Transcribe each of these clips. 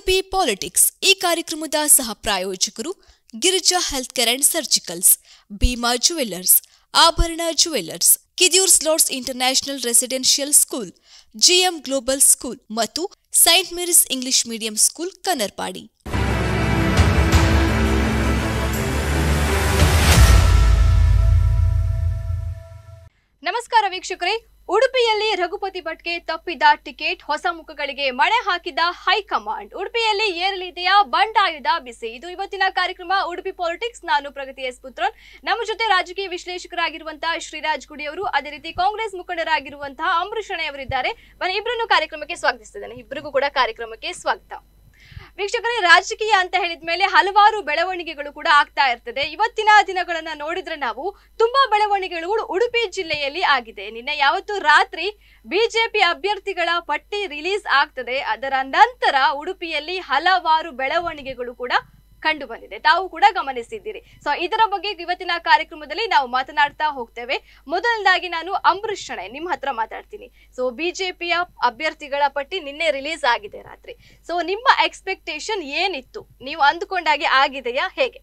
Udupi politics ಈ ಕಾರ್ಯಕ್ರಮದ ಸಹ ಪ್ರಾಯೋಜಕರು Girija health care and surgicals Bhima jewellers Aabharana jewellers Kidiyoor ಸ್ಲಾಟ್ಸ್ international residential school GM global school ಮತ್ತು saint Mary's English medium school Kannarpadi ನಮಸ್ಕಾರ ವೀಕ್ಷಕರೇ ಉಡುಪಿಯಲ್ಲಿ ರಘುಪತಿ ಭಟ್ಗೆ ತಪ್ಪಿದ ಟಿಕೆಟ್ ಹೊಸ ಮುಖಗಳಿಗೆ ಮಣೆ ಹಾಕಿದ ಹೈಕಮಾಂಡ್ ಉಡುಪಿಯಲ್ಲಿ ಏರಲಿದೆಯಾ ಬಂಡಾಯದ ಬಿಸಿ ಇದು ಇವತ್ತಿನ ಕಾರ್ಯಕ್ರಮ ಉಡುಪಿ ಪಾಲಿಟಿಕ್ಸ್ ನಾನು ಪ್ರಗತಿ ಎಸ್ ಪುತ್ರನ್ ನಮ್ಮ ಜೊತೆ ರಾಜಕೀಯ ವಿಶ್ಲೇಷಕರಾಗಿರುವಂತಹ ಶ್ರೀರಾಜ್ ಗುಡಿ ಅವರು ಅದೇ ರೀತಿ ಕಾಂಗ್ರೆಸ್ ಮುಖಂಡರಾಗಿರುವಂತಹ ಅಂಬರೀಷ್ ಅಣೆ ಅವರಿದ್ದಾರೆ ಬನ್ನಿ ಇಬ್ಬರನ್ನು ಕಾರ್ಯಕ್ರಮಕ್ಕೆ ಸ್ವಾಗತಿಸ್ತಿದ್ದೇನೆ ಇಬ್ಬರಿಗೂ ಕೂಡ ಕಾರ್ಯಕ್ರಮಕ್ಕೆ ಸ್ವಾಗತ ವೀಕ್ಷಕರೇ ರಾಜಕೀಯ ಅಂತ ಹೇಳಿದ ಮೇಲೆ ಹಲವಾರು ಬೆಳವಣಿಗೆಗಳು ಕೂಡ ಆಗ್ತಾ ಇರ್ತದೆ ಇವತ್ತಿನ ದಿನಗಳನ್ನ ನೋಡಿದ್ರೆ ನಾವು ತುಂಬಾ ಬೆಳವಣಿಗೆಗಳು ಉಡುಪಿ ಜಿಲ್ಲೆಯಲ್ಲಿ ಆಗಿದೆ ನಿನ್ನೆ ಯಾವತ್ತು ರಾತ್ರಿ ಬಿಜೆಪಿ ಅಭ್ಯರ್ಥಿಗಳ ಪಟ್ಟಿ ರಿಲೀಸ್ ಆಗ್ತದೆ ಅದರ ನಂತರ ಉಡುಪಿಯಲ್ಲಿ ಹಲವಾರು ಬೆಳವಣಿಗೆಗಳು ಕೂಡ ಕಂಡು ಬಂದಿದೆ ತಾವು ಕೂಡ ಗಮನಿಸಿದ್ದೀರಿ ಸೊ ಇದರ ಬಗ್ಗೆ ಇವತ್ತಿನ ಕಾರ್ಯಕ್ರಮದಲ್ಲಿ ನಾವು ಮಾತನಾಡ್ತಾ ಹೋಗ್ತೇವೆ ಮೊದಲನೇದಾಗಿ ನಾನು ಅಂಬರೀಷ್ ಶಣೆ ನಿಮ್ಮ ಹತ್ರ ಮಾತಾಡ್ತೀನಿ ಸೊ ಬಿಜೆಪಿಯ ಅಭ್ಯರ್ಥಿಗಳ ಪಟ್ಟಿ ನಿನ್ನೆ ರಿಲೀಸ್ ಆಗಿದೆ ರಾತ್ರಿ ಸೊ ನಿಮ್ಮ ಎಕ್ಸ್ಪೆಕ್ಟೇಷನ್ ಏನಿತ್ತು ನೀವು ಅಂದುಕೊಂಡಾಗೆ ಆಗಿದೆಯಾ ಹೇಗೆ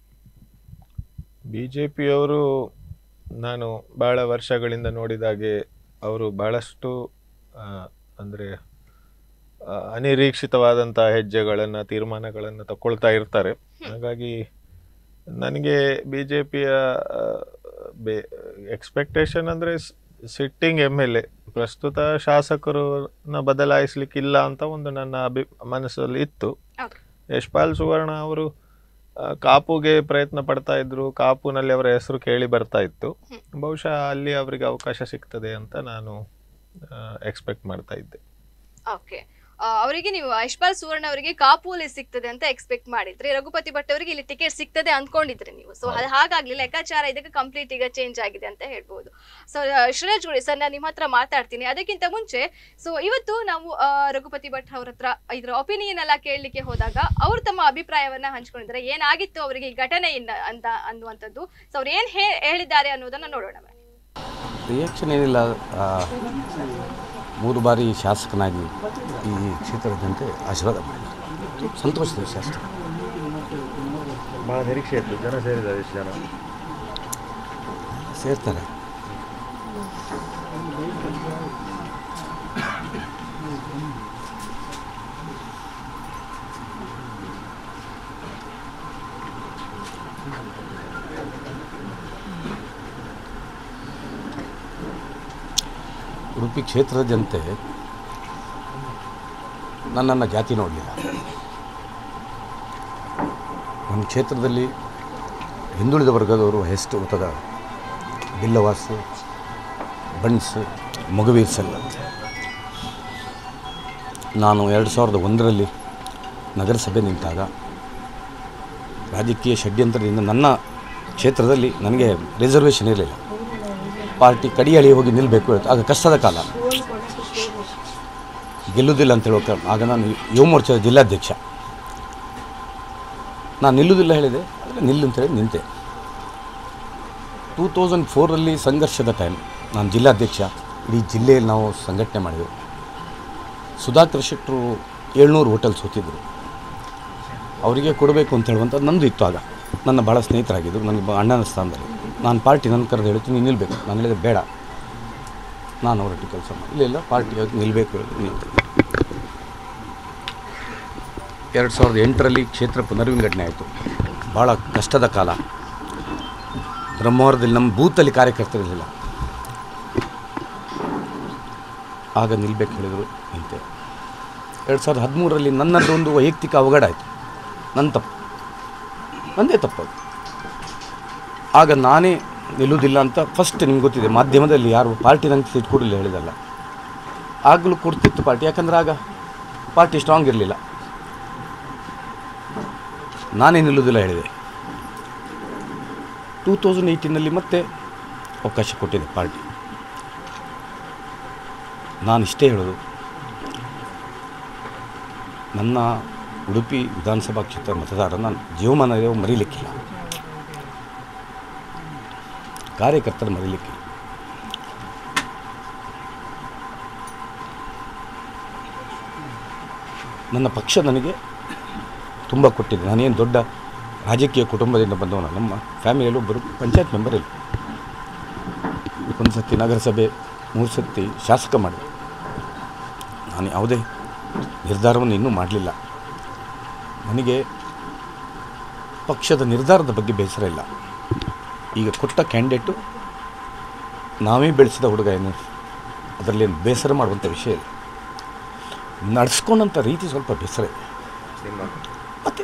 ಬಿ ಜೆ ಪಿಯವರು ನಾನು ಭಾಳ ವರ್ಷಗಳಿಂದ ನೋಡಿದಾಗೆ ಅವರು ಬಹಳಷ್ಟು ಅಂದರೆ ಅನಿರೀಕ್ಷಿತವಾದಂಥ ಹೆಜ್ಜೆಗಳನ್ನು ತೀರ್ಮಾನಗಳನ್ನು ತಗೊಳ್ತಾ ಇರ್ತಾರೆ ಹಾಗಾಗಿ ನನಗೆ ಬಿ ಜೆ ಪಿಯ ಬೇ ಎಕ್ಸ್ಪೆಕ್ಟೇಷನ್ ಅಂದರೆ ಸಿಟ್ಟಿಂಗ್ ಎಮ್ ಎಲ್ ಎ ಪ್ರಸ್ತುತ ಶಾಸಕರನ್ನ ಬದಲಾಯಿಸ್ಲಿಕ್ಕಿಲ್ಲ ಅಂತ ಒಂದು ನನ್ನ ಅಭಿ ಮನಸ್ಸಲ್ಲಿ ಇತ್ತು Okay. ಯಶ್ಪಾಲ್ ಸುವರ್ಣ ಅವರು ಆ, ಕಾಪುಗೆ ಪ್ರಯತ್ನ ಪಡ್ತಾ ಇದ್ರು ಕಾಪುನಲ್ಲಿ ಅವರ ಹೆಸರು ಕೇಳಿ ಬರ್ತಾ ಇತ್ತು ಬಹುಶಃ ಅಲ್ಲಿ ಅವರಿಗೆ ಅವಕಾಶ ಸಿಗ್ತದೆ ಅಂತ ನಾನು ಎಕ್ಸ್ಪೆಕ್ಟ್ ಮಾಡ್ತಾ ಇದ್ದೆ ಓಕೆ ಅವರಿಗೆ ನೀವು ಯಶ್ಪಾಲ್ ಸುವರ್ಣ ಅವರಿಗೆ ಕಾಪುಲಿ ಸಿಗ್ತದೆ ಅಂತ ಎಕ್ಸ್ಪೆಕ್ಟ್ ಮಾಡಿದ್ರಿ ರಘುಪತಿ ಭಟ್ ಅವರಿಗೆ ಇಲ್ಲಿ ಟಿಕೆಟ್ ಸಿಗ್ತದೆ ಅನ್ಕೊಂಡಿದ್ರಿ ನೀವು ಸೊ ಅದು ಹಾಗಾಗ್ಲಿ ಲೆಕ್ಕಾಚಾರ ಇದಕ್ಕೆ ಕಂಪ್ಲೀಟ್ ಈಗ ಚೇಂಜ್ ಆಗಿದೆ ಅಂತ ಹೇಳ್ಬೋದು ಸೊ ಶ್ರೀರಾಜ್ ಗುಡಿ ಸರ್ ನಾನು ನಿಮ್ಮ ಹತ್ರ ಮಾತಾಡ್ತೀನಿ ಅದಕ್ಕಿಂತ ಮುಂಚೆ ಸೊ ಇವತ್ತು ನಾವು ಆ, ರಘುಪತಿ ಭಟ್ ಅವ್ರ ಹತ್ರ ಇದ್ರ ಒಪಿನಿಯನ್ ಎಲ್ಲ ಕೇಳಲಿಕ್ಕೆ ಹೋದಾಗ ಅವರು ತಮ್ಮ ಅಭಿಪ್ರಾಯವನ್ನ ಹಂಚ್ಕೊಂಡಿದ್ದಾರೆ ಏನಾಗಿತ್ತು ಅವರಿಗೆ ಈ ಘಟನೆಯಿಂದ ಅಂತ ಅನ್ನುವಂಥದ್ದು ಸೊ ಅವ್ರು ಏನ್ ಹೇ- ಹೇಳಿದ್ದಾರೆ ಅನ್ನೋದನ್ನ ನೋಡೋಣ ಬನ್ನಿ. ರಿಯಾಕ್ಷನ್ ಏನಿಲ್ಲ ಆ, ಮೂರು ಬಾರಿ ಶಾಸಕನಾಗಿ ಈ ಕ್ಷೇತ್ರದ ಜನತೆ ಆಶೀರ್ವಾದ ಮಾಡಿದ್ದಾರೆ ಸಂತೋಷದ ವಿಷಯ ಅಷ್ಟೇ ಭಾಳ ನಿರೀಕ್ಷೆ ಇತ್ತು ಜನ ಸೇರಿದ್ದಾರೆ ಎಷ್ಟು ಜನ ಸೇರ್ತಾರೆ ಉಡುಪಿ ಕ್ಷೇತ್ರದ ಜನತೆ ನನ್ನನ್ನು ಜಾತಿ ನೋಡಲಿಲ್ಲ ನಮ್ಮ ಕ್ಷೇತ್ರದಲ್ಲಿ ಹಿಂದುಳಿದ ವರ್ಗದವರು ಎಷ್ಟು ಊಟದ ಬಿಲ್ಲವಾಸು ಬಣ್ಸ್ ಮಗುವೀರ್ ಸೆಲ್ ನಾನು ಎರಡು ಸಾವಿರದ ಒಂದರಲ್ಲಿ ನಗರಸಭೆ ನಿಂತಾಗ ರಾಜಕೀಯ ಷಡ್ಯಂತ್ರದಿಂದ ನನ್ನ ಕ್ಷೇತ್ರದಲ್ಲಿ ನನಗೆ ರಿಸರ್ವೇಷನ್ ಇರಲಿಲ್ಲ ಪಾರ್ಟಿ ಕಡಿಯಳಿ ಹೋಗಿ ನಿಲ್ಲಬೇಕು ಆಗ ಕಷ್ಟದ ಕಾಲ ಗೆಲ್ಲುವುದಿಲ್ಲ ಅಂತ ಹೇಳುವ ಕಾರಣ ಆಗ ನಾನು ಯುವ ಮೋರ್ಚಾದ ಜಿಲ್ಲಾಧ್ಯಕ್ಷ ನಾನು ನಿಲ್ಲುವುದಿಲ್ಲ ಹೇಳಿದೆ ಆದರೆ ನಿಲ್ಲು ಅಂತ ಹೇಳಿ ನಿಂತೆ ಟೂ ತೌಸಂಡ್ ಫೋರಲ್ಲಿ ಸಂಘರ್ಷದ ಟೈಮ್ ನಾನು ಜಿಲ್ಲಾಧ್ಯಕ್ಷ ಇಡೀ ಜಿಲ್ಲೆಯಲ್ಲಿ ನಾವು ಸಂಘಟನೆ ಮಾಡಿದೆವು ಸುಧಾಕರ್ ಶೆಟ್ಟರು ಏಳ್ನೂರು ಹೋಟೆಲ್ ಸೋತಿದ್ದರು ಅವರಿಗೆ ಕೊಡಬೇಕು ಅಂತ ಹೇಳುವಂಥದ್ದು ನಂದು ಇತ್ತು ಆಗ ನನ್ನ ಭಾಳ ಸ್ನೇಹಿತರಾಗಿದ್ದರು ನನಗೆ ಬ- ಅಣ್ಣನ ಸ್ಥಾನದಲ್ಲಿ ನಾನು ಪಾರ್ಟಿ ನನ್ನ ಕರೆದು ಹೇಳ್ತೀನಿ ನೀನು ನಿಲ್ಲಬೇಕು ನಾನು ಹೇಳಿದೆ ಬೇಡ ನಾನು ಅವರೊಟ್ಟಿಗೆ ಕೆಲಸ ಮಾಡಿ ಇಲ್ಲ ಇಲ್ಲ ಪಾರ್ಟಿ ಅವತ್ತು ನಿಲ್ಲಬೇಕು ಹೇಳಿದ್ರು ನಿಂತೆ ಎರಡು ಸಾವಿರದ ಎಂಟರಲ್ಲಿ ಕ್ಷೇತ್ರ ಪುನರ್ವಿಂಗಡಣೆ ಆಯಿತು ಭಾಳ ಕಷ್ಟದ ಕಾಲ ಬ್ರಹ್ಮವರದಲ್ಲಿ ನಮ್ಮ ಬೂತಲ್ಲಿ ಕಾರ್ಯಕರ್ತರಿರಲಿಲ್ಲ ಆಗ ನಿಲ್ಬೇಕು ಹೇಳಿದರು ನಿಂತೆ ಎರಡು ಸಾವಿರದ ಹದಿಮೂರರಲ್ಲಿ ನನ್ನದು ಒಂದು ವೈಯಕ್ತಿಕ ಅವಘಡ ಆಯಿತು ನನ್ನ ತಪ್ಪು ನಂದೇ ತಪ್ಪದು ಆಗ ನಾನೇ ನಿಲ್ಲುವುದಿಲ್ಲ ಅಂತ ಫಸ್ಟ್ ನಿಮ್ಗೆ ಗೊತ್ತಿದೆ ಮಾಧ್ಯಮದಲ್ಲಿ ಯಾರು ಪಾರ್ಟಿ ನಂಗೆ ಸೀಟ್ ಕೊಡಲಿಲ್ಲ ಹೇಳಿದಲ್ಲ ಆಗಲೂ ಕೊಡ್ತಿತ್ತು ಪಾರ್ಟಿ ಯಾಕಂದ್ರೆ ಆಗ ಪಾರ್ಟಿ ಸ್ಟ್ರಾಂಗ್ ಇರಲಿಲ್ಲ ನಾನೇ ನಿಲ್ಲುವುದಿಲ್ಲ ಹೇಳಿದೆ ಟೂ ತೌಸಂಡ್ ಏಯ್ಟೀನಲ್ಲಿ ಮತ್ತೆ ಅವಕಾಶ ಕೊಟ್ಟಿದೆ ಪಾರ್ಟಿ ನಾನು ಇಷ್ಟೇ ಹೇಳೋದು ನನ್ನ ಉಡುಪಿ ವಿಧಾನಸಭಾ ಕ್ಷೇತ್ರ ಮತದಾರನ ಜೀವಮಾನ ಮರೀಲಿಕ್ಕಿಲ್ಲ ಕಾರ್ಯಕರ್ತರ ಮರೀಲಿಕ್ಕಿಲ್ಲ ನನ್ನ ಪಕ್ಷ ನನಗೆ ತುಂಬ ಕೊಟ್ಟಿದೆ ನಾನೇನು ದೊಡ್ಡ ರಾಜಕೀಯ ಕುಟುಂಬದಿಂದ ಬಂದವನ ನಮ್ಮ ಫ್ಯಾಮಿಲಿಯಲ್ಲಿ ಒಬ್ಬರು ಪಂಚಾಯತ್ ಮೆಂಬರ್ ಇಲ್ಲ ಒಂದು ಸತಿ ನಗರಸಭೆ ಮೂರು ಸತಿ ಶಾಸಕ ಮಾಡಿದೆ ನಾನು ಯಾವುದೇ ನಿರ್ಧಾರವನ್ನು ಇನ್ನೂ ಮಾಡಲಿಲ್ಲ ನನಗೆ ಪಕ್ಷದ ನಿರ್ಧಾರದ ಬಗ್ಗೆ ಬೇಸರ ಇಲ್ಲ ಈಗ ಕೊಟ್ಟ ಕ್ಯಾಂಡಿಡೇಟು ನಾವೇ ಬೆಳೆಸಿದ ಹುಡುಗ ಏನು ಅದರಲ್ಲೇನು ಬೇಸರ ಮಾಡುವಂಥ ವಿಷಯ ಇಲ್ಲ ನಡೆಸ್ಕೊಂಡಂಥ ರೀತಿ ಸ್ವಲ್ಪ ಬೇಸರ ಇದೆ ಮತ್ತೆ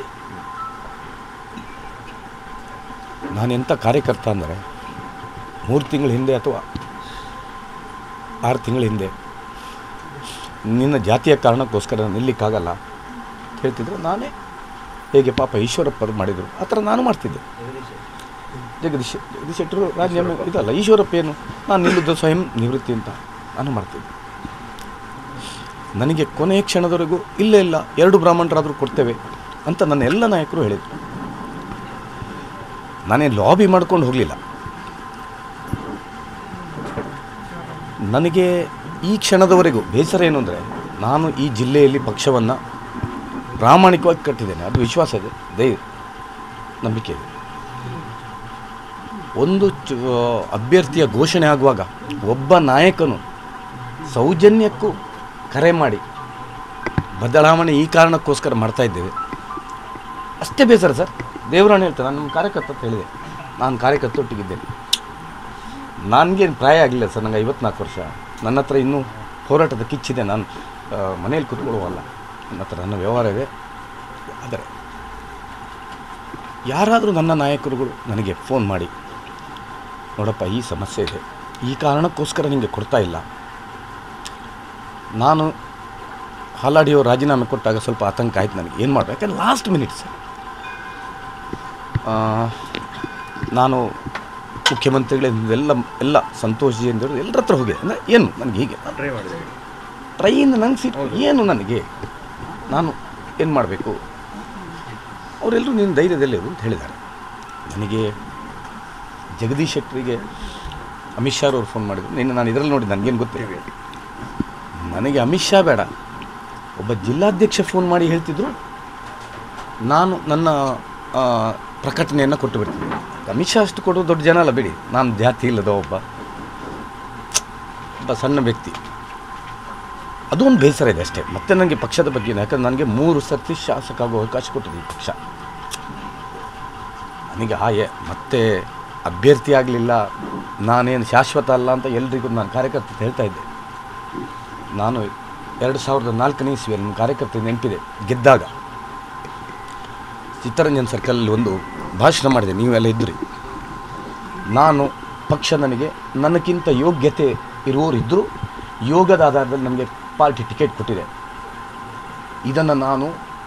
ನಾನೆಂಥ ಕಾರ್ಯಕರ್ತ ಅಂದರೆ ಮೂರು ತಿಂಗಳ ಹಿಂದೆ ಅಥವಾ ಆರು ತಿಂಗಳ ಹಿಂದೆ ನಿನ್ನ ಜಾತಿಯ ಕಾರಣಕ್ಕೋಸ್ಕರ ನಿಲ್ಲಿಕ್ಕಾಗಲ್ಲ ಅಂತ ಹೇಳ್ತಿದ್ರು ನಾನೇ ಹೇಗೆ ಪಾಪ ಈಶ್ವರಪ್ಪರು ಮಾಡಿದರು ಆ ಥರ ನಾನು ಮಾಡ್ತಿದ್ದೆ ಜಗದೀಶ್ ಜಗದೀಶ್ ಶೆಟ್ಟರು ರಾಜೀನಾಮೆ ಇದಲ್ಲ ಈಶ್ವರಪ್ಪ ಏನು ನಾನು ನಿಲ್ಲುದು ಸ್ವಯಂ ನಿವೃತ್ತಿ ಅಂತ ನಾನು ಮಾಡ್ತಿದ್ದೆ ನನಗೆ ಕೊನೆಯ ಕ್ಷಣದವರೆಗೂ ಇಲ್ಲ ಇಲ್ಲ ಎರಡು ಬ್ರಾಹ್ಮಣರಾದರೂ ಕೊಡ್ತೇವೆ ಅಂತ ನನ್ನ ಎಲ್ಲ ನಾಯಕರು ಹೇಳಿದರು ನಾನೇ ಲಾಬಿ ಮಾಡ್ಕೊಂಡು ಹೋಗಲಿಲ್ಲ ನನಗೆ ಈ ಕ್ಷಣದವರೆಗೂ ಬೇಸರ ಏನು ಅಂದರೆ ನಾನು ಈ ಜಿಲ್ಲೆಯಲ್ಲಿ ಪಕ್ಷವನ್ನು ಪ್ರಾಮಾಣಿಕವಾಗಿ ಕಟ್ಟಿದ್ದೇನೆ ಅದು ವಿಶ್ವಾಸ ಇದೆ ದಯ ನಂಬಿಕೆ ಇದೆ ಒಂದು ಚು ಅಭ್ಯರ್ಥಿಯ ಘೋಷಣೆ ಆಗುವಾಗ ಒಬ್ಬ ನಾಯಕನು ಸೌಜನ್ಯಕ್ಕೂ ಕರೆ ಮಾಡಿ ಬದಲಾವಣೆ ಈ ಕಾರಣಕ್ಕೋಸ್ಕರ ಮಾಡ್ತಾ ಇದ್ದೇವೆ ಅಷ್ಟೇ ಬೇಸರ ಸರ್ ದೇವರಾಣೆ ಹೇಳ್ತಾರೆ ನಾನು ನಮ್ಮ ಕಾರ್ಯಕರ್ತ ಅಂತ ಹೇಳಿದೆ ನಾನು ಕಾರ್ಯಕರ್ತ ಒಟ್ಟಿಗಿದ್ದೇನೆ ನನಗೇನು ಪ್ರಾಯ ಆಗಲಿಲ್ಲ ಸರ್ ನನಗೆ ಐವತ್ನಾಲ್ಕು ವರ್ಷ ನನ್ನ ಹತ್ರ ಇನ್ನೂ ಹೋರಾಟದ ಕಿಚ್ಚಿದೆ ನಾನು ಆ, ಮನೇಲಿ ಕೂತ್ಕೊಳ್ಳುವಲ್ಲ ನನ್ನ ಹತ್ರ ನನ್ನ ವ್ಯವಹಾರ ಇದೆ ಆದರೆ ಯಾರಾದರೂ ನನ್ನ ನಾಯಕರುಗಳು ನನಗೆ ಫೋನ್ ಮಾಡಿ ನೋಡಪ್ಪ ಈ ಸಮಸ್ಯೆ ಇದೆ ಈ ಕಾರಣಕ್ಕೋಸ್ಕರ ನಿಮಗೆ ಕೊಡ್ತಾ ಇಲ್ಲ ನಾನು ಹಾಲಾಡಿಯೋ ರಾಜೀನಾಮೆ ಕೊಟ್ಟಾಗ ಸ್ವಲ್ಪ ಆತಂಕ ಆಯ್ತು ನನಗೆ ಏನು ಮಾಡಬೇಕು ಯಾಕಂದ್ರೆ ಲಾಸ್ಟ್ ಮಿನಿಟ್ಸ್ ನಾನು ಮುಖ್ಯಮಂತ್ರಿಗಳೇ ಎಲ್ಲ ಎಲ್ಲ ಸಂತೋಷ್ ಜಿ ಅಂತ ಎಲ್ಲರ ಹತ್ರ ಹೋಗಿದೆ ಅಂದರೆ ಏನು ನನಗೆ ಹೀಗೆ ಟ್ರೈ ಮಾಡಿದೆ ಟ್ರೈನ್ ನಂಗೆ ಸಿಟ್ಟು ಏನು ನನಗೆ ನಾನು ಏನು ಮಾಡಬೇಕು ಅವರೆಲ್ಲರೂ ನಿನ್ನ ಧೈರ್ಯದಲ್ಲಿರು ಅಂತ ಹೇಳಿದ್ದಾರೆ ನನಗೆ ಜಗದೀಶ್ ಶೆಟ್ಟರಿಗೆ ಅಮಿತ್ ಶಾ ಅವ್ರು ಫೋನ್ ಮಾಡಿದ್ರು ನಿನ್ನೆ ನಾನು ಇದರಲ್ಲಿ ನೋಡಿ ನನಗೇನು ಗೊತ್ತಿಲ್ಲ ನನಗೆ ಅಮಿತ್ ಶಾ ಬೇಡ ಒಬ್ಬ ಜಿಲ್ಲಾಧ್ಯಕ್ಷ ಫೋನ್ ಮಾಡಿ ಹೇಳ್ತಿದ್ರು ನಾನು ನನ್ನ ಆ, ಪ್ರಕಟಣೆಯನ್ನು ಕೊಟ್ಟು ಬಿಡ್ತೀನಿ ಅಮಿತ್ ಶಾ ಅಷ್ಟು ಕೊಡೋ ದೊಡ್ಡ ಜನ ಅಲ್ಲ ಬಿಡಿ ನಾನು ಜಾತಿ ಇಲ್ಲದ ಒಬ್ಬ ಒಬ್ಬ ಸಣ್ಣ ವ್ಯಕ್ತಿ ಅದು ಒಂದು ಬೇಸರ ಇದೆ ಅಷ್ಟೇ ಮತ್ತೆ ನನಗೆ ಪಕ್ಷದ ಬಗ್ಗೆ ಏನು ಯಾಕಂದ್ರೆ ನನಗೆ ಮೂರು ಸರ್ತಿ ಶಾಸಕ ಆಗೋ ಅವಕಾಶ ಕೊಟ್ಟಿದೆ ಈ ಪಕ್ಷ ನನಗೆ ಆ ಎ- ಮತ್ತೆ ಅಭ್ಯರ್ಥಿ ಆಗಲಿಲ್ಲ ನಾನೇನು ಶಾಶ್ವತ ಅಲ್ಲ ಅಂತ ಎಲ್ರಿಗೂ ನಾನು ಕಾರ್ಯಕರ್ತ ಹೇಳ್ತಾ ಇದ್ದೆ ನಾನು ಎರಡು ಸಾವಿರದ ನಾಲ್ಕನೇ ಇಸ್ವಿಯಲ್ಲಿ ನಮ್ಮ ಕಾರ್ಯಕರ್ತ ನೆನಪಿದೆ ಗೆದ್ದಾಗ ಚಿತ್ತರಂಜನ್ ಸರ್ಕಲಲ್ಲಿ ಒಂದು ಭಾಷಣ ಮಾಡಿದೆ ನೀವೆಲ್ಲ ಇದ್ರಿ ನಾನು ಪಕ್ಷ ನನಗೆ ನನಗಿಂತ ಯೋಗ್ಯತೆ ಇರುವವರು ಇದ್ದರೂ ಯೋಗದ ಆಧಾರದಲ್ಲಿ ನಮಗೆ ಪಾರ್ಟಿ ಟಿಕೆಟ್ ಕೊಟ್ಟಿದೆ ಇದನ್ನು ನಾನು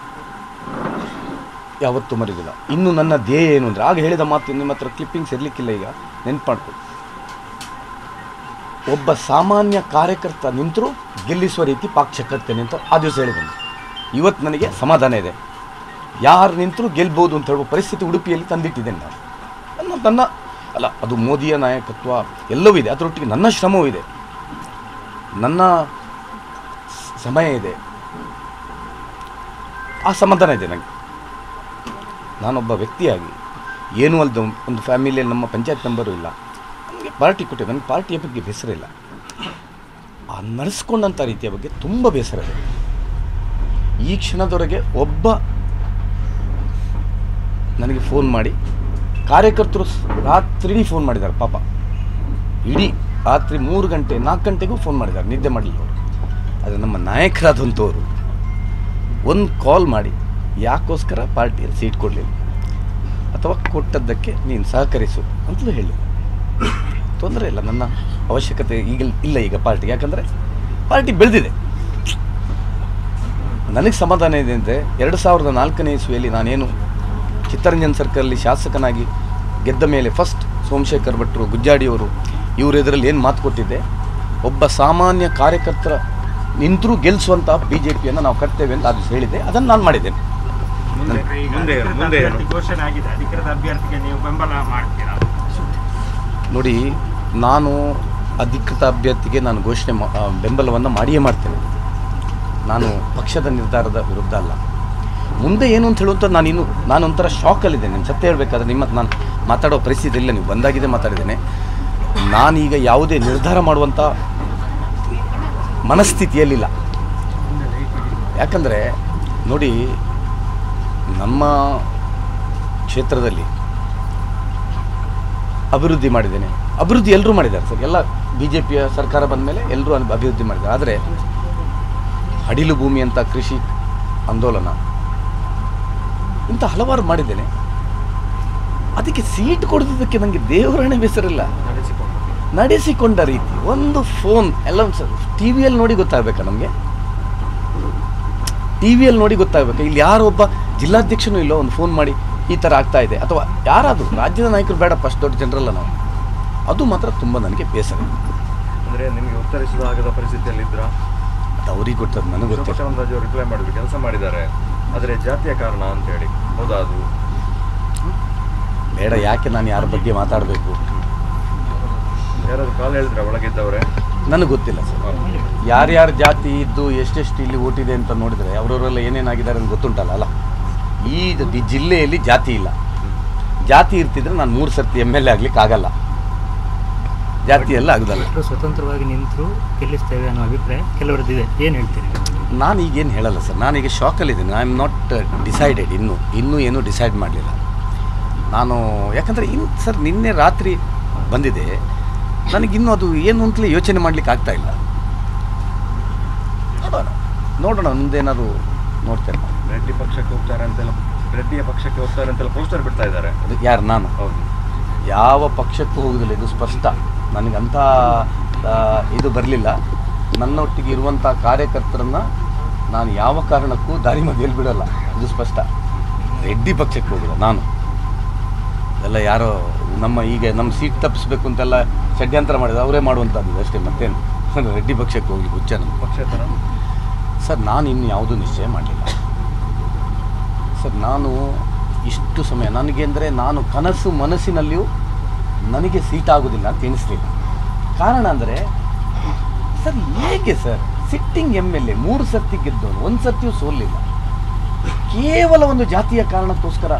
ಯಾವತ್ತೂ ಮರೆದಿಲ್ಲ ಇನ್ನು ನನ್ನ ಧ್ಯೇಯ ಏನು ಅಂದರೆ ಆಗ ಹೇಳಿದ ಮಾತು ನಿಮ್ಮ ಹತ್ರ ಕ್ಲಿಪ್ಪಿಂಗ್ಸ್ ಇರಲಿಕ್ಕಿಲ್ಲ ಈಗ ನೆನ್ಪು ಮಾಡ್ಕೊ ಒಬ್ಬ ಸಾಮಾನ್ಯ ಕಾರ್ಯಕರ್ತ ನಿಂತರೂ ಗೆಲ್ಲಿಸುವ ರೀತಿ ಪಕ್ಷ ಕಟ್ತೇನೆ ಅಂತ ಆ ದಿವಸ ಹೇಳಿದ್ದೇನೆ ಇವತ್ತು ನನಗೆ ಸಮಾಧಾನ ಇದೆ ಯಾರು ನಿಂತರೂ ಗೆಲ್ಬೋದು ಅಂತ ಹೇಳುವ ಪರಿಸ್ಥಿತಿ ಉಡುಪಿಯಲ್ಲಿ ತಂದಿಟ್ಟಿದ್ದೇನೆ ನಾನು ನನ್ನ ನನ್ನ ಅಲ್ಲ ಅದು ಮೋದಿಯ ನಾಯಕತ್ವ ಎಲ್ಲವೂ ಇದೆ ಅದರೊಟ್ಟಿಗೆ ನನ್ನ ಶ್ರಮವೂ ಇದೆ ನನ್ನ ಸ್- ಸಮಯ ಇದೆ ಆ ಸಮಾಧಾನ ಇದೆ ನನಗೆ ನಾನೊಬ್ಬ ವ್ಯಕ್ತಿಯಾಗಿ ಏನೂ ಅಲ್ಲದ ಒಂದು ಫ್ಯಾಮಿಲಿಯಲ್ಲಿ ನಮ್ಮ ಪಂಚಾಯತ್ ಮೆಂಬರು ಇಲ್ಲ ನನಗೆ ಪಾರ್ಟಿ ಕೊಟ್ಟಿದೆ ನನಗೆ ಪಾರ್ಟಿಯ ಬಗ್ಗೆ ಬೇಸರ ಇಲ್ಲ ಆ ನಡೆಸ್ಕೊಂಡಂಥ ರೀತಿಯ ಬಗ್ಗೆ ತುಂಬ ಬೇಸರ ಇದೆ ಈ ಕ್ಷಣದವರೆಗೆ ಒಬ್ಬ ನನಗೆ ಫೋನ್ ಮಾಡಿ ಕಾರ್ಯಕರ್ತರು ಸ್- ರಾತ್ರಿ ಫೋನ್ ಮಾಡಿದ್ದಾರೆ ಪಾಪ ಇಡೀ ರಾತ್ರಿ ಮೂರು ಗಂಟೆ ನಾಲ್ಕು ಗಂಟೆಗೂ ಫೋನ್ ಮಾಡಿದ್ದಾರೆ ನಿದ್ದೆ ಮಾಡಲಿಲ್ಲ ಅವರು ಆದರೆ ನಮ್ಮ ನಾಯಕರಾದಂಥವರು ಒಂದು ಕಾಲ್ ಮಾಡಿ ಯಾಕೋಸ್ಕರ ಪಾರ್ಟಿಯಲ್ಲಿ ಸೀಟ್ ಕೊಡಲಿಲ್ಲ ಅಥವಾ ಕೊಟ್ಟದ್ದಕ್ಕೆ ನೀನು ಸಹಕರಿಸು ಅಂತಲೂ ಹೇಳಿ ತೊಂದರೆ ಇಲ್ಲ ನನ್ನ ಅವಶ್ಯಕತೆ ಈಗ ಇಲ್ಲ ಈಗ ಪಾರ್ಟಿ ಯಾಕಂದರೆ ಪಾರ್ಟಿ ಬೆಳೆದಿದೆ ನನಗೆ ಸಮಾಧಾನ ಇದೆ ಅಂದರೆ ಎರಡು ಸಾವಿರದ ನಾಲ್ಕನೇ ಇಸ್ವಿಯಲ್ಲಿ ನಾನೇನು ಚಿತ್ತರಂಜನ್ ಸರ್ಕಲಲ್ಲಿ ಶಾಸಕನಾಗಿ ಗೆದ್ದ ಮೇಲೆ ಫಸ್ಟ್ ಸೋಮಶೇಖರ್ ಭಟ್ರು ಗುಜ್ಜಾಡಿಯವರು ಇವರು ಇದರಲ್ಲಿ ಏನು ಮಾತು ಕೊಟ್ಟಿದ್ದೆ ಒಬ್ಬ ಸಾಮಾನ್ಯ ಕಾರ್ಯಕರ್ತರ ನಿಂತರೂ ಗೆಲ್ಲಿಸುವಂಥ ಬಿ ಜೆ ಪಿಯನ್ನು ನಾವು ಕಟ್ತೇವೆ ಅಂತ ಅದು ಹೇಳಿದೆ ಅದನ್ನು ನಾನು ಮಾಡಿದ್ದೇನೆ ಮುಂದೆ ಮುಂದೆ ಏನು? ಮುಂದೆ ಏನು? ಘೋಷಣೆ ಆಗಿದೆ ಅಧಿಕೃತ ಅಭ್ಯರ್ಥಿಗೆ ನೀವು ಬೆಂಬಲ ಮಾಡ್ತೀರಾ ನೋಡಿ ನಾನು ಅಧಿಕೃತ ಅಭ್ಯರ್ಥಿಗೆ ನಾನು ಘೋಷಣೆ ಮಾ- ಆ, ಬೆಂಬಲವನ್ನು ಮಾಡಿಯೇ ಮಾಡ್ತೇನೆ ನಾನು ಪಕ್ಷದ ನಿರ್ಧಾರದ ವಿರುದ್ಧ ಅಲ್ಲ ಮುಂದೆ ಏನು ಅಂತ ಹೇಳುವಂಥ ನಾನು ಇನ್ನು ನಾನು ಒಂಥರ ಶಾಕಲ್ಲಿದ್ದೇನೆ ನಿಮ್ಮ ಸತ್ಯ ಹೇಳಬೇಕಾದ್ರೆ ನಿಮ್ಮ ನಾನು ಮಾತಾಡೋ ಪರಿಸ್ಥಿತಿ ಇಲ್ಲ ನೀವು ಬಂದಾಗಿದೆ ಮಾತಾಡಿದ್ದೇನೆ ನಾನೀಗ ಯಾವುದೇ ನಿರ್ಧಾರ ಮಾಡುವಂಥ ಮನಸ್ಥಿತಿಯಲ್ಲಿಲ್ಲ ಯಾಕಂದರೆ ನೋಡಿ ನಮ್ಮ ಕ್ಷೇತ್ರದಲ್ಲಿ ಅಭಿವೃದ್ಧಿ ಮಾಡಿದ್ದೇನೆ ಅಭಿವೃದ್ಧಿ ಎಲ್ಲರೂ ಮಾಡಿದ್ದಾರೆ ಸರ್ ಎಲ್ಲ ಬಿ ಜೆ ಪಿಯ ಸರ್ಕಾರ ಬಂದ ಮೇಲೆ ಎಲ್ಲರೂ ಅನ್- ಅಭಿವೃದ್ಧಿ ಮಾಡಿದ್ದಾರೆ ಆದರೆ ಅಡಿಲು ಭೂಮಿ ಅಂತ ಕೃಷಿ ಆಂದೋಲನ ಇಂಥ ಹಲವಾರು ಮಾಡಿದ್ದೇನೆ ಅದಕ್ಕೆ ಸೀಟ್ ಕೊಡದಿದ್ದಕ್ಕೆ ನನಗೆ ದೇವರಣೆ ಬೇಸರಿಲ್ಲ ನಡೆಸಿಕೊಂಡು ನಡೆಸಿಕೊಂಡ ರೀತಿ ಒಂದು ಫೋನ್ ಎಲ್ಲ ಒಂದು ಸರ್ ಟಿ ವಿಯಲ್ಲಿ ನೋಡಿ ಗೊತ್ತಾಗಬೇಕಾ ನಮಗೆ ಟಿ ವಿಯಲ್ಲಿ ನೋಡಿ ಗೊತ್ತಾಗಬೇಕು ಇಲ್ಲಿ ಯಾರೋ ಒಬ್ಬ ಜಿಲ್ಲಾಧ್ಯಕ್ಷನೂ ಇಲ್ಲ ಒಂದು ಫೋನ್ ಮಾಡಿ ಈ ಥರ ಆಗ್ತಾ ಇದೆ ಅಥವಾ ಯಾರಾದರೂ ರಾಜ್ಯದ ನಾಯಕರು ಬೇಡಪ್ಪ ಅಷ್ಟು ದೊಡ್ಡ ಜನರಲ್ಲ ನಾವು ಅದು ಮಾತ್ರ ತುಂಬ ನನಗೆ ಬೇಸರ ಅಂದ್ರೆ ನಿಮಗೆ ಉತ್ತರಿಸಲಾಗದ ಪರಿಸ್ಥಿತಿಯಲ್ಲಿದ್ರ ಅದು ಅವ್ರಿಗೆ ಗೊತ್ತದು ನನಗೆ ಗೊತ್ತಿಲ್ಲ ಶಿವಪ್ರಸಾದ್ ರಾಜು ರಿಪ್ಲೈ ಮಾಡಿದ್ರು ಕೆಲಸ ಮಾಡಿದ್ದಾರೆ ಆದರೆ ಜಾತಿಯ ಕಾರಣ ಅಂತ ಹೇಳಿ ಹೌದಾ ಅದು ಬೇಡ ಯಾಕೆ ನಾನು ಯಾರ ಬಗ್ಗೆ ಮಾತಾಡಬೇಕು ಯಾರಾದ್ರು ಕಾಲ್ ಹೇಳಿದ್ರೆ ಒಳಗಿದ್ದವ್ರೆ ನನಗೆ ಗೊತ್ತಿಲ್ಲ ಸರ್ ಯಾರ್ಯಾರ ಜಾತಿ ಇದ್ದು ಎಷ್ಟೆಷ್ಟು ಇಲ್ಲಿ ಓಟಿದೆ ಅಂತ ನೋಡಿದರೆ ಅವರವರೆಲ್ಲ ಏನೇನಾಗಿದ್ದಾರೆ ಅಂತ ಗೊತ್ತುಂಟಲ್ಲ ಅಲ್ಲ ಈ ಈ ಜಿಲ್ಲೆಯಲ್ಲಿ ಜಾತಿ ಇಲ್ಲ ಜಾತಿ ಇರ್ತಿದ್ರೆ ನಾನು ಮೂರು ಸರ್ತಿ ಎಮ್ ಎಲ್ ಎ ಆಗ್ಲಿಕ್ಕೆ ಆಗಲ್ಲ ಜಾತಿ ಎಲ್ಲ ಆಗುದಲ್ಲ ಎಲ್ಲರೂ ಸ್ವತಂತ್ರವಾಗಿ ನಿಂತರೂ ಗೆಲ್ಲಿಸ್ತೇವೆ ಅನ್ನೋ ಅಭಿಪ್ರಾಯ ಕೆಲವರದ್ದಿದೆ ಏನು ಹೇಳ್ತೀರಿ ನಾನು ಈಗೇನು ಹೇಳಲ್ಲ ಸರ್ ನಾನೀಗ ಶಾಕಲ್ಲಿದ್ದೀನಿ ಐ ಆಮ್ ನಾಟ್ ಡಿಸೈಡೆಡ್ ಇನ್ನೂ ಇನ್ನೂ ಏನೂ ಡಿಸೈಡ್ ಮಾಡಲಿಲ್ಲ ನಾನು ಯಾಕಂದರೆ ಇನ್ನು ಸರ್ ನಿನ್ನೆ ರಾತ್ರಿ ಬಂದಿದೆ ನನಗಿನ್ನೂ ಅದು ಏನು ಅಂತಲೇ ಯೋಚನೆ ಮಾಡಲಿಕ್ಕೆ ಆಗ್ತಾ ಇಲ್ಲ ನೋಡೋಣ ನೋಡೋಣ ಮುಂದೇನಾದ್ರು ನೋಡ್ತೇನೆ ನಾನು. ರೆಡ್ಡಿ ಪಕ್ಷಕ್ಕೆ ಹೋಗ್ತಾರೆ ಅಂತೆಲ್ಲ ರೆಡ್ಡಿಯ ಪಕ್ಷಕ್ಕೆ ಹೋಗ್ತಾರೆ ಅಂತೆಲ್ಲ ಪೋಸ್ಟರ್ ಬಿಡ್ತಾ ಇದ್ದಾರೆ ಅದು ಯಾರು ನಾನು ಹೌದು ಯಾವ ಪಕ್ಷಕ್ಕೂ ಹೋಗುದಿಲ್ಲ ಇದು ಸ್ಪಷ್ಟ ನನಗಂಥ ಆ, ಇದು ಬರಲಿಲ್ಲ ನನ್ನೊಟ್ಟಿಗೆ ಇರುವಂಥ ಕಾರ್ಯಕರ್ತರನ್ನ ನಾನು ಯಾವ ಕಾರಣಕ್ಕೂ ದಾರಿ ಮಧ್ಯೆಯಲ್ಲಿ ಬಿಡಲ್ಲ ಇದು ಸ್ಪಷ್ಟ ರೆಡ್ಡಿ ಪಕ್ಷಕ್ಕೆ ಹೋಗಿಲ್ಲ ನಾನು ಎಲ್ಲ ಯಾರೋ ನಮ್ಮ ಈಗ ನಮ್ಮ ಸೀಟ್ ತಪ್ಪಿಸ್ಬೇಕು ಅಂತೆಲ್ಲ ಷಡ್ಯಂತ್ರ ಮಾಡಿದ್ರು ಅವರೇ ಮಾಡುವಂಥದ್ದು ಅಷ್ಟೇ ಮತ್ತೇನು ರೆಡ್ಡಿ ಪಕ್ಷಕ್ಕೆ ಹೋಗ್ಲಿ ಹುಚ್ಚ ನಮ್ಮ ಪಕ್ಷೇತರ ಸರ್ ನಾನು ಇನ್ನು ಯಾವುದೂ ನಿಶ್ಚಯ ಮಾಡಲಿಲ್ಲ ಸರ್ ನಾನು ಇಷ್ಟು ಸಮಯ ನನಗೆ ಅಂದರೆ ನಾನು ಕನಸು ಮನಸ್ಸಿನಲ್ಲಿಯೂ ನನಗೆ ಸೀಟ್ ಆಗೋದಿಲ್ಲ ಅಂತ ಎಣಿಸ್ಲಿಲ್ಲ ಕಾರಣ ಅಂದರೆ ಸರ್ ಹೇಗೆ sir sitting M L A ಮೂರು ಸರ್ತಿ ಗೆದ್ದವನು ಒಂದು ಸರ್ತಿಯೂ ಸೋಲಿಲ್ಲ ಕೇವಲ ಒಂದು ಜಾತಿಯ ಕಾರಣಕ್ಕೋಸ್ಕರ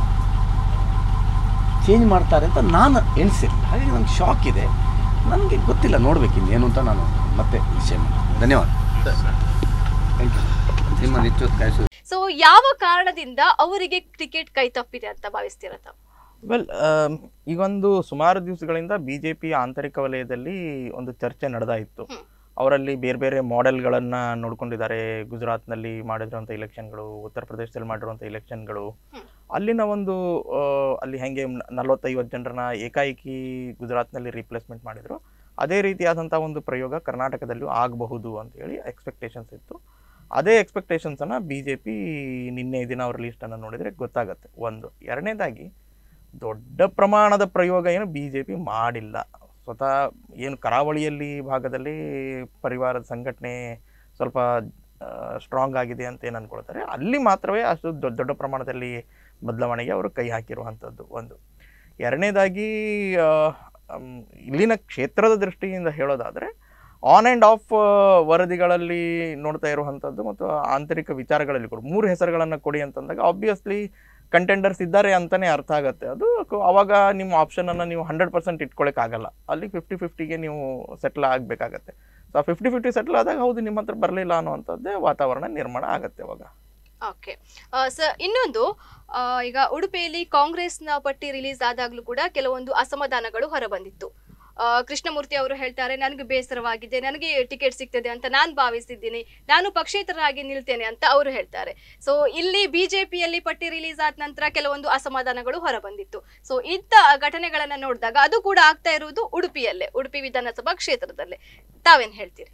ಚೇಂಜ್ ಮಾಡ್ತಾರೆ ಅಂತ ನಾನು ಎಣಿಸಿಲ್ಲ ಹಾಗಾಗಿ ನನಗೆ ಶಾಕ್ ಇದೆ ನನಗೆ ಗೊತ್ತಿಲ್ಲ ನೋಡ್ಬೇಕು ಇನ್ನೇನು ಅಂತ ನಾನು ಮತ್ತೆ ನಿಶ್ಚಯ ಮಾಡಿ ಧನ್ಯವಾದ ಥ್ಯಾಂಕ್ ಯು ನಿಮ್ಮ ನಿತ್ಯ ಕಾಯಿಸು ಸೊ ಯಾವ ಕಾರಣದಿಂದ ಅವರಿಗೆ ಟಿಕೆಟ್ ಕೈ ತಪ್ಪಿದೆ ಅಂತ ಭಾವಿಸ್ತೀರ ತಾವು ವೆಲ್ ಈಗೊಂದು ಸುಮಾರು ದಿವಸಗಳಿಂದ ಬಿ ಜೆ ಪಿ ಆಂತರಿಕ ವಲಯದಲ್ಲಿ ಒಂದು ಚರ್ಚೆ ನಡೆದಾ ಇತ್ತು ಹ್ಮ್. ಅವರಲ್ಲಿ ಬೇರೆ ಬೇರೆ ಮಾಡೆಲ್ಗಳನ್ನು ನೋಡ್ಕೊಂಡಿದ್ದಾರೆ ಗುಜರಾತ್ನಲ್ಲಿ ಮಾಡಿರುವಂಥ ಇಲೆಕ್ಷನ್ಗಳು ಉತ್ತರ ಪ್ರದೇಶದಲ್ಲಿ ಮಾಡಿರುವಂಥ ಇಲೆಕ್ಷನ್ಗಳು ಹ್ಮ್. ಅಲ್ಲಿನ ಒಂದು ಆ, ಅಲ್ಲಿ ಹೆಂಗೆ ನಲವತ್ತೈವತ್ತು ಜನರನ್ನ ಏಕಾಏಕಿ ಗುಜರಾತ್ನಲ್ಲಿ ರೀಪ್ಲೇಸ್ಮೆಂಟ್ ಮಾಡಿದ್ರು ಅದೇ ರೀತಿಯಾದಂಥ ಒಂದು ಪ್ರಯೋಗ ಕರ್ನಾಟಕದಲ್ಲೂ ಆಗಬಹುದು ಅಂತೇಳಿ ಎಕ್ಸ್ಪೆಕ್ಟೇಷನ್ಸ್ ಇತ್ತು ಅದೇ ಎಕ್ಸ್ಪೆಕ್ಟೇಷನ್ಸನ್ನು ಬಿ ಜೆ ಪಿ ನಿನ್ನೆ ದಿನ ಅವ್ರ ಲೀಸ್ಟನ್ನು ನೋಡಿದರೆ ಗೊತ್ತಾಗುತ್ತೆ ಒಂದು ಎರಡನೇದಾಗಿ ದೊಡ್ಡ ಪ್ರಮಾಣದ ಪ್ರಯೋಗ ಏನು ಬಿ ಜೆ ಪಿ ಮಾಡಿಲ್ಲ ಸ್ವತಃ ಏನು ಕರಾವಳಿಯಲ್ಲಿ ಭಾಗದಲ್ಲಿ ಪರಿವಾರದ ಸಂಘಟನೆ ಸ್ವಲ್ಪ ಸ್ಟ್ರಾಂಗ್ ಆಗಿದೆ ಅಂತ ಏನು ಅಂದ್ಕೊಳ್ತಾರೆ ಅಲ್ಲಿ ಮಾತ್ರವೇ ಅಷ್ಟು ದೊಡ್ಡ ದೊಡ್ಡ ಪ್ರಮಾಣದಲ್ಲಿ ಬದಲಾವಣೆಗೆ ಅವರು ಕೈ ಹಾಕಿರುವಂಥದ್ದು ಒಂದು ಎರಡನೇದಾಗಿ ಆ, ಮ್, ಇಲ್ಲಿನ ಕ್ಷೇತ್ರದ ದೃಷ್ಟಿಯಿಂದ ಹೇಳೋದಾದರೆ ಆನ್ ಆ್ಯಂಡ್ ಆಫ್ ವರದಿಗಳಲ್ಲಿ ನೋಡ್ತಾ ಇರುವಂಥದ್ದು ಮತ್ತು ಆಂತರಿಕ ವಿಚಾರಗಳಲ್ಲಿ ಕೂಡ ಮೂರು ಹೆಸರುಗಳನ್ನು ಕೊಡಿ ಅಂತಂದಾಗ ಆಬ್ವಿಯಸ್ಲಿ ಕಂಟೆಂಡರ್ಸ್ ಇದ್ದಾರೆ ಅಂತಲೇ ಅರ್ಥ ಆಗುತ್ತೆ ಅದು ಕ- ಅವಾಗ ನಿಮ್ಮ ಆಪ್ಷನನ್ನು ನೀವು ಹಂಡ್ರೆಡ್ ಪರ್ಸೆಂಟ್ ಇಟ್ಕೊಳ್ಳೋಕ್ಕಾಗಲ್ಲ ಅಲ್ಲಿ ಫಿಫ್ಟಿ ಫಿಫ್ಟಿಗೆ ನೀವು ಸೆಟ್ಲ್ ಆಗಬೇಕಾಗತ್ತೆ ಸೊ ಆ ಫಿಫ್ಟಿ ಫಿಫ್ಟಿ ಸೆಟ್ಲ್ ಆದಾಗ ಹೌದು ನಿಮ್ಮ ಹತ್ರ ಬರಲಿಲ್ಲ ಅನ್ನುವಂಥದ್ದೇ ವಾತಾವರಣ ನಿರ್ಮಾಣ ಆಗುತ್ತೆ ಅವಾಗ ಓಕೆ ಸರ್ ಇನ್ನೊಂದು ಆ, ಈಗ ಉಡುಪಿಯಲ್ಲಿ ಕಾಂಗ್ರೆಸ್ನ ಪಟ್ಟಿ ರಿಲೀಸ್ ಆದಾಗಲೂ ಕೂಡ ಕೆಲವೊಂದು ಅಸಮಾಧಾನಗಳು ಹೊರಬಂದಿತ್ತು ಆ, ಕೃಷ್ಣಮೂರ್ತಿ ಅವರು ಹೇಳ್ತಾರೆ ನನಗೆ ಬೇಸರವಾಗಿದೆ ನನಗೆ ಟಿಕೆಟ್ ಸಿಗ್ತದೆ ಅಂತ ನಾನು ಭಾವಿಸಿದ್ದೀನಿ ನಾನು ಪಕ್ಷೇತರರಾಗಿ ನಿಲ್ತೇನೆ ಅಂತ ಅವರು ಹೇಳ್ತಾರೆ ಸೊ ಇಲ್ಲಿ ಬಿಜೆಪಿಯಲ್ಲಿ ಪಟ್ಟಿ ರಿಲೀಸ್ ಆದ ನಂತರ ಕೆಲವೊಂದು ಅಸಮಾಧಾನಗಳು ಹೊರಬಂದಿತ್ತು ಸೊ ಇಂಥ ಘಟನೆಗಳನ್ನ ನೋಡಿದಾಗ ಅದು ಕೂಡ ಆಗ್ತಾ ಇರುವುದು ಉಡುಪಿಯಲ್ಲೇ ಉಡುಪಿ ವಿಧಾನಸಭಾ ಕ್ಷೇತ್ರದಲ್ಲೇ ತಾವೇನ್ ಹೇಳ್ತೀರಿ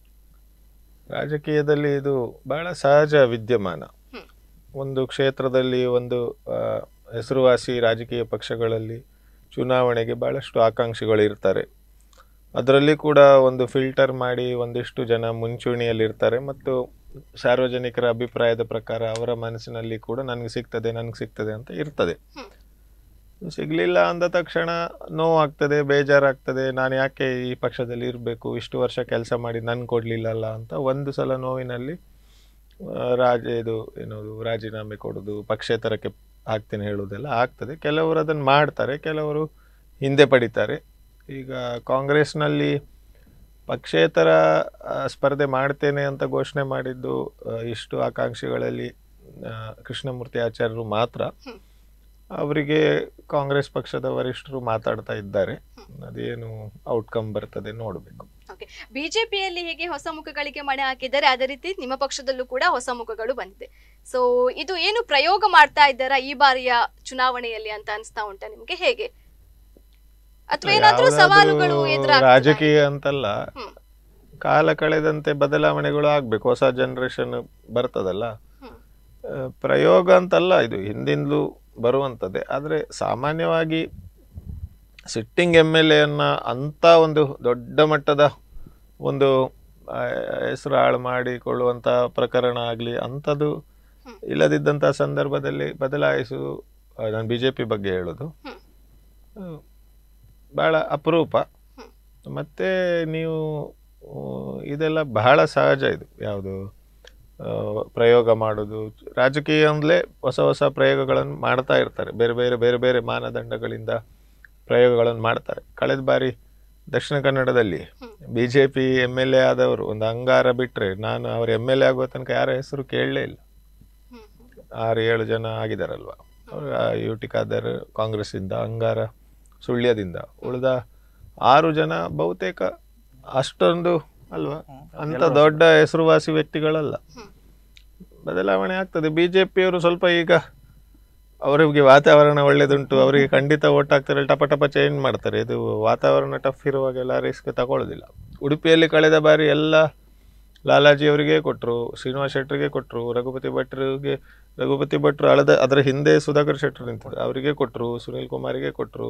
ರಾಜಕೀಯದಲ್ಲಿ ಇದು ಬಹಳ ಸಹಜ ವಿದ್ಯಮಾನ ಹ್ಮ್. ಒಂದು ಕ್ಷೇತ್ರದಲ್ಲಿ ಒಂದು ಆ, ಹೆಸರುವಾಸಿ ರಾಜಕೀಯ ಪಕ್ಷಗಳಲ್ಲಿ ಚುನಾವಣೆಗೆ ಬಹಳಷ್ಟು ಆಕಾಂಕ್ಷಿಗಳು ಇರ್ತಾರೆ ಅದರಲ್ಲಿ ಕೂಡ ಒಂದು ಫಿಲ್ಟರ್ ಮಾಡಿ ಒಂದಿಷ್ಟು ಜನ ಮುಂಚೂಣಿಯಲ್ಲಿರ್ತಾರೆ ಮತ್ತು ಸಾರ್ವಜನಿಕರ ಅಭಿಪ್ರಾಯದ ಪ್ರಕಾರ ಅವರ ಮನಸ್ಸಿನಲ್ಲಿ ಕೂಡ ನನಗೆ ಸಿಗ್ತದೆ ನನಗೆ ಸಿಗ್ತದೆ ಅಂತ ಇರ್ತದೆ ಹ್ಮ್. ಸಿಗ್ಲಿಲ್ಲ ಅಂದ ತಕ್ಷಣ ನೋವಾಗ್ತದೆ ಬೇಜಾರಾಗ್ತದೆ ನಾನು ಯಾಕೆ ಈ ಪಕ್ಷದಲ್ಲಿ ಇರಬೇಕು ಇಷ್ಟು ವರ್ಷ ಕೆಲಸ ಮಾಡಿ ನನ್ಗೆ ಕೊಡ್ಲಿಲ್ಲಲ್ಲ ಅಂತ ಒಂದು ಸಲ ನೋವಿನಲ್ಲಿ ಆ, ರಾಜ ಇದು ಏನದು ರಾಜೀನಾಮೆ ಕೊಡೋದು ಪಕ್ಷೇತರಕ್ಕೆ ಹಾಕ್ತೇನೆ ಹೇಳೋದೆಲ್ಲ ಆಗ್ತದೆ ಕೆಲವರು ಅದನ್ನು ಮಾಡ್ತಾರೆ ಕೆಲವರು ಹಿಂದೆ ಪಡಿತಾರೆ ಈಗ ಕಾಂಗ್ರೆಸ್ನಲ್ಲಿ ಪಕ್ಷೇತರ ಆ, ಸ್ಪರ್ಧೆ ಮಾಡ್ತೇನೆ ಅಂತ ಘೋಷಣೆ ಮಾಡಿದ್ದು ಆ, ಇಷ್ಟು ಆಕಾಂಕ್ಷಿಗಳಲ್ಲಿ ಆ, ಕೃಷ್ಣಮೂರ್ತಿ ಆಚಾರ್ಯರು ಮಾತ್ರ ಅವರಿಗೆ ಕಾಂಗ್ರೆಸ್ ಪಕ್ಷದ ವರಿಷ್ಠರು ಮಾತಾಡ್ತಾ ಇದ್ದಾರೆ ಅದೇನು ಔಟ್ಕಮ್ ಬರ್ತದೆ ನೋಡಬೇಕು ಓಕೆ ಬಿಜೆಪಿಯಲ್ಲಿ ಹೇಗೆ ಹೊಸ ಮುಖಗಳಿಗೆ ಮಣೆ ಹಾಕಿದ್ದಾರೆ ಅದೇ ರೀತಿ ನಿಮ್ಮ ಪಕ್ಷದಲ್ಲೂ ಕೂಡ ಹೊಸ ಮುಖಗಳು ಬಂದಿದೆ ಸೊ ಇದು ಏನು ಪ್ರಯೋಗ ಮಾಡ್ತಾ ಇದ್ದಾರಾ ಈ ಬಾರಿಯ ಚುನಾವಣೆಯಲ್ಲಿ ಅಂತ ಅನಿಸ್ತಾ ಉಂಟಾ ನಿಮ್ಗೆ ಹೇಗೆ ಅಥವಾ ಏನಾದ್ರೂ ಯಾವ್ದಾದ್ರೂ ಸವಾಲುಗಳು ಎದುರಾಗ್ತದಾ? ರಾಜಕೀಯ ಅಂತಲ್ಲ ಹ್ಮ್. ಕಾಲ ಕಳೆದಂತೆ ಬದಲಾವಣೆಗಳು ಆಗ್ಬೇಕು ಹೊಸ ಜನರೇಷನ್ ಬರ್ತದಲ್ಲ ಹ್ಮ್. ಆ, ಪ್ರಯೋಗ ಅಂತಲ್ಲ ಇದು ಹಿಂದಿಂದಲೂ ಬರುವಂಥದ್ದೇ ಆದರೆ ಸಾಮಾನ್ಯವಾಗಿ ಸಿಟ್ಟಿಂಗ್ ಎಮ್ ಎಲ್ ಎನ್ನ ಅಂಥ ಒಂದು ದೊಡ್ಡ ಮಟ್ಟದ ಒಂದು ಆ, ಹೆಸರು ಹಾಳು ಮಾಡಿಕೊಳ್ಳುವಂಥ ಪ್ರಕರಣ ಆಗಲಿ ಅಂಥದ್ದು ಇಲ್ಲದಿದ್ದಂಥ ಸಂದರ್ಭದಲ್ಲಿ ಬದಲಾಯಿಸುವುದು ಆ, ನಾನು ಬಿ ಜೆ ಪಿ ಬಗ್ಗೆ ಹೇಳೋದು ಹ್ಮ್. ಆ, ಭಾಳ ಅಪರೂಪ ಮತ್ತೆ ನೀವು ಆ, ಇದೆಲ್ಲ ಬಹಳ ಸಹಜ ಇದು ಯಾವುದು ಆ, ಪ್ರಯೋಗ ಮಾಡೋದು ರಾಜಕೀಯ ಅಂದಲೇ ಹೊಸ ಹೊಸ ಪ್ರಯೋಗಗಳನ್ನು ಮಾಡ್ತಾ ಇರ್ತಾರೆ ಬೇರೆ ಬೇರೆ ಬೇರೆ ಬೇರೆ ಮಾನದಂಡಗಳಿಂದ ಪ್ರಯೋಗಗಳನ್ನು ಮಾಡ್ತಾರೆ ಕಳೆದ ಬಾರಿ ದಕ್ಷಿಣ ಕನ್ನಡದಲ್ಲಿ B J P M L A ಆದವರು ಒಂದು ಅಂಗಾರ ಬಿಟ್ಟರೆ ನಾನು ಅವ್ರ ಎಮ್ ಎಲ್ ಎ ಆಗುವ ತನಕ ಯಾರ ಹೆಸರು ಕೇಳಲೇ ಇಲ್ಲ ಆರು ಏಳು ಜನ ಆಗಿದಾರಲ್ವ ಅವರು ಯು ಟಿ ಖಾದರ್ ಕಾಂಗ್ರೆಸ್ಸಿಂದ ಅಂಗಾರ ಸುಳ್ಯದಿಂದ ಉಳಿದ ಆರು ಜನ ಬಹುತೇಕ ಅಷ್ಟೊಂದು ಅಲ್ವಾ ಅಂತ ದೊಡ್ಡ ಹೆಸರುವಾಸಿ ವ್ಯಕ್ತಿಗಳಲ್ಲ ಬದಲಾವಣೆ ಆಗ್ತದೆ ಬಿ ಜೆ ಪಿಯವರು ಸ್ವಲ್ಪ ಈಗ ಅವರಿಗೆ ವಾತಾವರಣ ಒಳ್ಳೇದುಂಟು ಅವರಿಗೆ ಖಂಡಿತ ಓಟ್ ಹಾಕ್ತಾರೆ ಟಪ ಟಪ ಚೇಂಜ್ ಮಾಡ್ತಾರೆ ಇದು ವಾತಾವರಣ ಟಫ್ ಇರುವಾಗೆಲ್ಲ ರಿಸ್ಕ್ ತಗೊಳ್ಳೋದಿಲ್ಲ ಉಡುಪಿಯಲ್ಲಿ ಕಳೆದ ಬಾರಿ ಎಲ್ಲ ಲಾಲಾಜಿ ಅವರಿಗೆ ಕೊಟ್ಟರು ಶ್ರೀನಿವಾಸ್ ಶೆಟ್ಟರಿಗೆ ಕೊಟ್ಟರು ರಘುಪತಿ ಭಟ್ರಿಗೆ ರಘುಪತಿ ಭಟ್ರು ಅಳದ ಅದರ ಹಿಂದೆ ಸುಧಾಕರ್ ಶೆಟ್ಟರು ನಿಂತಿದ್ರು ಅವರಿಗೆ ಕೊಟ್ಟರು ಸುನೀಲ್ ಕುಮಾರಿಗೆ ಕೊಟ್ಟರು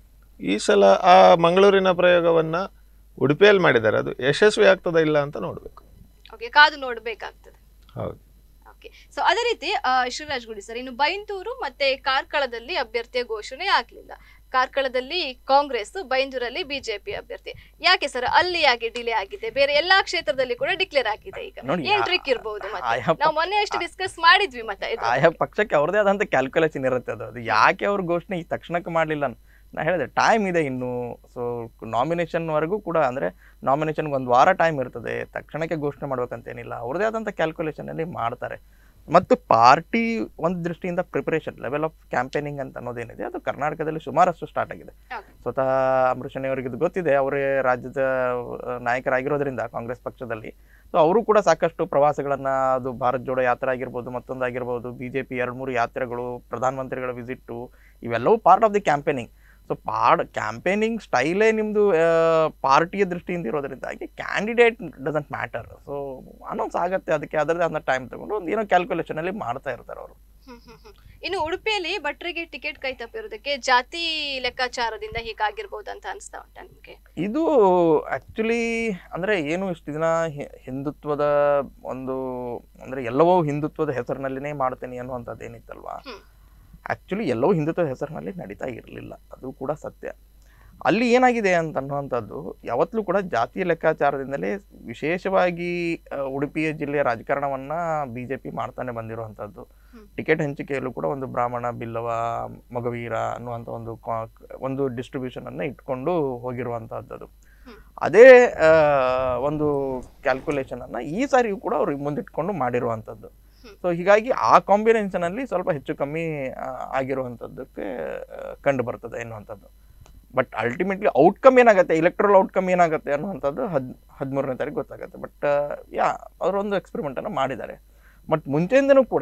ಈ ಸಲ ಆ ಮಂಗಳೂರಿನ ಪ್ರಯೋಗವನ್ನ ಉಡುಪಿಯಲ್ಲಿ ಮಾಡಿದ್ದಾರೆ ಅದು ಯಶಸ್ವಿ ಆಗ್ತದ ಇಲ್ಲ ಅಂತ ನೋಡಬೇಕು ಓಕೆ ಕಾದು ನೋಡ್ಬೇಕಾಗ್ತದೆ ಹೌದು ಓಕೆ ಸೊ ಅದೇ ರೀತಿ ಆ, ಶ್ರೀರಾಜ್ ಗುಡಿ ಸರ್ ಇನ್ನು ಬೈಂದೂರು ಮತ್ತೆ ಕಾರ್ಕಳದಲ್ಲಿ ಅಭ್ಯರ್ಥಿಯ ಘೋಷಣೆ ಆಗ್ಲಿಲ್ಲ ಕಾರ್ಕಳದಲ್ಲಿ ಕಾಂಗ್ರೆಸ್ ಬೈಂದೂರಲ್ಲಿ ಬಿಜೆಪಿ ಅಭ್ಯರ್ಥಿ ಯಾಕೆ ಸರ್ ಅಲ್ಲಿ ಯಾಕೆ ಡಿಲೇ ಆಗಿದೆ ಬೇರೆ ಎಲ್ಲಾ ಕ್ಷೇತ್ರದಲ್ಲಿ ಕೂಡ ಡಿಕ್ಲೇರ್ ಆಗಿದೆ ಈಗ ನೋಡಿ, ಏನ್ ಆ- ಟ್ರಿಕ್ ಇರ್ಬೋದು ಮತ್ತೆ ಆಯಾ ನಾವು ಮೊನ್ನೆ ಅಷ್ಟು ಡಿಸ್ಕಸ್ ಮಾಡಿದ್ವಿ ಮತ್ತೆ ಇದು. ಆಯಾ ಪಕ್ಷಕ್ಕೆ ಅವ್ರದೇ ಆದಂಥ ಕ್ಯಾಲ್ಕುಲೇಷನ್ ಇರುತ್ತೆ ಅದು ಅದು ಯಾಕೆ ಅವ್ರ ಘೋಷಣೆ ಈ ತಕ್ಷಣಕ್ಕೆ ಮಾಡಲಿಲ್ಲ ನಾ ಹೇಳಿದೆ ಟೈಮ್ ಇದೆ ಇನ್ನು ಸೊ ನಾಮಿನೇಷನ್ವರೆಗೂ ಕೂಡ ಅಂದರೆ ನಾಮಿನೇಷನ್ಗೆ ಒಂದು ವಾರ ಟೈಮ್ ಇರ್ತದೆ ತಕ್ಷಣಕ್ಕೆ ಘೋಷಣೆ ಮಾಡ್ಬೇಕಂತೇನಿಲ್ಲ ಅವ್ರದೇ ಆದಂಥ ಕ್ಯಾಲ್ಕುಲೇಷನಲ್ಲಿ ಮಾಡ್ತಾರೆ ಮತ್ತು ಪಾರ್ಟಿ ಒಂದು ದೃಷ್ಟಿಯಿಂದ ಪ್ರಿಪರೇಷನ್ ಲೆವೆಲ್ ಆಫ್ ಕ್ಯಾಂಪೇನಿಂಗ್ ಅಂತ ಅನ್ನೋದೇನಿದೆ ಅದು ಕರ್ನಾಟಕದಲ್ಲಿ ಸುಮಾರಷ್ಟು ಸ್ಟಾರ್ಟ್ ಆಗಿದೆ Okay. ಸ್ವತಃ ಅಂಬರೀಷಣಿ ಅವರಿಗೆ ಇದು ಗೊತ್ತಿದೆ ಅವರೇ ರಾಜ್ಯದ ಆ, ನಾಯಕರಾಗಿರೋದ್ರಿಂದ ಕಾಂಗ್ರೆಸ್ ಪಕ್ಷದಲ್ಲಿ ಸೊ ಅವರು ಕೂಡ ಸಾಕಷ್ಟು ಪ್ರವಾಸಗಳನ್ನು ಅದು ಭಾರತ್ ಜೋಡೋ ಯಾತ್ರೆ ಆಗಿರ್ಬೋದು ಮತ್ತೊಂದು ಆಗಿರ್ಬೋದು ಬಿ ಜೆ ಪಿ ಎರಡು ಮೂರು ಯಾತ್ರೆಗಳು ಪ್ರಧಾನಮಂತ್ರಿಗಳ ವಿಸಿಟ್ಟು ಇವೆಲ್ಲವೂ part of the campaigning so part campaigning ಸ್ಟೈಲೇ ನಿಮ್ಮದು ಪಾರ್ಟಿಯ ದೃಷ್ಟಿಯಿಂದ ಇರೋದ್ರಿಂದಾಗಿ candidate doesn't matter so announce ಆಗುತ್ತೆ ಅದಕ್ಕೆ ಅದರದೇ ಆದ ಟೈಮ್ ತಗೊಂಡು ಒಂದು ಏನೋ ಕ್ಯಾಲ್ಕುಲೇಷನಲ್ಲಿ ಮಾಡ್ತಾ ಇರ್ತಾರೆ ಅವರು ಹ್ಮ್, ಹ್ಮ್, ಹ್ಮ್. ಇನ್ನು ಉಡುಪಿಯಲ್ಲಿ ಭಟ್ರಿಗೆ ಟಿಕೆಟ್ ಕೈ ತಪ್ಪಿರೋದಕ್ಕೆ ಜಾತಿ ಲೆಕ್ಕಾಚಾರದಿಂದ ಹೀಗಾಗಿರ್ಬೋದು ಅಂತ ಅನಿಸ್ತಾ ಉಂಟಾ ನಿಮ್ಗೆ ಇದು ಆ್ಯಕ್ಚುಲಿ ಅಂದರೆ ಏನು ಇಷ್ಟು ದಿನ ಹಿ- ಹಿಂದುತ್ವದ ಒಂದು ಅಂದರೆ ಎಲ್ಲವೂ ಹಿಂದುತ್ವದ ಹೆಸರಿನಲ್ಲಿನೇ ಮಾಡ್ತೇನೆ ಅನ್ನುವಂಥದ್ದು ಏನಿತ್ತಲ್ವಾ ಹ್ಮ್. ಆ್ಯಕ್ಚುಲಿ ಎಲ್ಲವೂ ಹಿಂದುತ್ವದ ಹೆಸರಿನಲ್ಲಿ ನಡೀತಾ ಇರಲಿಲ್ಲ ಅದು ಕೂಡ ಸತ್ಯ ಅಲ್ಲಿ ಏನಾಗಿದೆ ಅಂತ ಅನ್ನುವಂಥದ್ದು ಯಾವತ್ತಲೂ ಕೂಡ ಜಾತಿಯ ಲೆಕ್ಕಾಚಾರದಿಂದಲೇ ವಿಶೇಷವಾಗಿ ಆ, ಉಡುಪಿಯ ಜಿಲ್ಲೆಯ ರಾಜಕಾರಣವನ್ನು ಬಿ ಜೆ ಪಿ ಮಾಡ್ತಾನೆ ಬಂದಿರುವಂಥದ್ದು ಹ್ಮ್. ಟಿಕೆಟ್ ಹಂಚಿಕೆಯಲ್ಲೂ ಕೂಡ ಒಂದು ಬ್ರಾಹ್ಮಣ ಬಿಲ್ಲವ ಮಗವೀರ ಅನ್ನುವಂಥ ಒಂದು ಕಾ- ಒಂದು ಡಿಸ್ಟ್ರಿಬ್ಯೂಷನನ್ನು ಇಟ್ಕೊಂಡು ಹೋಗಿರುವಂಥದ್ದು ಅದು ಹ್ಮ್. ಅದೇ ಆ, ಒಂದು ಕ್ಯಾಲ್ಕುಲೇಷನನ್ನು ಈ ಸಾರಿಯೂ ಕೂಡ ಅವರು ಮುಂದಿಟ್ಕೊಂಡು ಮಾಡಿರುವಂಥದ್ದು ಹ್ಮ್. ಸೊ ಹೀಗಾಗಿ ಆ ಕಾಂಬಿನೇಷನಲ್ಲಿ ಸ್ವಲ್ಪ ಹೆಚ್ಚು ಕಮ್ಮಿ ಆ, ಆಗಿರುವಂಥದ್ದಕ್ಕೆ ಆ, ಕಂಡು ಬರ್ತದೆ ಎನ್ನುವಂಥದ್ದು ಬಟ್ ಅಲ್ಟಿಮೇಟ್ಲಿ ಔಟ್ಕಮ್ ಏನಾಗುತ್ತೆ ಇಲೆಕ್ಟ್ರಲ್ ಔಟ್ಕಮ್ ಏನಾಗುತ್ತೆ ಅನ್ನುವಂಥದ್ದು ಹದ್ ಹದಿಮೂರನೇ ತಾರೀಕು ಗೊತ್ತಾಗುತ್ತೆ ಬಟ್ ಯಾ ಅವರೊಂದು ಎಕ್ಸ್ಪೆರಿಮೆಂಟನ್ನು ಮಾಡಿದ್ದಾರೆ ಬಟ್ ಮುಂಚೆಯಿಂದನೂ ಕೂಡ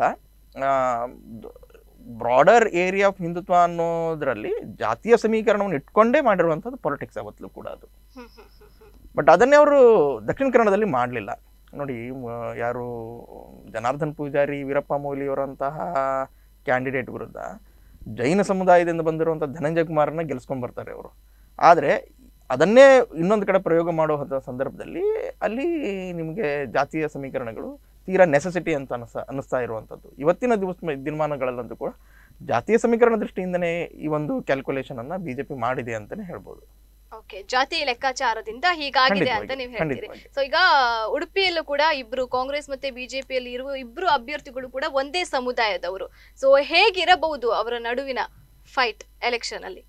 ಬ್ರಾಡರ್ ಏರಿಯಾ ಆಫ್ ಹಿಂದುತ್ವ ಅನ್ನೋದರಲ್ಲಿ ಜಾತಿಯ ಸಮೀಕರಣವನ್ನು ಇಟ್ಕೊಂಡೇ ಮಾಡಿರುವಂಥದ್ದು ಪೊಲಿಟಿಕ್ಸ್ ಯಾವತ್ತಲೂ ಕೂಡ ಅದು ಹ್ಮ್, ಹ್ಮ್, ಹ್ಮ್, ಹ್ಮ್. ಬಟ್ ಅದನ್ನೇ ಅವರು ದಕ್ಷಿಣ ಕನ್ನಡದಲ್ಲಿ ಮಾಡಲಿಲ್ಲ ನೋಡಿ ಮ- ಯಾರು ಜನಾರ್ದನ್ ಪೂಜಾರಿ ವೀರಪ್ಪ ಮೊಯ್ಲಿಯವರಂತಹ ಕ್ಯಾಂಡಿಡೇಟ್ ವಿರುದ್ಧ ಜೈನ ಸಮುದಾಯದಿಂದ ಬಂದಿರುವಂಥ ಧನಂಜಯ ಕುಮಾರನ್ನ ಗೆಲ್ಸ್ಕೊಂಡ್ ಬರ್ತಾರೆ ಅವರು ಆದರೆ ಅದನ್ನೇ ಇನ್ನೊಂದು ಕಡೆ ಪ್ರಯೋಗ ಮಾಡುವಂಥ ಸಂದರ್ಭದಲ್ಲಿ ಅಲ್ಲಿ ನಿಮಗೆ ಜಾತಿಯ ಸಮೀಕರಣಗಳು ತೀರಾ ನೆಸೆಸಿಟಿ ಅಂತ ಅನಿಸ ಅನ್ನಿಸ್ತಾ ಇರುವಂಥದ್ದು ಇವತ್ತಿನ ದಿವಸ ದಿನಮಾನಗಳಲ್ಲಂತೂ ಕೂಡ ಜಾತಿಯ ಸಮೀಕರಣ ದೃಷ್ಟಿಯಿಂದನೇ ಈ ಒಂದು ಕ್ಯಾಲ್ಕುಲೇಷನನ್ನು ಬಿ ಜೆ ಪಿ ಮಾಡಿದೆ ಅಂತಲೇ ಹೇಳ್ಬೋದು ಓಕೆ ಜಾತಿ ಲೆಕ್ಕಾಚಾರದಿಂದ ಹೀಗಾಗಿದೆ ಅಂತ ಖಂಡಿತವಾಗಿ, ನೀವು ಹೇಳ್ತೀರಿ ಖಂಡಿತವಾಗಿ. ಸೊ ಈಗ ಉಡುಪಿಯಲ್ಲೂ ಕೂಡ ಇಬ್ರು ಕಾಂಗ್ರೆಸ್ ಮತ್ತೆ ಬಿಜೆಪಿಯಲ್ಲಿ ಇರುವ ಇಬ್ರು ಅಭ್ಯರ್ಥಿಗಳು ಕೂಡ ಒಂದೇ ಸಮುದಾಯದವರು ಸೊ ಹೇಗಿರಬಹುದು ಅವರ ನಡುವಿನ ಫೈಟ್ ಎಲೆಕ್ಷನ್ ಅಲ್ಲಿ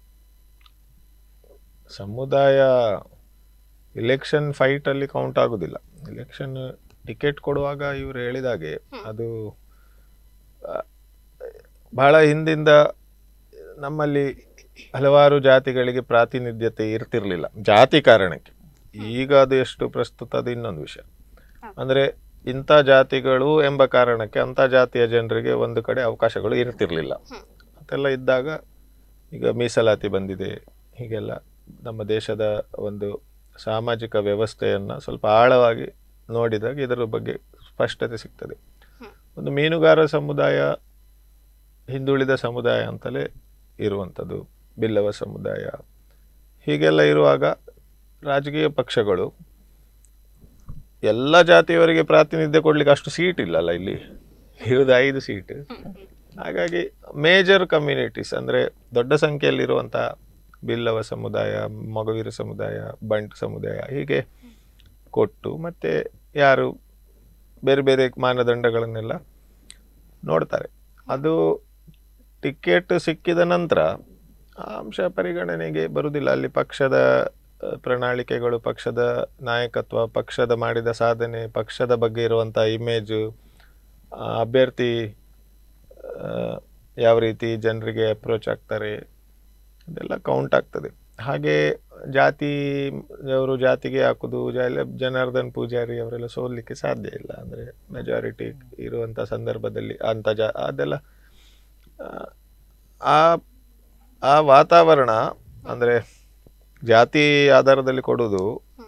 ಸಮುದಾಯ ಇಲೆಕ್ಷನ್ ಫೈಟ್ ಅಲ್ಲಿ ಕೌಂಟ್ ಆಗುದಿಲ್ಲ ಇಲೆಕ್ಷನ್ ಟಿಕೆಟ್ ಕೊಡುವಾಗ ಇವರು ಹೇಳಿದಾಗೆ ಅದು ಆ, ಬಹಳ ಹಿಂದಿಂದ ನಮ್ಮಲ್ಲಿ ಹಲವಾರು ಜಾತಿಗಳಿಗೆ ಪ್ರಾತಿನಿಧ್ಯತೆ ಇರ್ತಿರ್ಲಿಲ್ಲ ಜಾತಿ ಕಾರಣಕ್ಕೆ ಈಗ ಅದು ಎಷ್ಟು ಪ್ರಸ್ತುತ ಅದು ಇನ್ನೊಂದು ವಿಷಯ ಅಂದ್ರೆ ಇಂಥ ಜಾತಿಗಳು ಎಂಬ ಕಾರಣಕ್ಕೆ ಅಂಥ ಜಾತಿಯ ಜನರಿಗೆ ಒಂದು ಕಡೆ ಅವಕಾಶಗಳು ಇರ್ತಿರ್ಲಿಲ್ಲ ಅದೆಲ್ಲ ಇದ್ದಾಗ ಈಗ ಮೀಸಲಾತಿ ಬಂದಿದೆ ಹೀಗೆಲ್ಲ ನಮ್ಮ ದೇಶದ ಒಂದು ಸಾಮಾಜಿಕ ವ್ಯವಸ್ಥೆಯನ್ನು ಸ್ವಲ್ಪ ಆಳವಾಗಿ ನೋಡಿದಾಗ ಇದರ ಬಗ್ಗೆ ಸ್ಪಷ್ಟತೆ ಸಿಗ್ತದೆ ಒಂದು ಮೀನುಗಾರ ಸಮುದಾಯ ಹಿಂದುಳಿದ ಸಮುದಾಯ ಅಂತಲೇ ಇರುವಂಥದ್ದು ಬಿಲ್ಲವ ಸಮುದಾಯ ಹೀಗೆಲ್ಲ ಇರುವಾಗ ರಾಜಕೀಯ ಪಕ್ಷಗಳು ಎಲ್ಲ ಜಾತಿಯವರಿಗೆ ಪ್ರಾತಿನಿಧ್ಯ ಕೊಡ್ಲಿಕ್ಕೆ ಅಷ್ಟು ಸೀಟ್ ಇಲ್ಲಲ್ಲ ಇಲ್ಲಿ ಇರುವುದು ಐದು ಸೀಟ್ ಹಾಗಾಗಿ ಮೇಜರ್ ಕಮ್ಯುನಿಟೀಸ್ ಅಂದರೆ ದೊಡ್ಡ ಸಂಖ್ಯೆಯಲ್ಲಿರುವಂಥ ಬಿಲ್ಲವ ಸಮುದಾಯ ಮೊಗವೀರ ಸಮುದಾಯ ಬಂಟ್ ಸಮುದಾಯ ಹೀಗೆ ಕೊಟ್ಟು ಮತ್ತೆ ಯಾರು ಬೇರೆ ಬೇರೆ ಮಾನದಂಡಗಳನ್ನೆಲ್ಲ ನೋಡ್ತಾರೆ ಅದು ಟಿಕೆಟ್ ಸಿಕ್ಕಿದ ನಂತರ ಆ ಅಂಶ ಪರಿಗಣನೆಗೆ ಬರುವುದಿಲ್ಲ ಅಲ್ಲಿ ಪಕ್ಷದ ಆ, ಪ್ರಣಾಳಿಕೆಗಳು ಪಕ್ಷದ ನಾಯಕತ್ವ ಪಕ್ಷದ ಮಾಡಿದ ಸಾಧನೆ ಪಕ್ಷದ ಬಗ್ಗೆ ಇರುವಂಥ ಇಮೇಜು ಅಭ್ಯರ್ಥಿ ಆ, ಯಾವ ರೀತಿ ಜನರಿಗೆ ಅಪ್ರೋಚ್ ಆಗ್ತಾರೆ ಅದೆಲ್ಲ ಕೌಂಟ್ ಆಗ್ತದೆ ಹಾಗೆ ಜಾತಿ ಅವರು ಜಾತಿಗೆ ಹಾಕೋದು ಜ- ಜನಾರ್ದನ್ ಪೂಜಾರಿ ಅವರೆಲ್ಲ ಸೋಲಿಕ್ಕೆ ಸಾಧ್ಯ ಇಲ್ಲ ಅಂದರೆ ಮೆಜಾರಿಟಿ ಇರುವಂಥ ಸಂದರ್ಭದಲ್ಲಿ ಅಂಥ ಜಾ ಅದೆಲ್ಲ ಆ, ಆ ಆ ವಾತಾವರಣ ಅಂದರೆ ಜಾತಿ ಆಧಾರದಲ್ಲಿ ಕೊಡೋದು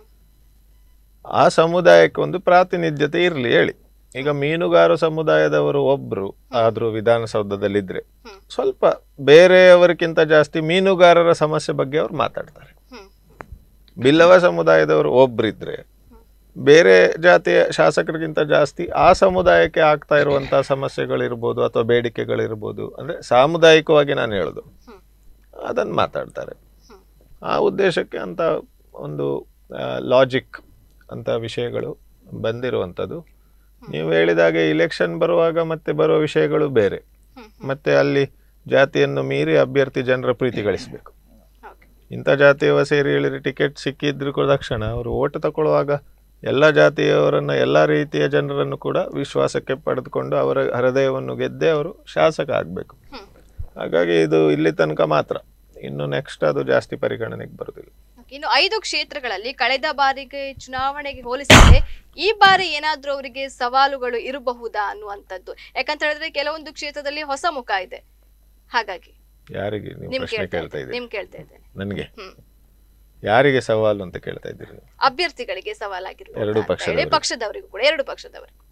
ಆ ಸಮುದಾಯಕ್ಕೆ ಒಂದು ಪ್ರಾತಿನಿಧ್ಯತೆ ಇರಲಿ ಹೇಳಿ ಈಗ ಮೀನುಗಾರ ಸಮುದಾಯದವರು ಒಬ್ರು ಆದ್ರೂ ವಿಧಾನಸೌಧದಲ್ಲಿದ್ರೆ ಸ್ವಲ್ಪ ಬೇರೆಯವರಿಗಿಂತ ಜಾಸ್ತಿ ಮೀನುಗಾರರ ಸಮಸ್ಯೆ ಬಗ್ಗೆ ಅವ್ರು ಮಾತಾಡ್ತಾರೆ ಬಿಲ್ಲವ ಸಮುದಾಯದವರು ಒಬ್ರಿದ್ರೆ ಬೇರೆ ಜಾತಿಯ ಶಾಸಕರಿಗಿಂತ ಜಾಸ್ತಿ ಆ ಸಮುದಾಯಕ್ಕೆ ಆಗ್ತಾ ಇರುವಂತಹ ಸಮಸ್ಯೆಗಳಿರ್ಬೋದು ಅಥವಾ ಬೇಡಿಕೆಗಳಿರ್ಬೋದು ಅಂದ್ರೆ ಸಾಮುದಾಯಿಕವಾಗಿ ನಾನು ಹೇಳೋದು ಅದನ್ನು ಮಾತಾಡ್ತಾರೆ ಆ ಉದ್ದೇಶಕ್ಕೆ ಅಂತ ಒಂದು ಲಾಜಿಕ್ ಅಂತ ವಿಷಯಗಳು ಬಂದಿರುವಂಥದ್ದು ನೀವು ಹೇಳಿದಾಗೆ ಇಲೆಕ್ಷನ್ ಬರುವಾಗ ಮತ್ತೆ ಬರುವ ವಿಷಯಗಳು ಬೇರೆ ಮತ್ತೆ ಅಲ್ಲಿ ಜಾತಿಯನ್ನು ಮೀರಿ ಅಭ್ಯರ್ಥಿ ಜನರ ಪ್ರೀತಿ ಗಳಿಸಬೇಕು ಇಂಥ ಜಾತಿಯವ ಸೇರಿ ಹೇಳಿದ್ರೆ ಟಿಕೆಟ್ ಸಿಕ್ಕಿದ್ರು ಕೂಡ ತಕ್ಷಣ ಅವರು ಓಟ್ ತಗೊಳ್ಳುವಾಗ ಎಲ್ಲ ಜಾತಿಯವರನ್ನು ಎಲ್ಲ ರೀತಿಯ ಜನರನ್ನು ಕೂಡ ವಿಶ್ವಾಸಕ್ಕೆ ಪಡೆದುಕೊಂಡು ಅವರ ಹೃದಯವನ್ನು ಗೆದ್ದೇ ಅವರು ಶಾಸಕ ಆಗಬೇಕು ಹಾಗಾಗಿ ಇದು ಇಲ್ಲಿ ತನಕ ಮಾತ್ರ ಇನ್ನು ನೆಕ್ಸ್ಟ್ ಅದು ಜಾಸ್ತಿ ಪರಿಗಣನೆಗೆ ಬರುವುದಿಲ್ಲ ಇನ್ನು ಐದು ಕ್ಷೇತ್ರಗಳಲ್ಲಿ ಕಳೆದ ಬಾರಿಗೆ ಚುನಾವಣೆಗೆ ಹೋಲಿಸಿದ್ರೆ ಈ ಬಾರಿ ಏನಾದ್ರೂ ಅವರಿಗೆ ಸವಾಲುಗಳು ಇರಬಹುದಾ ಅನ್ನುವಂಥದ್ದು ಯಾಕಂತ ಹೇಳಿದ್ರೆ ಕೆಲವೊಂದು ಕ್ಷೇತ್ರದಲ್ಲಿ ಹೊಸ ಮುಖ ಇದೆ ಹಾಗಾಗಿ ಯಾರಿಗೆ ನೀವು ನಿಮ್ ಪ್ರಶ್ನೆ ಕೇಳ್ತಾ ಕೇಳ್ತಾ ಇದ್ದೇನೆ ಇದ್ದೀರಿ ನಿಮ್ ಕೇಳ್ತಾ ಇದ್ದೇನೆ ನನಗೆ ಹ್ಮ್. ಯಾರಿಗೆ ಸವಾಲು ಅಂತ ಕೇಳ್ತಾ ಇದ್ದೀರಿ ನೀವು? ಅಭ್ಯರ್ಥಿಗಳಿಗೆ ಸವಾಲಾಗಿರ್ಬೋದು ಎರಡು ಅಂತ ಹೇಳಿ ಪಕ್ಷದವರಿಗೆ. ಪಕ್ಷದವರಿಗೂ ಕೂಡ ಎರಡು ಪಕ್ಷದವರಿಗೂ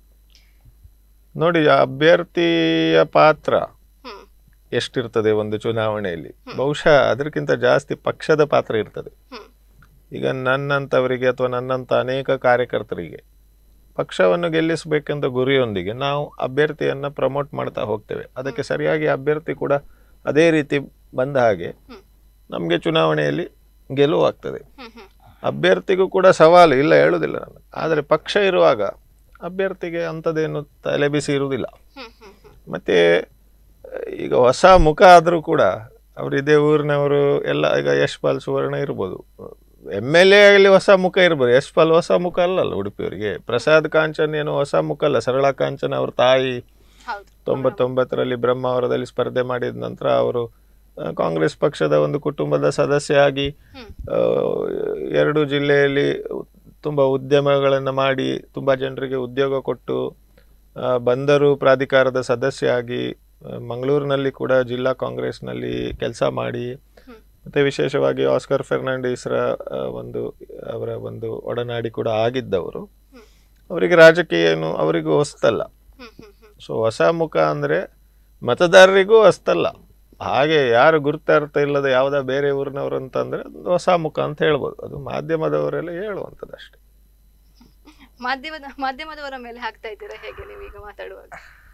ನೋಡಿ ಆ ಅಭ್ಯರ್ಥಿಯ ಪಾತ್ರ ಹ್ಮ್ ಎಷ್ಟಿರ್ತದೆ ಒಂದು ಚುನಾವಣೆಯಲ್ಲಿ ಬಹುಶಃ ಅದಕ್ಕಿಂತ ಜಾಸ್ತಿ ಪಕ್ಷದ ಪಾತ್ರ ಇರ್ತದೆ ಹ್ಮ್ ಈಗ ನನ್ನಂಥವರಿಗೆ ಅಥವಾ ನನ್ನಂಥ ಅನೇಕ ಕಾರ್ಯಕರ್ತರಿಗೆ ಪಕ್ಷವನ್ನು ಗೆಲ್ಲಿಸಬೇಕೆಂದ ಗುರಿಯೊಂದಿಗೆ ನಾವು ಅಭ್ಯರ್ಥಿಯನ್ನು ಪ್ರಮೋಟ್ ಮಾಡ್ತಾ ಹೋಗ್ತೇವೆ ಅದಕ್ಕೆ ಸರಿಯಾಗಿ ಅಭ್ಯರ್ಥಿ ಕೂಡ ಅದೇ ರೀತಿ ಬಂದ ಹಾಗೆ ನಮಗೆ ಚುನಾವಣೆಯಲ್ಲಿ ಗೆಲುವು ಆಗ್ತದೆ ಹ್ಮ್ ಹ್ಮ್ ಅಭ್ಯರ್ಥಿಗೂ ಕೂಡ ಸವಾಲು ಇಲ್ಲ ಹೇಳುವುದಿಲ್ಲ ನಾನು ಆದರೆ ಪಕ್ಷ ಇರುವಾಗ ಅಭ್ಯರ್ಥಿಗೆ ಅಂಥದ್ದೇನು ತಲೆಬಿಸಿ ಇರುವುದಿಲ್ಲ ಹ್ಮ್ ಹ್ಮ್ ಹ್ಮ್ ಮತ್ತೆ ಈಗ ಹೊಸ ಮುಖ ಆದರೂ ಕೂಡ ಅವರು ಇದೇ ಊರಿನವರು ಎಲ್ಲ ಈಗ ಯಶ್ಪಾಲ್ ಸುವರ್ಣ ಇರ್ಬೋದು ಎಮ್ ಎಲ್ ಎ ಆಗಲಿ ಹೊಸ ಮುಖ ಇರ್ಬೋದು ಯಶ್ಪಾಲ್ ಹೊಸ ಮುಖ ಅಲ್ಲಲ್ಲ ಉಡುಪಿಯವರಿಗೆ ಪ್ರಸಾದ್ ಕಾಂಚನ್ ಏನು ಹೊಸ ಮುಖ ಅಲ್ಲ ಸರಳ ಕಾಂಚನ್ ಅವ್ರ ತಾಯಿ ಹೌದು ತೊಂಬತ್ತೊಂಬತ್ತರಲ್ಲಿ ಬ್ರಹ್ಮಾವರದಲ್ಲಿ ಸ್ಪರ್ಧೆ ಮಾಡಿದ ನಂತರ ಅವರು ಆ, ಕಾಂಗ್ರೆಸ್ ಪಕ್ಷದ ಒಂದು ಕುಟುಂಬದ ಸದಸ್ಯ ಆಗಿ ಆ, ಎರಡು ಜಿಲ್ಲೆಯಲ್ಲಿ ತುಂಬ ಉದ್ಯಮಗಳನ್ನು ಮಾಡಿ ತುಂಬ ಜನರಿಗೆ ಉದ್ಯೋಗ ಕೊಟ್ಟು ಆ, ಬಂದರು ಪ್ರಾಧಿಕಾರದ ಸದಸ್ಯ ಆಗಿ ಆ, ಮಂಗಳೂರಿನಲ್ಲಿ ಕೂಡ ಜಿಲ್ಲಾ ಕಾಂಗ್ರೆಸ್ನಲ್ಲಿ ಕೆಲಸ ಮಾಡಿ ಮತ್ತು ವಿಶೇಷವಾಗಿ ಆಸ್ಕರ್ ಫೆರ್ನಾಂಡಿಸ್ರ ಆ, ಒಂದು ಅವರ ಒಂದು ಒಡನಾಡಿ ಕೂಡ ಆಗಿದ್ದವರು ಅವರಿಗೆ ರಾಜಕೀಯ ಏನು ಅವರಿಗೂ ಹೊಸ್ತಲ್ಲ ಹ್ಮ್ ಹ್ಮ್ ಹ್ಮ್ ಸೊ ಹೊಸ ಮುಖ ಅಂದರೆ ಮತದಾರರಿಗೂ ಅಷ್ಟಲ್ಲ ಹಾಗೆ ಯಾರು ಗುರುತಾರ್ಥ ಇಲ್ಲದ ಯಾವುದೋ ಬೇರೆ ಊರಿನವರು ಅಂತಂದರೆ ಒಂದು ಹೊಸ ಮುಖ ಅಂತ ಹೇಳ್ಬೋದು ಅದು ಮಾಧ್ಯಮದವರೆಲ್ಲ ಹೇಳುವಂಥದ್ದು ಅಷ್ಟೇ ಮಾಧ್ಯಮದ ಮಾಧ್ಯಮದವರ ಮೇಲೆ ಹಾಕ್ತಾ ಇದ್ದೀರಾ ಹೇಗೆ ನೀವು ಈಗ ಮಾತಾಡುವಾಗ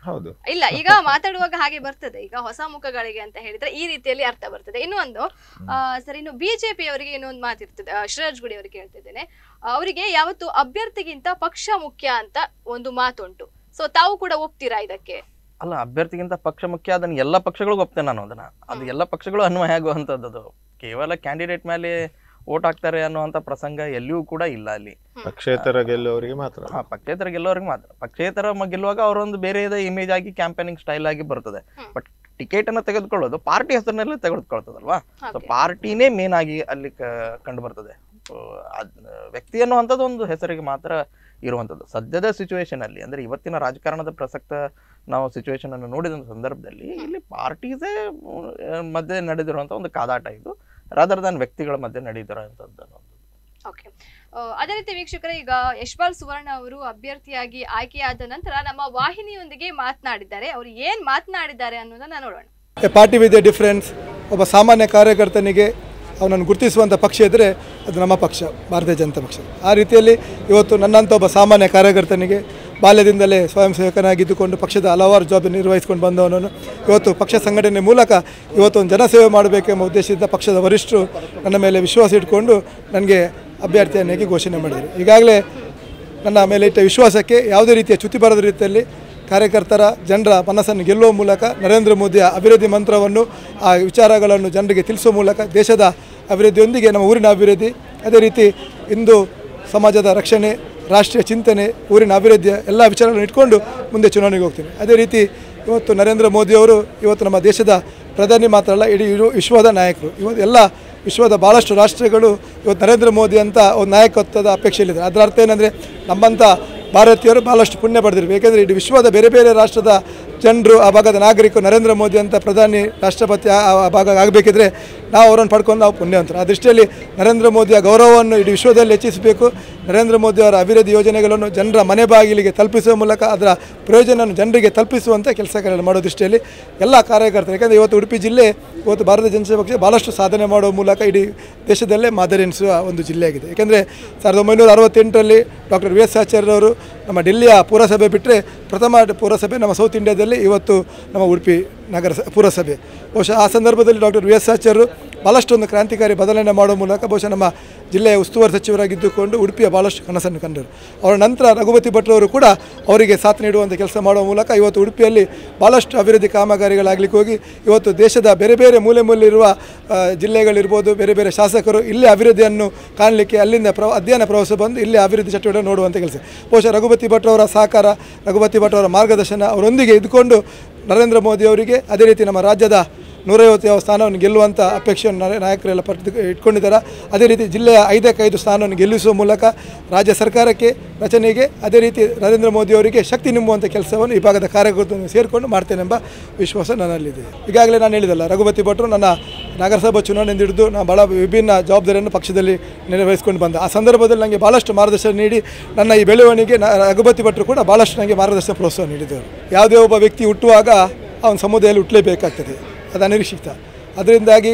ಹೌದು ಇಲ್ಲ ಈಗ ಮಾತಾಡುವಾಗ ಹಾಗೆ ಬರ್ತದೆ ಈಗ ಹೊಸ ಮುಖಗಳಿಗೆ ಅಂತ ಹೇಳಿದ್ರೆ ಈ ರೀತಿಯಲ್ಲಿ ಅರ್ಥ ಬರ್ತದೆ ಇನ್ನು ಒಂದು ಆ, ಸರ್ ಇನ್ನು ಬಿಜೆಪಿ ಅವರಿಗೆ ಇನ್ನೊಂದು ಮಾತಿರ್ತದೆ ಆ, ಶ್ರೀರಾಜ್ ಗುಡಿ ಅವರಿಗೆ ಹೇಳ್ತಿದ್ದೇನೆ ಅವರಿಗೆ ಯಾವತ್ತು ಅಭ್ಯರ್ಥಿಗಿಂತ ಪಕ್ಷ ಮುಖ್ಯ ಅಂತ ಒಂದು ಮಾತುಂಟು ಸೊ ತಾವು ಕೂಡ ಒಪ್ತೀರಾ ಇದಕ್ಕೆ ಅಲ್ಲ ಅಭ್ಯರ್ಥಿಗಿಂತ ಪಕ್ಷ ಮುಖ್ಯ ಅದನ್ನ ಎಲ್ಲ ಪಕ್ಷಗಳಿಗೂ ಒಪ್ತೇನೆ ನಾನು ಅದನ್ನ ಅದು ಎಲ್ಲ ಪಕ್ಷಗಳು ಅನ್ವಯ ಆಗುವಂಥದ್ದು ಅದು ಕೇವಲ ಕ್ಯಾಂಡಿಡೇಟ್ ಮೇಲೆ ಓಟ್ ಹಾಕ್ತಾರೆ ಅನ್ನುವಂಥ ಪ್ರಸಂಗ ಎಲ್ಲಿಯೂ ಕೂಡ ಇಲ್ಲ ಅಲ್ಲಿ ಪಕ್ಷೇತರ ಗೆಲ್ಲುವವರಿಗೆ ಮಾತ್ರ ಹಾ ಪಕ್ಷೇತರ ಗೆಲ್ಲೋರಿಗೆ ಮಾತ್ರ ಪಕ್ಷೇತರ ಮ- ಗೆಲ್ಲುವಾಗ ಅವರೊಂದು ಬೇರೆ ಇಮೇಜ್ ಆಗಿ ಕ್ಯಾಂಪೇನಿಂಗ್ ಸ್ಟೈಲ್ ಆಗಿ ಬರ್ತದೆ ಬಟ್ ಟಿಕೆಟ್ ಅನ್ನ ತೆಗೆದುಕೊಳ್ಳೋದು ಪಾರ್ಟಿ ಹೆಸರಿನಲ್ಲೇ ತೆಗೆದುಕೊಳ್ತದಲ್ವಾ ಸೊ Okay. ಪಾರ್ಟಿನೇ ಮೇನ್ ಆಗಿ ಅಲ್ಲಿ ಕ- ಕಂಡು ಬರ್ತದೆ So, ಅದ್ ವ್ಯಕ್ತಿ ಅನ್ನುವಂಥದ್ದು ಒಂದು ಹೆಸರಿಗೆ ಮಾತ್ರ ಇರುವಂಥದ್ದು ಸದ್ಯದ ಸಿಚುವೇಶನ್ ಅಲ್ಲಿ ಅಂದ್ರೆ ಇವತ್ತಿನ ರಾಜಕಾರಣದ ಪ್ರಸಕ್ತ ನಾವು ಸಿಚುವೇಶನ್ ಅನ್ನು ನೋಡಿದ ಸಂದರ್ಭದಲ್ಲಿ ಇಲ್ಲಿ ಪಾರ್ಟೀಸೇ ಮಧ್ಯೆ ನಡೆದಿರುವಂಥ ಒಂದು ಕಾದಾಟ ಇದು ರಾದರ್ ದನ್ ವ್ಯಕ್ತಿಗಳ ಮಧ್ಯೆ ನಡೆದಿರುವಂಥದ್ದು ಅನ್ನೋದು ಓಕೆ ಅದೇ ರೀತಿ ವೀಕ್ಷಕರೇ ಈಗ ಯಶ್ಪಾಲ್ ಸುವರ್ಣ ಅವರು ಅಭ್ಯರ್ಥಿಯಾಗಿ ಆಯ್ಕೆಯಾದ ನಂತರ ನಮ್ಮ ವಾಹಿನಿಯೊಂದಿಗೆ ಮಾತನಾಡಿದ್ದಾರೆ ಅವರು ಏನ್ ಮಾತನಾಡಿದ್ದಾರೆ ಅನ್ನೋದನ್ನ ನೋಡೋಣ a party with a difference ಒಬ್ಬ ಸಾಮಾನ್ಯ ಕಾರ್ಯಕರ್ತನಿಗೆ ಅವನನ್ನು ಗುರುತಿಸುವಂಥ ಪಕ್ಷ ಇದ್ದರೆ ಅದು ನಮ್ಮ ಪಕ್ಷ ಭಾರತೀಯ ಜನತಾ ಪಕ್ಷ ಆ ರೀತಿಯಲ್ಲಿ ಇವತ್ತು ನನ್ನಂಥ ಒಬ್ಬ ಸಾಮಾನ್ಯ ಕಾರ್ಯಕರ್ತನಿಗೆ ಬಾಲ್ಯದಿಂದಲೇ ಸ್ವಯಂ ಸೇವಕನಾಗಿದ್ದುಕೊಂಡು ಪಕ್ಷದ ಹಲವಾರು ಜವಾಬ್ದಾರಿ ನಿರ್ವಹಿಸಿಕೊಂಡು ಬಂದವನನ್ನು ಇವತ್ತು ಪಕ್ಷ ಸಂಘಟನೆ ಮೂಲಕ ಇವತ್ತು ಒಂದು ಜನಸೇವೆ ಮಾಡಬೇಕೆಂಬ ಉದ್ದೇಶದಿಂದ ಪಕ್ಷದ ವರಿಷ್ಠರು ನನ್ನ ಮೇಲೆ ವಿಶ್ವಾಸ ಇಟ್ಕೊಂಡು ನನಗೆ ಅಭ್ಯರ್ಥಿಯನ್ನಾಗಿ ಘೋಷಣೆ ಮಾಡಿದರು ಈಗಾಗಲೇ ನನ್ನ ಮೇಲೆ ಇಟ್ಟ ವಿಶ್ವಾಸಕ್ಕೆ ಯಾವುದೇ ರೀತಿಯ ಚ್ಯುತಿ ಬರದ ರೀತಿಯಲ್ಲಿ ಕಾರ್ಯಕರ್ತರ ಜನರ ಮನಸ್ಸನ್ನು ಗೆಲ್ಲುವ ಮೂಲಕ ನರೇಂದ್ರ ಮೋದಿಯ ಅಭಿವೃದ್ಧಿ ಮಂತ್ರವನ್ನು ಆ ವಿಚಾರಗಳನ್ನು ಜನರಿಗೆ ತಿಳಿಸುವ ಮೂಲಕ ದೇಶದ ಅಭಿವೃದ್ಧಿಯೊಂದಿಗೆ ನಮ್ಮ ಊರಿನ ಅಭಿವೃದ್ಧಿ ಅದೇ ರೀತಿ ಇಂದು ಸಮಾಜದ ರಕ್ಷಣೆ ರಾಷ್ಟ್ರೀಯ ಚಿಂತನೆ ಊರಿನ ಅಭಿವೃದ್ಧಿಯ ಎಲ್ಲ ವಿಚಾರಗಳನ್ನು ಇಟ್ಕೊಂಡು ಮುಂದೆ ಚುನಾವಣೆಗೆ ಹೋಗ್ತೀನಿ ಅದೇ ರೀತಿ ಇವತ್ತು ನರೇಂದ್ರ ಮೋದಿಯವರು ಇವತ್ತು ನಮ್ಮ ದೇಶದ ಪ್ರಧಾನಿ ಮಾತ್ರ ಅಲ್ಲ ಇಡೀ ಇರು- ವಿಶ್ವದ ನಾಯಕರು ಇವತ್ತು ಎಲ್ಲ ವಿಶ್ವದ ಭಾಳಷ್ಟು ರಾಷ್ಟ್ರಗಳು ಇವತ್ತು ನರೇಂದ್ರ ಮೋದಿ ಅಂತ ಒಂದು ನಾಯಕತ್ವದ ಅಪೇಕ್ಷೆಯಲ್ಲಿದ್ದಾರೆ ಅದರ ಅರ್ಥ ಏನಂದರೆ ನಮ್ಮಂಥ ಭಾರತೀಯರು ಭಾಳಷ್ಟು ಪುಣ್ಯ ಪಡೆದಿರ್ಬೇಕು ಏಕೆಂದರೆ ಇಡೀ ವಿಶ್ವದ ಬೇರೆ ಬೇರೆ ರಾಷ್ಟ್ರದ ಜನರು ಆ ಭಾಗದ ನಾಗರಿಕರು ನರೇಂದ್ರ ಮೋದಿ ಅಂತ ಪ್ರಧಾನಿ ರಾಷ್ಟ್ರಪತಿ ಆ ಆ ಭಾಗ ಆಗಬೇಕಿದ್ರೆ ನಾವು ಅವರನ್ನು ಪಡ್ಕೊಂಡು ನಾವು ಪುಣ್ಯವಂತರು ಆ ದೃಷ್ಟಿಯಲ್ಲಿ ನರೇಂದ್ರ ಮೋದಿಯ ಗೌರವವನ್ನು ಇಡೀ ವಿಶ್ವದಲ್ಲಿ ಹೆಚ್ಚಿಸಬೇಕು ನರೇಂದ್ರ ಮೋದಿ ಅವರ ಅಭಿವೃದ್ಧಿ ಯೋಜನೆಗಳನ್ನು ಜನರ ಮನೆ ಬಾಗಿಲಿಗೆ ತಲುಪಿಸುವ ಮೂಲಕ ಅದರ ಪ್ರಯೋಜನವನ್ನು ಜನರಿಗೆ ತಲುಪಿಸುವಂಥ ಕೆಲಸಗಳನ್ನು ಮಾಡೋ ದೃಷ್ಟಿಯಲ್ಲಿ ಎಲ್ಲ ಕಾರ್ಯಕರ್ತರು ಯಾಕಂದರೆ ಇವತ್ತು ಉಡುಪಿ ಜಿಲ್ಲೆ ಇವತ್ತು ಭಾರತೀಯ ಜನತಾ ಪಕ್ಷ ಭಾಳಷ್ಟು ಸಾಧನೆ ಮಾಡುವ ಮೂಲಕ ಇಡೀ ದೇಶದಲ್ಲೇ ಮಾದರಿ ಎನಿಸುವ ಒಂದು ಜಿಲ್ಲೆಯಾಗಿದೆ ಯಾಕೆಂದರೆ ಸಾವಿರದ ಒಂಬೈನೂರ ಅರವತ್ತೆಂಟರಲ್ಲಿ ಡಾಕ್ಟರ್ ವಿ ಎಸ್ ಆಚಾರ್ಯರವರು ನಮ್ಮ ಡೆಲ್ಲಿಯ ಪುರಸಭೆ ಬಿಟ್ಟರೆ ಪ್ರಥಮ ಪುರಸಭೆ ನಮ್ಮ ಸೌತ್ ಇಂಡಿಯಾದಲ್ಲಿ ಇವತ್ತು ನಮ್ಮ ಉಡುಪಿ ನಗರ ಸ- ಪುರಸಭೆ ಬಹುಶಃ ಆ ಸಂದರ್ಭದಲ್ಲಿ ಡಾಕ್ಟರ್ ವಿ ಎಸ್ ಆಚಾರ್ಯರು ಭಾಳಷ್ಟು ಒಂದು ಕ್ರಾಂತಿಕಾರಿ ಬದಲಾವಣೆ ಮಾಡುವ ಮೂಲಕ ಬಹುಶಃ ನಮ್ಮ ಜಿಲ್ಲೆಯ ಉಸ್ತುವಾರಿ ಸಚಿವರಾಗಿದ್ದುಕೊಂಡು ಉಡುಪಿಯ ಭಾಳಷ್ಟು ಕನಸನ್ನು ಕಂಡರು ಅವರ ನಂತರ ರಘುಪತಿ ಭಟ್ರವರು ಕೂಡ ಅವರಿಗೆ ಸಾಥ್ ನೀಡುವಂಥ ಕೆಲಸ ಮಾಡುವ ಮೂಲಕ ಇವತ್ತು ಉಡುಪಿಯಲ್ಲಿ ಭಾಳಷ್ಟು ಅಭಿವೃದ್ಧಿ ಕಾಮಗಾರಿಗಳಾಗಲಿಕ್ಕೆ ಹೋಗಿ ಇವತ್ತು ದೇಶದ ಬೇರೆ ಬೇರೆ ಮೂಲೆ ಮೂಲೆ ಇರುವ ಆ, ಜಿಲ್ಲೆಗಳಿರ್ಬೋದು ಬೇರೆ ಬೇರೆ ಶಾಸಕರು ಇಲ್ಲೇ ಅಭಿವೃದ್ಧಿಯನ್ನು ಕಾಣಲಿಕ್ಕೆ ಅಲ್ಲಿಂದ ಪ್ರ ಅಧ್ಯಯನ ಪ್ರವಾಸ ಬಂದು ಇಲ್ಲೇ ಅಭಿವೃದ್ಧಿ ಚಟುವಟಿಕೆ ನೋಡುವಂಥ ಕೆಲಸ ಬಹುಶಃ ರಘುಪತಿ ಭಟ್ ಅವರ ಸಹಕಾರ ರಘುಪತಿ ಭಟ್ ಅವರ ಮಾರ್ಗದರ್ಶನ ಅವರೊಂದಿಗೆ ಇದ್ದುಕೊಂಡು ನರೇಂದ್ರ ಮೋದಿ ಅವರಿಗೆ ಅದೇ ರೀತಿ ನಮ್ಮ ರಾಜ್ಯದ ನೂರೈವತ್ತು ಸ್ಥಾನವನ್ನು ಗೆಲ್ಲುವಂಥ ಅಪೇಕ್ಷೆಯನ್ನು ನಾಯ- ನಾಯಕರೆಲ್ಲ ಪಡೆದು ಇಟ್ಕೊಂಡಿದ್ದಾರೆ ಅದೇ ರೀತಿ ಜಿಲ್ಲೆಯ ಐದಕ್ಕೆ ಐದು ಸ್ಥಾನವನ್ನು ಗೆಲ್ಲಿಸುವ ಮೂಲಕ ರಾಜ್ಯ ಸರ್ಕಾರಕ್ಕೆ ರಚನೆಗೆ ಅದೇ ರೀತಿ ನರೇಂದ್ರ ಮೋದಿ ಅವರಿಗೆ ಶಕ್ತಿ ತುಂಬುವಂಥ ಕೆಲಸವನ್ನು ಈ ಭಾಗದ ಕಾರ್ಯಕರ್ತರನ್ನು ಸೇರಿಕೊಂಡು ಮಾಡ್ತೇನೆಂಬ ವಿಶ್ವಾಸ ನನ್ನಲ್ಲಿದೆ ಈಗಾಗಲೇ ನಾನು ಹೇಳಿದಲ್ಲ ರಘುಪತಿ ಭಟ್ರು ನನ್ನ ನಗರಸಭಾ ಚುನಾವಣೆಯಿಂದ ಹಿಡಿದು ನಾನು ಭಾಳ ವಿಭಿನ್ನ ಜವಾಬ್ದಾರಿಯನ್ನು ಪಕ್ಷದಲ್ಲಿ ನಿರ್ವಹಿಸಿಕೊಂಡು ಬಂದ ಆ ಸಂದರ್ಭದಲ್ಲಿ ನನಗೆ ಭಾಳಷ್ಟು ಮಾರ್ಗದರ್ಶನ ನೀಡಿ ನನ್ನ ಈ ಬೆಳವಣಿಗೆ ನ- ರಘುಪತಿ ಭಟ್ರು ಕೂಡ ಭಾಳಷ್ಟು ನನಗೆ ಮಾರ್ಗದರ್ಶನ ಪ್ರೋತ್ಸಾಹ ನೀಡಿದರು ಯಾವುದೇ ಒಬ್ಬ ವ್ಯಕ್ತಿ ಹುಟ್ಟುವಾಗ ಅವನ ಸಮುದಾಯದಲ್ಲಿ ಹುಟ್ಟಲೇಬೇಕಾಗ್ತದೆ ಅದು ಅನಿರೀಕ್ಷಿತ ಅದರಿಂದಾಗಿ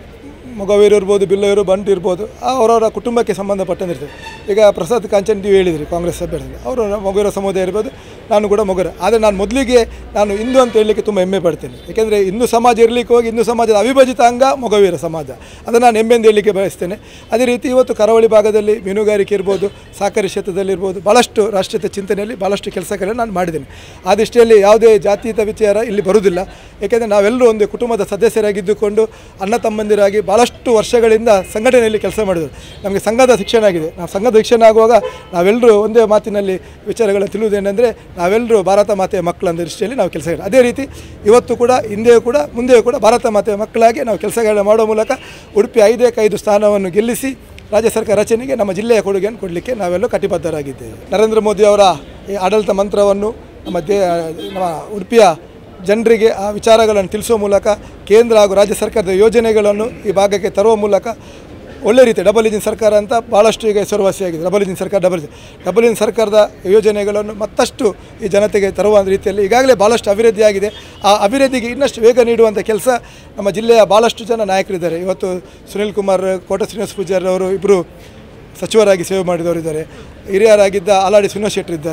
ಮಗವೀರು ಇರ್ಬೋದು ಬಿಲ್ಲವರು ಬಂಟು ಇರ್ಬೋದು ಅವರವರ ಕುಟುಂಬಕ್ಕೆ ಸಂಬಂಧಪಟ್ಟಂದಿರ್ತದೆ ಈಗ ಪ್ರಸಾದ್ ಕಾಂಚನ್ ನೀವು ಹೇಳಿದ್ರಿ ಕಾಂಗ್ರೆಸ್ ಅಭ್ಯರ್ಥಿ ಅವರು ಮಗುವಿರ ಸಮುದಾಯ ಇರ್ಬೋದು ನಾನು ಕೂಡ ಮಗುರ ಆದರೆ ನಾನು ಮೊದಲಿಗೆ ನಾನು ಹಿಂದೂ ಅಂತ ಹೇಳಲಿಕ್ಕೆ ತುಂಬ ಹೆಮ್ಮೆ ಪಡ್ತೇನೆ ಏಕೆಂದರೆ ಹಿಂದೂ ಸಮಾಜ ಇರಲಿಕ್ಕೆ ಹೋಗಿ ಹಿಂದೂ ಸಮಾಜದ ಅವಿಭಜಿತ ಅಂಗ ಮೊಗವೀರ ಸಮಾಜ ಅದನ್ನು ನಾನು ಹೆಮ್ಮೆಂದು ಹೇಳಲಿಕ್ಕೆ ಬಯಸ್ತೇನೆ ಅದೇ ರೀತಿ ಇವತ್ತು ಕರಾವಳಿ ಭಾಗದಲ್ಲಿ ಮೀನುಗಾರಿಕೆ ಇರ್ಬೋದು ಸಹಕಾರಿ ಕ್ಷೇತ್ರದಲ್ಲಿ ಇರ್ಬೋದು ಭಾಳಷ್ಟು ರಾಷ್ಟ್ರೀಯತೆ ಚಿಂತನೆಯಲ್ಲಿ ಭಾಳಷ್ಟು ಕೆಲಸಗಳನ್ನು ನಾನು ಮಾಡಿದ್ದೇನೆ ಆ ದೃಷ್ಟಿಯಲ್ಲಿ ಯಾವುದೇ ಜಾತೀಯತ ವಿಚಾರ ಇಲ್ಲಿ ಬರುವುದಿಲ್ಲ ಏಕೆಂದರೆ ನಾವೆಲ್ಲರೂ ಒಂದು ಕುಟುಂಬದ ಸದಸ್ಯರಾಗಿದ್ದುಕೊಂಡು ಅಣ್ಣ ತಮ್ಮಂದಿರಾಗಿ ಭಾಳಷ್ಟು ವರ್ಷಗಳಿಂದ ಸಂಘಟನೆಯಲ್ಲಿ ಕೆಲಸ ಮಾಡಿದರು ನಮಗೆ ಸಂಘದ ಶಿಕ್ಷಣ ಆಗಿದೆ ನಾವು ಸಂಘದ ಶಿಕ್ಷಣ ಆಗುವಾಗ ನಾವೆಲ್ಲರೂ ಒಂದೇ ಮಾತಿನಲ್ಲಿ ವಿಚಾರಗಳನ್ನು ತಿಳಿಯುವುದೇನೆಂದರೆ ನಾವೆಲ್ಲರೂ ಭಾರತ ಮಾತೆಯ ಮಕ್ಕಳು ಅನ್ನೋ ದೃಷ್ಟಿಯಲ್ಲಿ ನಾವು ಕೆಲಸ ಅದೇ ರೀತಿ ಇವತ್ತು ಕೂಡ ಹಿಂದೆಯೂ ಕೂಡ ಮುಂದೆಯೂ ಕೂಡ ಭಾರತ ಮಾತೆಯ ಮಕ್ಕಳಾಗಿ ನಾವು ಕೆಲಸಗಳನ್ನ ಮಾಡುವ ಮೂಲಕ ಉಡುಪಿ ಐದಕ್ಕೆ ಐದು ಸ್ಥಾನವನ್ನು ಗೆಲ್ಲಿಸಿ ರಾಜ್ಯ ಸರ್ಕಾರ ರಚನೆಗೆ ನಮ್ಮ ಜಿಲ್ಲೆಯ ಕೊಡುಗೆಯನ್ನು ಕೊಡಲಿಕ್ಕೆ ನಾವೆಲ್ಲ ಕಟಿಬದ್ಧರಾಗಿದ್ದೇವೆ ನರೇಂದ್ರ ಮೋದಿ ಅವರ ಈ ಆಡಳಿತ ಮಂತ್ರವನ್ನು ನಮ್ಮ ದೇ ನಮ್ಮ ಉಡುಪಿಯ ಜನರಿಗೆ ಆ ವಿಚಾರಗಳನ್ನು ತಿಳಿಸುವ ಮೂಲಕ ಕೇಂದ್ರ ಹಾಗೂ ರಾಜ್ಯ ಸರ್ಕಾರದ ಯೋಜನೆಗಳನ್ನು ಈ ಭಾಗಕ್ಕೆ ತರುವ ಮೂಲಕ ಒಳ್ಳೆ ರೀತಿ ಡಬಲ್ ಇಂಜಿನ್ ಸರ್ಕಾರ ಅಂತ ಭಾಳಷ್ಟು ಈಗ ಹೆಸರುವಾಸಿಯಾಗಿದೆ ಡಬಲ್ ಇಂಜಿನ್ ಸರ್ಕಾರ ಡಬಲ್ ಡಬಲ್ ಇಂಜಿನ್ ಸರ್ಕಾರದ ಯೋಜನೆಗಳನ್ನು ಮತ್ತಷ್ಟು ಈ ಜನತೆಗೆ ತರುವ ರೀತಿಯಲ್ಲಿ ಈಗಾಗಲೇ ಭಾಳಷ್ಟು ಅಭಿವೃದ್ಧಿಯಾಗಿದೆ ಆ ಅಭಿವೃದ್ಧಿಗೆ ಇನ್ನಷ್ಟು ವೇಗ ನೀಡುವಂಥ ಕೆಲಸ ನಮ್ಮ ಜಿಲ್ಲೆಯ ಭಾಳಷ್ಟು ಜನ ನಾಯಕರಿದ್ದಾರೆ ಇವತ್ತು ಸುನಿಲ್ ಕುಮಾರ್ ಕೋಟ ಶ್ರೀನಿವಾಸ ಪೂಜಾರಿ ಅವರು ಇಬ್ಬರು ಸಚಿವರಾಗಿ ಸೇವೆ ಮಾಡಿದವರಿದ್ದಾರೆ ಹಿರಿಯರಾಗಿದ್ದ ಆಲಾಡಿ ಶ್ರೀನಿವಾಸ ಶೆಟ್ಟರ್ ಇದ್ದಾರೆ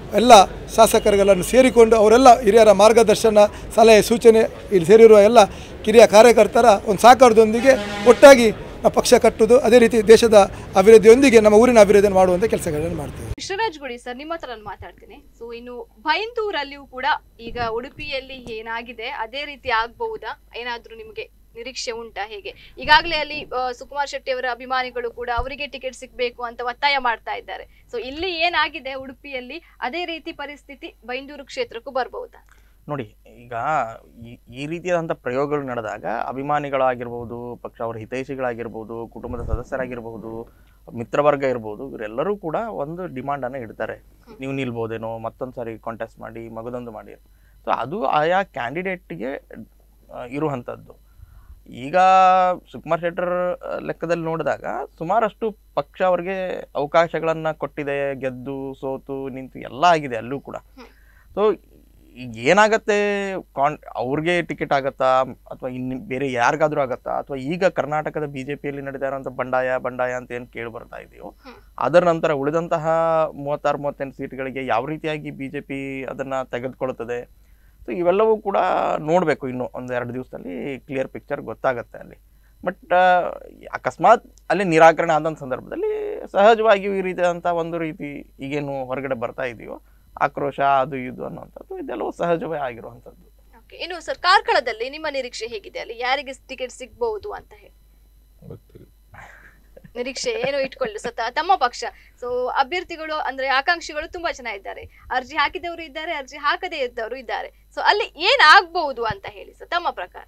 ಎಲ್ಲ ಶಾಸಕರುಗಳನ್ನು ಸೇರಿಕೊಂಡು ಅವರೆಲ್ಲ ಹಿರಿಯರ ಮಾರ್ಗದರ್ಶನ ಸಲಹೆ ಸೂಚನೆ ಇಲ್ಲಿ ಸೇರಿರುವ ಎಲ್ಲ ಕಿರಿಯ ಕಾರ್ಯಕರ್ತರ ಒಂದು ಸಹಕಾರದೊಂದಿಗೆ ಒಟ್ಟಾಗಿ ನಾವು ಪಕ್ಷ ಕಟ್ಟುವುದು ಅದೇ ರೀತಿ ದೇಶದ ಅಭಿವೃದ್ಧಿಯೊಂದಿಗೆ ನಮ್ಮ ಊರಿನ ಅಭಿವೃದ್ಧಿಯನ್ನು ಮಾಡುವಂಥ ಕೆಲಸಗಳನ್ನು ಮಾಡ್ತೇವೆ ಕೃಷ್ಣರಾಜ್ ಗುಡಿ ಸರ್ ನಿಮ್ಮ ಹತ್ರ ನಾನು ಮಾತಾಡ್ತೀನಿ ಸೊ ಇನ್ನು ಬೈಂದೂರಲ್ಲಿಯೂ ಕೂಡ ಈಗ ಉಡುಪಿಯಲ್ಲಿ ಏನಾಗಿದೆ ಅದೇ ರೀತಿ ಆಗ್ಬಹುದಾ ಏನಾದ್ರೂ ನಿಮಗೆ ನಿರೀಕ್ಷೆ ಉಂಟಾ ಹೇಗೆ ಈಗಾಗಲೇ ಅಲ್ಲಿ ಆ, ಸುಕುಮಾರ್ ಶೆಟ್ಟಿ ಅವರ ಅಭಿಮಾನಿಗಳು ಕೂಡ ಅವರಿಗೆ ಟಿಕೆಟ್ ಸಿಗ್ಬೇಕು ಅಂತ ಒತ್ತಾಯ ಮಾಡ್ತಾ ಇದ್ದಾರೆ ಸೊ ಇಲ್ಲಿ ಏನಾಗಿದೆ ಉಡುಪಿಯಲ್ಲಿ ಅದೇ ರೀತಿ ಪರಿಸ್ಥಿತಿ ಬೈಂದೂರು ಕ್ಷೇತ್ರಕ್ಕೂ ಬರ್ಬಹುದಾ ನೋಡಿ ಈಗ ಈ ಈ ರೀತಿಯಾದಂಥ ಪ್ರಯೋಗಗಳು ನಡೆದಾಗ ಅಭಿಮಾನಿಗಳಾಗಿರ್ಬೋದು ಪಕ್ಷ ಅವರ ಹಿತೈಷಿಗಳಾಗಿರ್ಬೋದು ಕುಟುಂಬದ ಸದಸ್ಯರಾಗಿರ್ಬೋದು ಮಿತ್ರವರ್ಗ ಇರ್ಬೋದು ಇವರೆಲ್ಲರೂ ಕೂಡ ಒಂದು ಡಿಮಾಂಡನ್ನು ಇಡ್ತಾರೆ ನೀವು ನಿಲ್ಬೋದೇನೋ ಮತ್ತೊಂದು ಸಾರಿ ಕಾಂಟೆಸ್ಟ್ ಮಾಡಿ ಮಗದೊಂದು ಮಾಡಿ ಸೊ ಅದು ಆಯಾ ಕ್ಯಾಂಡಿಡೇಟ್ಗೆ ಇರುವಂಥದ್ದು ಈಗ ಸುಕುಮಾರ್ ಶೆಟ್ಟರ್ ಆ, ಲೆಕ್ಕದಲ್ಲಿ ನೋಡಿದಾಗ ಸುಮಾರಷ್ಟು ಪಕ್ಷ ಅವ್ರಿಗೆ ಅವಕಾಶಗಳನ್ನು ಕೊಟ್ಟಿದೆ ಗೆದ್ದು ಸೋತು ನಿಂತು ಎಲ್ಲ ಆಗಿದೆ ಅಲ್ಲೂ ಕೂಡ ಸೊ ಈಗ ಏನಾಗತ್ತೆ ಕಾನ್ ಅವ್ರಿಗೆ ಟಿಕೆಟ್ ಆಗತ್ತಾ ಅಥವಾ ಇನ್ನು ಬೇರೆ ಯಾರಿಗಾದ್ರೂ ಆಗತ್ತಾ ಅಥವಾ ಈಗ ಕರ್ನಾಟಕದ ಬಿ ಜೆ ಪಿಯಲ್ಲಿ ನಡೀತಾ ಇರೋಂಥ ಬಂಡಾಯ ಬಂಡಾಯ ಅಂತ ಏನು ಕೇಳಿ ಬರ್ತಾ ಇದೆಯೋ ಅದರ ನಂತರ ಉಳಿದಂತಹ ಮೂವತ್ತಾರು ಮೂವತ್ತೆಂಟು ಸೀಟ್ಗಳಿಗೆ ಯಾವ ರೀತಿಯಾಗಿ ಬಿ ಜೆ ಪಿ ಅದನ್ನು ತೆಗೆದುಕೊಳ್ಳುತ್ತದೆ ಸೊ ಇವೆಲ್ಲವೂ ಕೂಡ ನೋಡಬೇಕು ಇನ್ನು ಒಂದು ಎರಡು ದಿವಸದಲ್ಲಿ ಕ್ಲಿಯರ್ ಪಿಕ್ಚರ್ ಗೊತ್ತಾಗತ್ತೆ ಅಲ್ಲಿ ಬಟ್ ಅಕಸ್ಮಾತ್ ಅಲ್ಲಿ ನಿರಾಕರಣೆ ಆದಂಥ ಸಂದರ್ಭದಲ್ಲಿ ಸಹಜವಾಗಿಯೂ ಈ ರೀತಿಯಾದಂಥ ಒಂದು ರೀತಿ ಈಗೇನು ಹೊರಗಡೆ ಬರ್ತಾ ಇದೆಯೋ ಆಕ್ರೋಶ ಅದು ಇದು ಅನ್ನುವಂಥದ್ದು ಇದೆಲ್ಲವೂ ಸಹಜವೇ ಆಗಿರುವಂಥದ್ದು Okay. ಇನ್ನು ಸರ್ ಕಾರ್ಕಳದಲ್ಲಿ ನಿಮ್ಮ ನಿರೀಕ್ಷೆ ಹೇಗಿದೆ ಅಲ್ಲಿ ಯಾರಿಗೆ ಟಿಕೆಟ್ ಸಿಗ್ಬಹುದು ಅಂತ ಹೇಳಿ ಗೊತ್ತಿಲ್ಲ ನಿರೀಕ್ಷೆ ಏನು ಇಟ್ಕೊಳ್ಳಿ ಸತ ತಮ್ಮ ಪಕ್ಷ ಸೊ ಅಭ್ಯರ್ಥಿಗಳು ಅಂದ್ರೆ ಆಕಾಂಕ್ಷಿಗಳು ತುಂಬಾ ಜನ ಇದ್ದಾರೆ ಅರ್ಜಿ ಹಾಕಿದವರು ಇದ್ದಾರೆ ಅರ್ಜಿ ಹಾಕದೇ ಇದ್ದವರು ಇದ್ದಾರೆ ಸೊ ಅಲ್ಲಿ ಏನ್ ಆಗ್ಬಹುದು ಅಂತ ಹೇಳಿ ಸರ್ ತಮ್ಮ ಪ್ರಕಾರ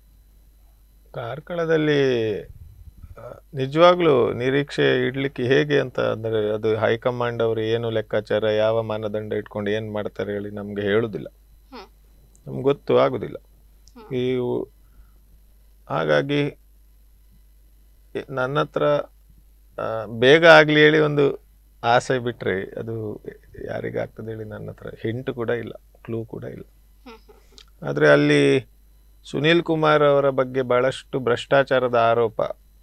ಕಾರ್ಕಳದಲ್ಲಿ ಆ, ನಿಜವಾಗ್ಲೂ ನಿರೀಕ್ಷೆ ಇಡ್ಲಿಕ್ಕೆ ಹೇಗೆ ಅಂತ ಅಂದರೆ ಅದು ಹೈಕಮಾಂಡ್ ಅವರು ಏನು ಲೆಕ್ಕಾಚಾರ ಯಾವ ಮಾನದಂಡ ಇಟ್ಕೊಂಡು ಏನು ಮಾಡ್ತಾರೆ ಹೇಳಿ ನಮಗೆ ಹೇಳುದಿಲ್ಲ ಹ್ಮ್. ನಮ್ಗೆ ಗೊತ್ತು ಆಗುದಿಲ್ಲ ಈ ಉ- ಹಾಗಾಗಿ ಎ- ನನ್ನ ಹತ್ರ ಆ, ಬೇಗ ಆಗ್ಲಿ ಹೇಳಿ ಒಂದು ಆಸೆ ಬಿಟ್ರೆ ಅದು ಯಾರಿಗಾಗ್ತದೆ ಹೇಳಿ ನನ್ನ ಹತ್ರ ಹಿಂಟ್ ಕೂಡ ಇಲ್ಲ ಕ್ಲೂ ಕೂಡ ಇಲ್ಲ ಆದರೆ ಅಲ್ಲಿ ಸುನೀಲ್ ಕುಮಾರ್ ಅವರ ಬಗ್ಗೆ ಬಹಳಷ್ಟು ಭ್ರಷ್ಟಾಚಾರದ ಆರೋಪ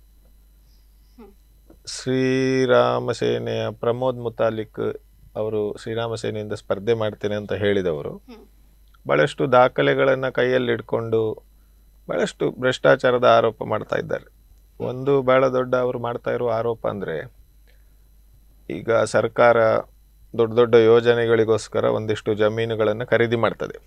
ಶ್ರೀರಾಮ ಸೇನೆಯ ಪ್ರಮೋದ್ ಮುತಾಲಿಕ್ ಅವರು ಶ್ರೀರಾಮ ಸೇನೆಯಿಂದ ಸ್ಪರ್ಧೆ ಮಾಡ್ತೇನೆ ಅಂತ ಹೇಳಿದವರು ಬಹಳಷ್ಟು ದಾಖಲೆಗಳನ್ನು ಕೈಯಲ್ಲಿ ಇಟ್ಕೊಂಡು ಬಹಳಷ್ಟು ಭ್ರಷ್ಟಾಚಾರದ ಆರೋಪ ಮಾಡ್ತಾ ಇದ್ದಾರೆ ಒಂದು ಬಹಳ ದೊಡ್ಡ ಅವರು ಮಾಡ್ತಾ ಇರೋ ಆರೋಪ ಅಂದರೆ ಈಗ ಸರ್ಕಾರ ದೊಡ್ಡ ದೊಡ್ಡ ಯೋಜನೆಗಳಿಗೋಸ್ಕರ ಒಂದಿಷ್ಟು ಜಮೀನುಗಳನ್ನು ಖರೀದಿ ಮಾಡ್ತದೆ